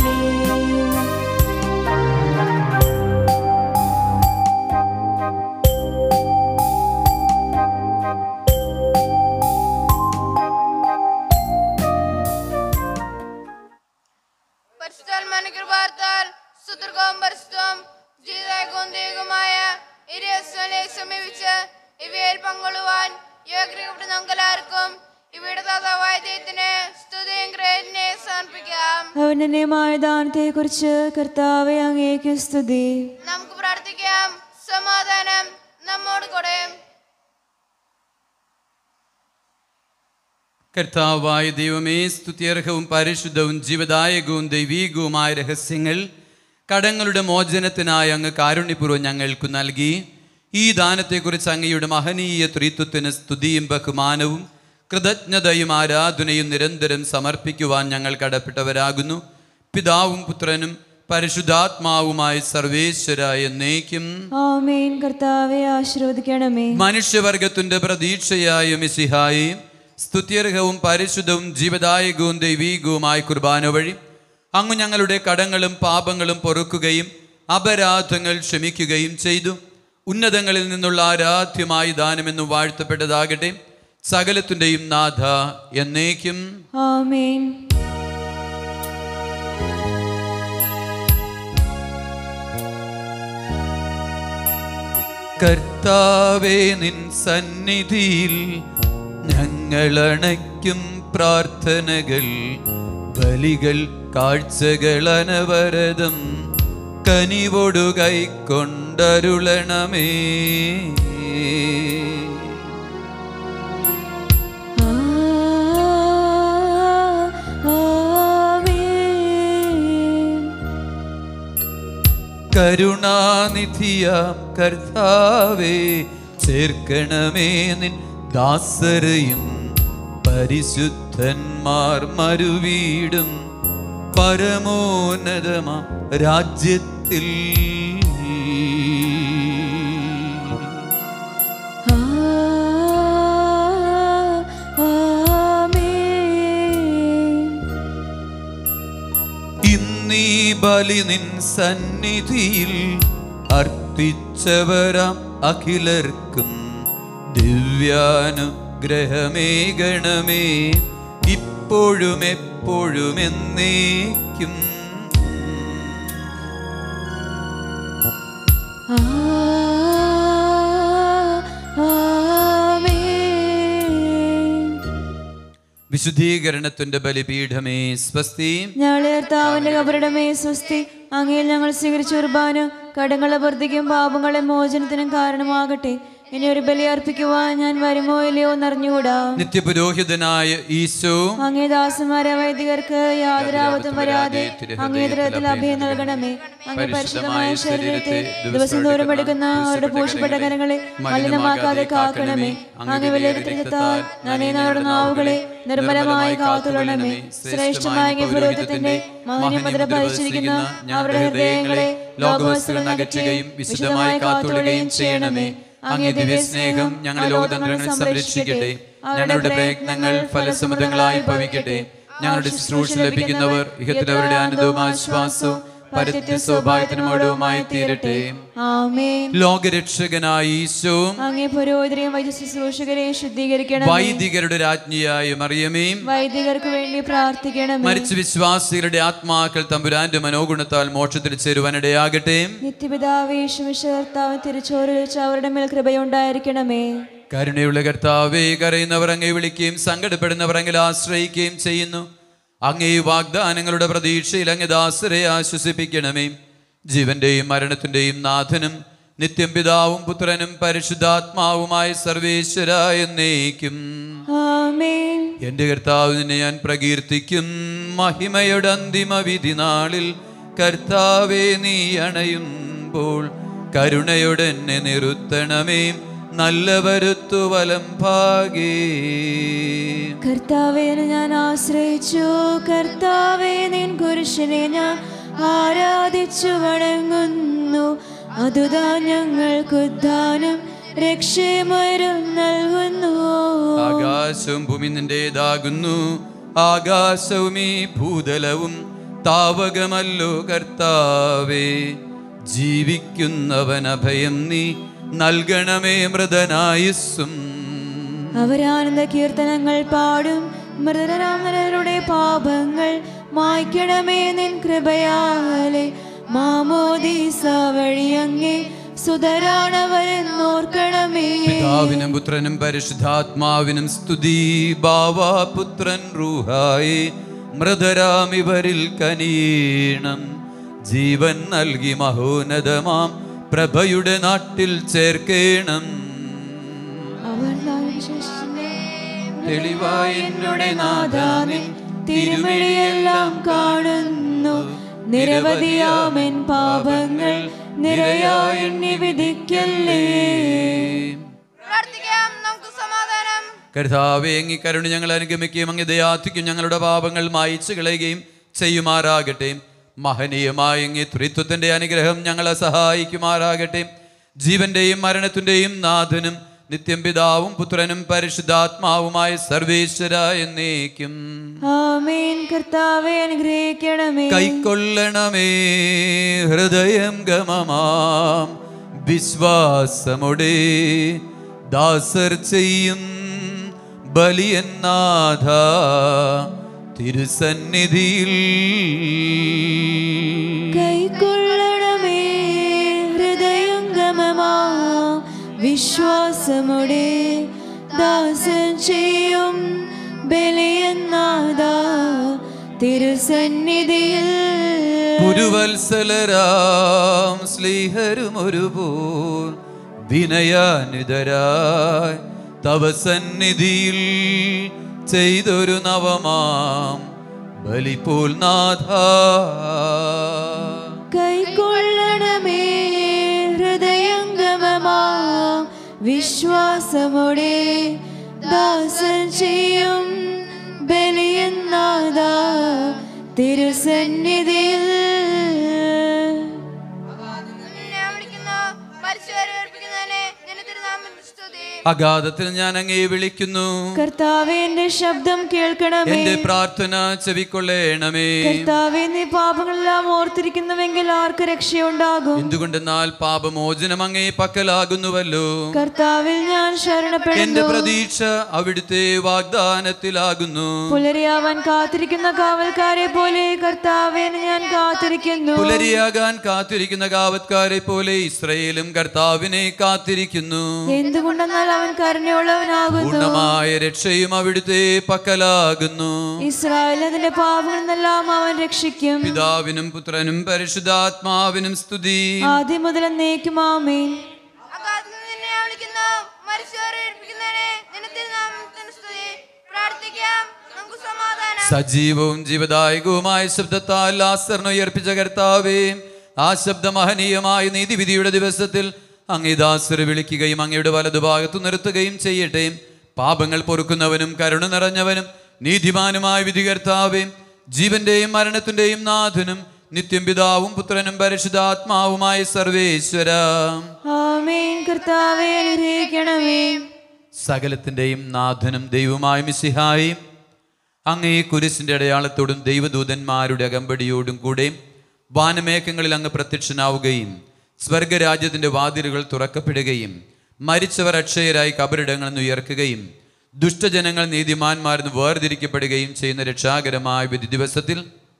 പരിശുദ്ധാത്മാവിന്റെ കൃപാർത്താൽ സുദൃഢവും പരിശുദ്ധവും ജീവിതവും ദൈവമായ ഇരേശ്വനെ സമീപിച്ച് ഇവയിൽ പങ്കൊള്ളുവാൻ യോഗ്യപ്പെട്ട നമുക്കെല്ലാവർക്കും ഇവയുടെ ദാതാവായ ദൈവത്തിന് സ്തുതിയും ക്രേറ്റിനെ സമർപ്പിക്കാം അവനന്യമായ ദാനത്തെക്കുറിച്ച് കർത്താവെ അങ്ങേക്ക് സ്തുതി നമുക്ക് പ്രാർത്ഥിക്കാം സമാധാനം നമ്മോട് കൂടെ കർത്താവായ ദൈവമേ സ്തുത്യർഹവും പരിശുദ്ധവും ജീവദായകവും ദൈവീകവുമായ രഹസ്യങ്ങൾ കടങ്ങളുടെ മോചനത്തിനായി അങ്ങ് കാരുണ്യപൂർവ്വം ഞങ്ങൾക്ക് നൽകി ഈ ദാനത്തെക്കുറിച്ച് അങ്ങയുടെ മഹനീയ ത്രിത്വത്തിന് സ്തുതിയും ബഹുമാനവും കൃതജ്ഞതയും ആരാധനയും നിരന്തരം സമർപ്പിക്കുവാൻ ഞങ്ങൾ കടപ്പെട്ടവരാകുന്നു പിതാവും പുത്രനും പരിശുദ്ധാത്മാവുമായ സർവേശ്വര എന്നേക്കും ആമേൻ കർത്താവെ ആശീർവദിക്കണമേ മനുഷ്യവർഗത്തിന്റെ പ്രതീക്ഷയായ മിസിഹായി സ്തുത്യർഹവും പരിശുദ്ധവും ജീവദായകവും ദൈവീകവുമായ കുർബാന വഴി അങ്ങ് ഞങ്ങളുടെ കടങ്ങളും പാപങ്ങളും പൊറുക്കുകയും അപരാധങ്ങൾ ക്ഷമിക്കുകയും ചെയ്തു ഉന്നതങ്ങളിൽ നിന്നുള്ള ആരാധ്യമായ ദാനമെന്ന് വാഴ്ത്തപ്പെട്ടതാകട്ടെ സകലത്തിൻ്റെയും നാഥ എന്നേക്കും ആമേൻ കർത്താവേ നിൻ സന്നിധിയിൽ ഞങ്ങളണയ്ക്കും പ്രാർത്ഥനകൾ ബലികൾ കാഴ്ചകൾ അനവരതം കനിവൊടു കൈക്കൊണ്ടരുളണമേ ആ, ആമേൻ കരുണാനിധിയാം കർത്താവേ ചേർക്കണമേ നിൻ ദാസരെയും പരിശുദ്ധന്മാർ മരുവീടും പരമോന്നതമാം രാജ്യത്തിൽ ആ, ആമേൻ ഇന്നീ ബലി നിൻ സന്നിധിയിൽ അർപ്പിച്ചവരാം അഖിലർക്കും ദിവ്യാനുഗ്രഹമേകണമേ ഇപ്പോഴും എപ്പോഴും എന്നേക്കും ആ, ആമേൻ വിശുദ്ധീകരണത്തിന്റെ ബലിപീഠമേ സ്വസ്തി ഞങ്ങളെ കർത്താവിന്റെ കബറിടമേ സ്വസ്തി അങ്ങയിൽ ഞങ്ങൾ സ്വീകരിച്ച കുർബാന കടങ്ങളെ വർദ്ധിക്കും പാപങ്ങളെ മോചനത്തിനും കാരണമാകട്ടെ ഇനി ഒരു ബലി അർപ്പിക്കുവാൻ ഞാൻ വരുമോ ഇല്ലയോ എന്നറിഞ്ഞുകൂടാ നിത്യപുരോഹിതനായ ഈശോ അങ്ങേ ദാസന്മാരെ വൈദികർക്ക് യാതൊരാപത്തും വരാതെ അങ്ങേ ദൃഹത്തിൽ അഭയം നൽകണമേ അങ്ങേ പരിശുദ്ധമായ ശരീരത്തെ ദിവസം തോറും എടുക്കുന്ന അവരുടെ പൂഷപ്പെട്ട കരങ്ങളെ മലിനമാക്കാതെ കാക്കണമേ അങ്ങേ വിലയിരുത്തത്താൽ നനയുന്നവരുടെ നാവുകളെ നിർമ്മലമായി കാത്തുകൊള്ളണമേ ശ്രേഷ്ഠമായ അങ്ങേ പുരോഹിതത്തിന്റെ മൗനമുദ്ര ഭരിച്ചിരിക്കുന്ന അവരുടെ ഹൃദയങ്ങളെ ലോകവസ്തുക്കൾ അകറ്റുകയും വിശുദ്ധമായി കാത്തുകൊള്ളുകയും ചെയ്യണമേ അങ്ങേ ദിവ്യസ്നേഹം ഞങ്ങളുടെ ലോകതന്ത്രങ്ങൾ സംരക്ഷിക്കട്ടെ ഞങ്ങളുടെ പ്രയത്നങ്ങൾ ഫലസമൃദ്ധങ്ങളായി ഭവിക്കട്ടെ ഞങ്ങളുടെ ശുശ്രൂഷ ലഭിക്കുന്നവർ ഇഹത്തിലവരുടെ ആനന്ദവും ആശ്വാസവും പരത്യ സൗഭാഗ്യത്തിനുമോടവുമായി തീരട്ടെ ആമേൻ ലോകരക്ഷകനായ ഈശോ അങ്ങേ പുരോഹിതരെയും വൈദ്യ ശുശ്രൂഷകരെയും ശുദ്ധീകരിക്കണം വൈദികരുടെ രാജ്ഞിയായ മറിയമേ വൈദികർക്ക് വേണ്ടി പ്രാർത്ഥിക്കണം മരിച്ച വിശ്വാസികളുടെ ആത്മാക്കൾ തമ്പുരാന്റെ മനോഗുണത്താൽ മോക്ഷത്തിൽ ചേരുവാനിടയാകട്ടെ നിത്യപിതാവേശുമിഷകർത്താവ് തിരിച്ചോറ് വെച്ച് അവരുടെ മേൽ കൃപയുണ്ടായിരിക്കണമേ കരുണയുള്ള കർത്താവേ കരയുന്നവർ അങ്ങേ വിളിക്കുകയും സങ്കടപ്പെടുന്നവർ അങ്ങിൽ ആശ്രയിക്കുകയും ചെയ്യുന്നു അങ്ങേ വാഗ്ദാനങ്ങളുടെ പ്രതീക്ഷയിൽ അങ്ങ് ദാസരെ ആശ്വസിപ്പിക്കണമേ ജീവന്റെയും മരണത്തിന്റെയും നാഥനും നിത്യം പിതാവും പുത്രനും പരിശുദ്ധാത്മാവുമായ സർവേശ്വര എന്നേക്കും ആമേൻ എന്റെ കർത്താവ് നിന്നെ ഞാൻ പ്രകീർത്തിക്കും മഹിമയുടെ അന്തിമ വിധി നാളിൽ കർത്താവെ നീ അണയുമ്പോൾ കരുണയോടെ എന്നെ നിറുത്തണമേ നല്ല വരുത്തു വലം ഭാഗേ കർത്താവേ ഞാൻ ആശ്രയിച്ചു കർത്താവേ നിൻ കുരിശിനെ ഞാൻ ആരാധിച്ചു വണങ്ങുന്നു അതുതാ ഞങ്ങൾക്ക് ഉദ്ധാനം രക്ഷമരം നൽകുന്നു ആകാശവും ഭൂമി നിന്റേതാകുന്നു ആകാശവും ഈ ഭൂതലവും താവകമല്ലോ കർത്താവേ ജീവിക്കുന്നവൻ അഭയം നീ നൽകണമേ മൃതനായുസ്സും അവരാനന്ദ കീർത്തനങ്ങൾ പാടും മൃതരാമരുടെ പാപങ്ങൾ മായ്ക്കണമേ നിൻ കൃപയാലെ മാമോദീസ വഴി അങ്ങേ സുതരാണവരെന്നോർക്കണമേ പിതാവിനും പുത്രനും പരിശുദ്ധാത്മാവിനും സ്തുതി ബാവാ പുത്രൻ റൂഹായി മൃതരാം ഇവരിൽ കനീണം ജീവൻ നൽകി മഹോന്നതമാം പ്രഭയുടെ നാട്ടിൽ ചേർക്കേണം അവർ നാം വിശ്വസിച്ചില്ലേ? തെളിവായി എന്നുടെ നാഥാനിൻ തിരുമിഴിയെല്ലാം കാണുന്നു നിരവധിയാമൻ പാപങ്ങൾ നിരയായി എണ്ണി വിധിക്കല്ലേ പ്രാർത്ഥിക്കാം നമുക്ക് സമാധാനം കർത്താവേ അങ്ങി കരുണ ഞങ്ങൾ അനുഗമിക്കുകയും അങ്ങ് ദയാധിക്കും ഞങ്ങളുടെ പാപങ്ങൾ മായിച്ചു കളയുകയും ചെയ്യുമാറാകട്ടെ മഹനീയമായ അങ്ങി ത്രിത്വത്തിന്റെ അനുഗ്രഹം ഞങ്ങളെ സഹായിക്കുമാറാകട്ടെ ജീവന്റെയും മരണത്തിന്റെയും നാഥനും നിത്യം പിതാവും പുത്രനും പരിശുദ്ധാത്മാവുമായ സർവേശ്വര എന്നേക്കും ആമേൻ കർത്താവെ അനുഗ്രഹിക്കണമേ കൈക്കൊള്ളണമേ ഹൃദയം ഗമമാം വിശ്വാസമുടെ ദാസർ ചെയ്യും ബലിയന്നാഥ തിരുസന്നിധിയിൽ കൈക്കൊള്ളണമേ ഹൃദയം ഗമമാ വിശ്വാസമുടെ ദാസൻ ചെയ്യും ബലിയന്നാഥ തിരുസന്നിധിയിൽ പുരുവത്സലരാം സ്ലീഹരും ഒരുപോൽ വിനയാനിതരായി തവ സന്നിധിയിൽ ചെയ്തൊരു നവമാം ബലിപോൽ നാഥ കൈക്കൊള്ളണമേ ഹൃദയം ഗമമാ വിശ്വാസമുടെ ദാസൻ ചെയ്യും ബലിയന്നാഥ തിരുസന്നിധിയിൽ നിന്നെ വിളിക്കുന്നു പരിശുദ്ധരെ ഏൽപ്പിക്കുന്നതിനെ നിന്റെ തിരുനാമത്തിൽ സ്തുതി അഗാധത്തിൽ ഞാൻ അങ്ങേ വിളിക്കുന്നു കർത്താവെ എന്റെ ശബ്ദം കേൾക്കണമേ എന്റെ പ്രാർത്ഥന ചെവിക്കൊള്ളേണമേ കർത്താവെ നീ പാപങ്ങളെല്ലാം ഓർത്തിരിക്കുന്നുവെങ്കിൽ ആർക്ക് രക്ഷയുണ്ടാകും എന്തുകൊണ്ടെന്നാൽ പാപമോചനം അങ്ങേ പക്കലാകുന്നുവല്ലോ കർത്താവിൽ ഞാൻ എന്റെ ശരണപ്പെടുന്നു പ്രതീക്ഷ അവിടുത്തെ വാഗ്ദാനത്തിലാകുന്നു പുലരിയാവാൻ കാത്തിരിക്കുന്ന കാവൽക്കാരെ പോലെ കർത്താവേന് ഞാൻ കാത്തിരിക്കുന്നു പുലരിയാകാൻ കാത്തിരിക്കുന്ന കാവത്കാരെ പോലെ ഇസ്രയേലും കർത്താവിനെ കാത്തിരിക്കുന്നു എന്തുകൊണ്ടെന്നാൽ അവൻ കരുണയുള്ളവനാകുന്നു പൂർണ്ണമായ രക്ഷയും അവിടുത്തെ പക്കലാകുന്നു ഇസ്രായേൽ അതിന്റെ പാപങ്ങളിൽ നിന്നെല്ലാം അവൻ രക്ഷിക്കും പിതാവിനും പുത്രനും പരിശുദ്ധാത്മാവിനും സ്തുതി ആദ്യം മുതൽ എന്നേക്കും ആമേൻ അകാലത്ത് നിന്നെ വിളിക്കുന്നു മരിച്ചവരെ ഏൽപ്പിക്കുന്നതിനെ നിന്റെ തിരുനാമത്തിൽ സ്തുതി പ്രാർത്ഥിക്കാം നമുക്ക് സമാധാനം സജീവവും ജീവദായകവുമായ ശബ്ദത്താൽ ലാസറിന് ഉയർപ്പിച്ച കർത്താവേ ആ ശബ്ദ മഹനീയമായ നീതിവിധിയുടെ ദിവസത്തിൽ അങ്ങേ ദാസരെ വിളിക്കുകയും അങ്ങയുടെ വലതുഭാഗത്തു നിർത്തുകയും ചെയ്യട്ടെ പാപങ്ങൾ പൊറുക്കുന്നവനും കരുണ നിറഞ്ഞവനും നീതിമാനുമായ വിധി കർത്താവേ ജീവന്റെയും മരണത്തിന്റെയും നാഥനും നിത്യം പിതാവും പുത്രനും പരിശുദ്ധാത്മാവുമായ സർവേശ്വര ആമേൻ കർത്താവെ അനുഗ്രഹിക്കണമേ സകലത്തിന്റെയും നാഥനും ദൈവമായ മിസിഹായും അങ്ങേ കുരിശിന്റെ അടയാളത്തോടും ദൈവദൂതന്മാരുടെ അകമ്പടിയോടും കൂടെ വാനമേഘങ്ങളിൽ അങ്ങ് പ്രത്യക്ഷനാവുകയും സ്വർഗരാജ്യത്തിന്റെ വാതിലുകൾ തുറക്കപ്പെടുകയും മരിച്ചവർ അക്ഷയരായി കബറിടങ്ങളിൽ നിന്ന് ഉയർക്കുകയും ദുഷ്ടജനങ്ങൾ നീതിമാന്മാരെന്ന് വേർതിരിക്കപ്പെടുകയും ചെയ്യുന്ന രക്ഷാകരമായ വിധി ദിവസത്തിൽ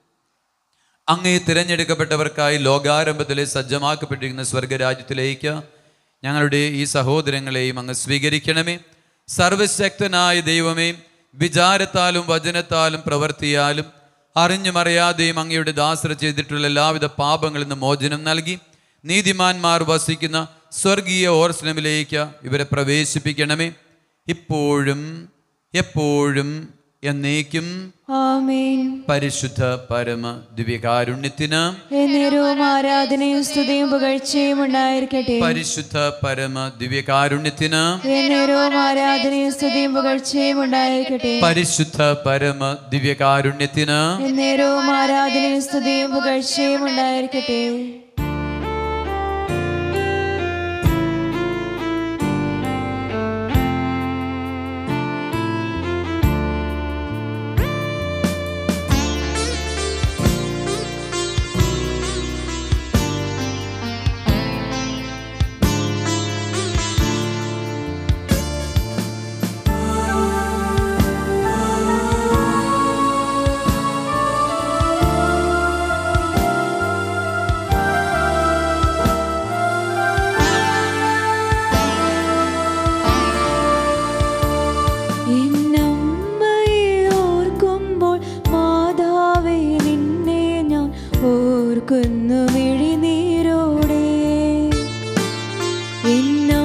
അങ്ങേ തിരഞ്ഞെടുക്കപ്പെട്ടവർക്കായി ലോകാരംഭത്തിലെ സജ്ജമാക്കപ്പെട്ടിരിക്കുന്ന സ്വർഗരാജ്യത്തിലേക്ക് ഞങ്ങളുടെ ഈ സഹോദരങ്ങളെയും അങ്ങ് സ്വീകരിക്കണമേ സർവശക്തനായ ദൈവമേ വിചാരത്താലും വചനത്താലും പ്രവർത്തിയാലും അറിഞ്ഞും അറിയാതെയും അങ്ങയുടെ ദാസര ചെയ്തിട്ടുള്ള എല്ലാവിധ പാപങ്ങളിൽ നിന്ന് മോചനം നൽകി നീതിമാന്മാർ വസിക്കുന്ന സ്വർഗീയ ഓർസ്ലമിലേക്ക് ഇവരെ പ്രവേശിപ്പിക്കണമേ ഇപ്പോഴും എപ്പോഴും എന്നേക്കും ആമേൻ പരിശുദ്ധ പരമ ദിവ്യകാരുണ്യത്തിന് എന്നേരവും ആരാധനയും സ്തുതിയും പുകഴ്ചയും ഉണ്ടായിരിക്കട്ടെ പരിശുദ്ധ പരമ ദിവ്യകാരുണ്യത്തിന് എന്നേരവും ആരാധനയും സ്തുതിയും പുകഴ്ചയും ഉണ്ടായിരിക്കട്ടെ പരിശുദ്ധ പരമ ദിവ്യകാരുണ്യത്തിന് എന്നേരവും ആരാധനയും സ്തുതിയും പുകഴ്ചയും ഉണ്ടായിരിക്കട്ടെ എന്നമ്മയെ ഓർക്കുമ്പോൾ മാതാവേ നിന്നെ ഞാൻ ഓർക്കുന്നു മിഴിനീരോടെ എന്നാ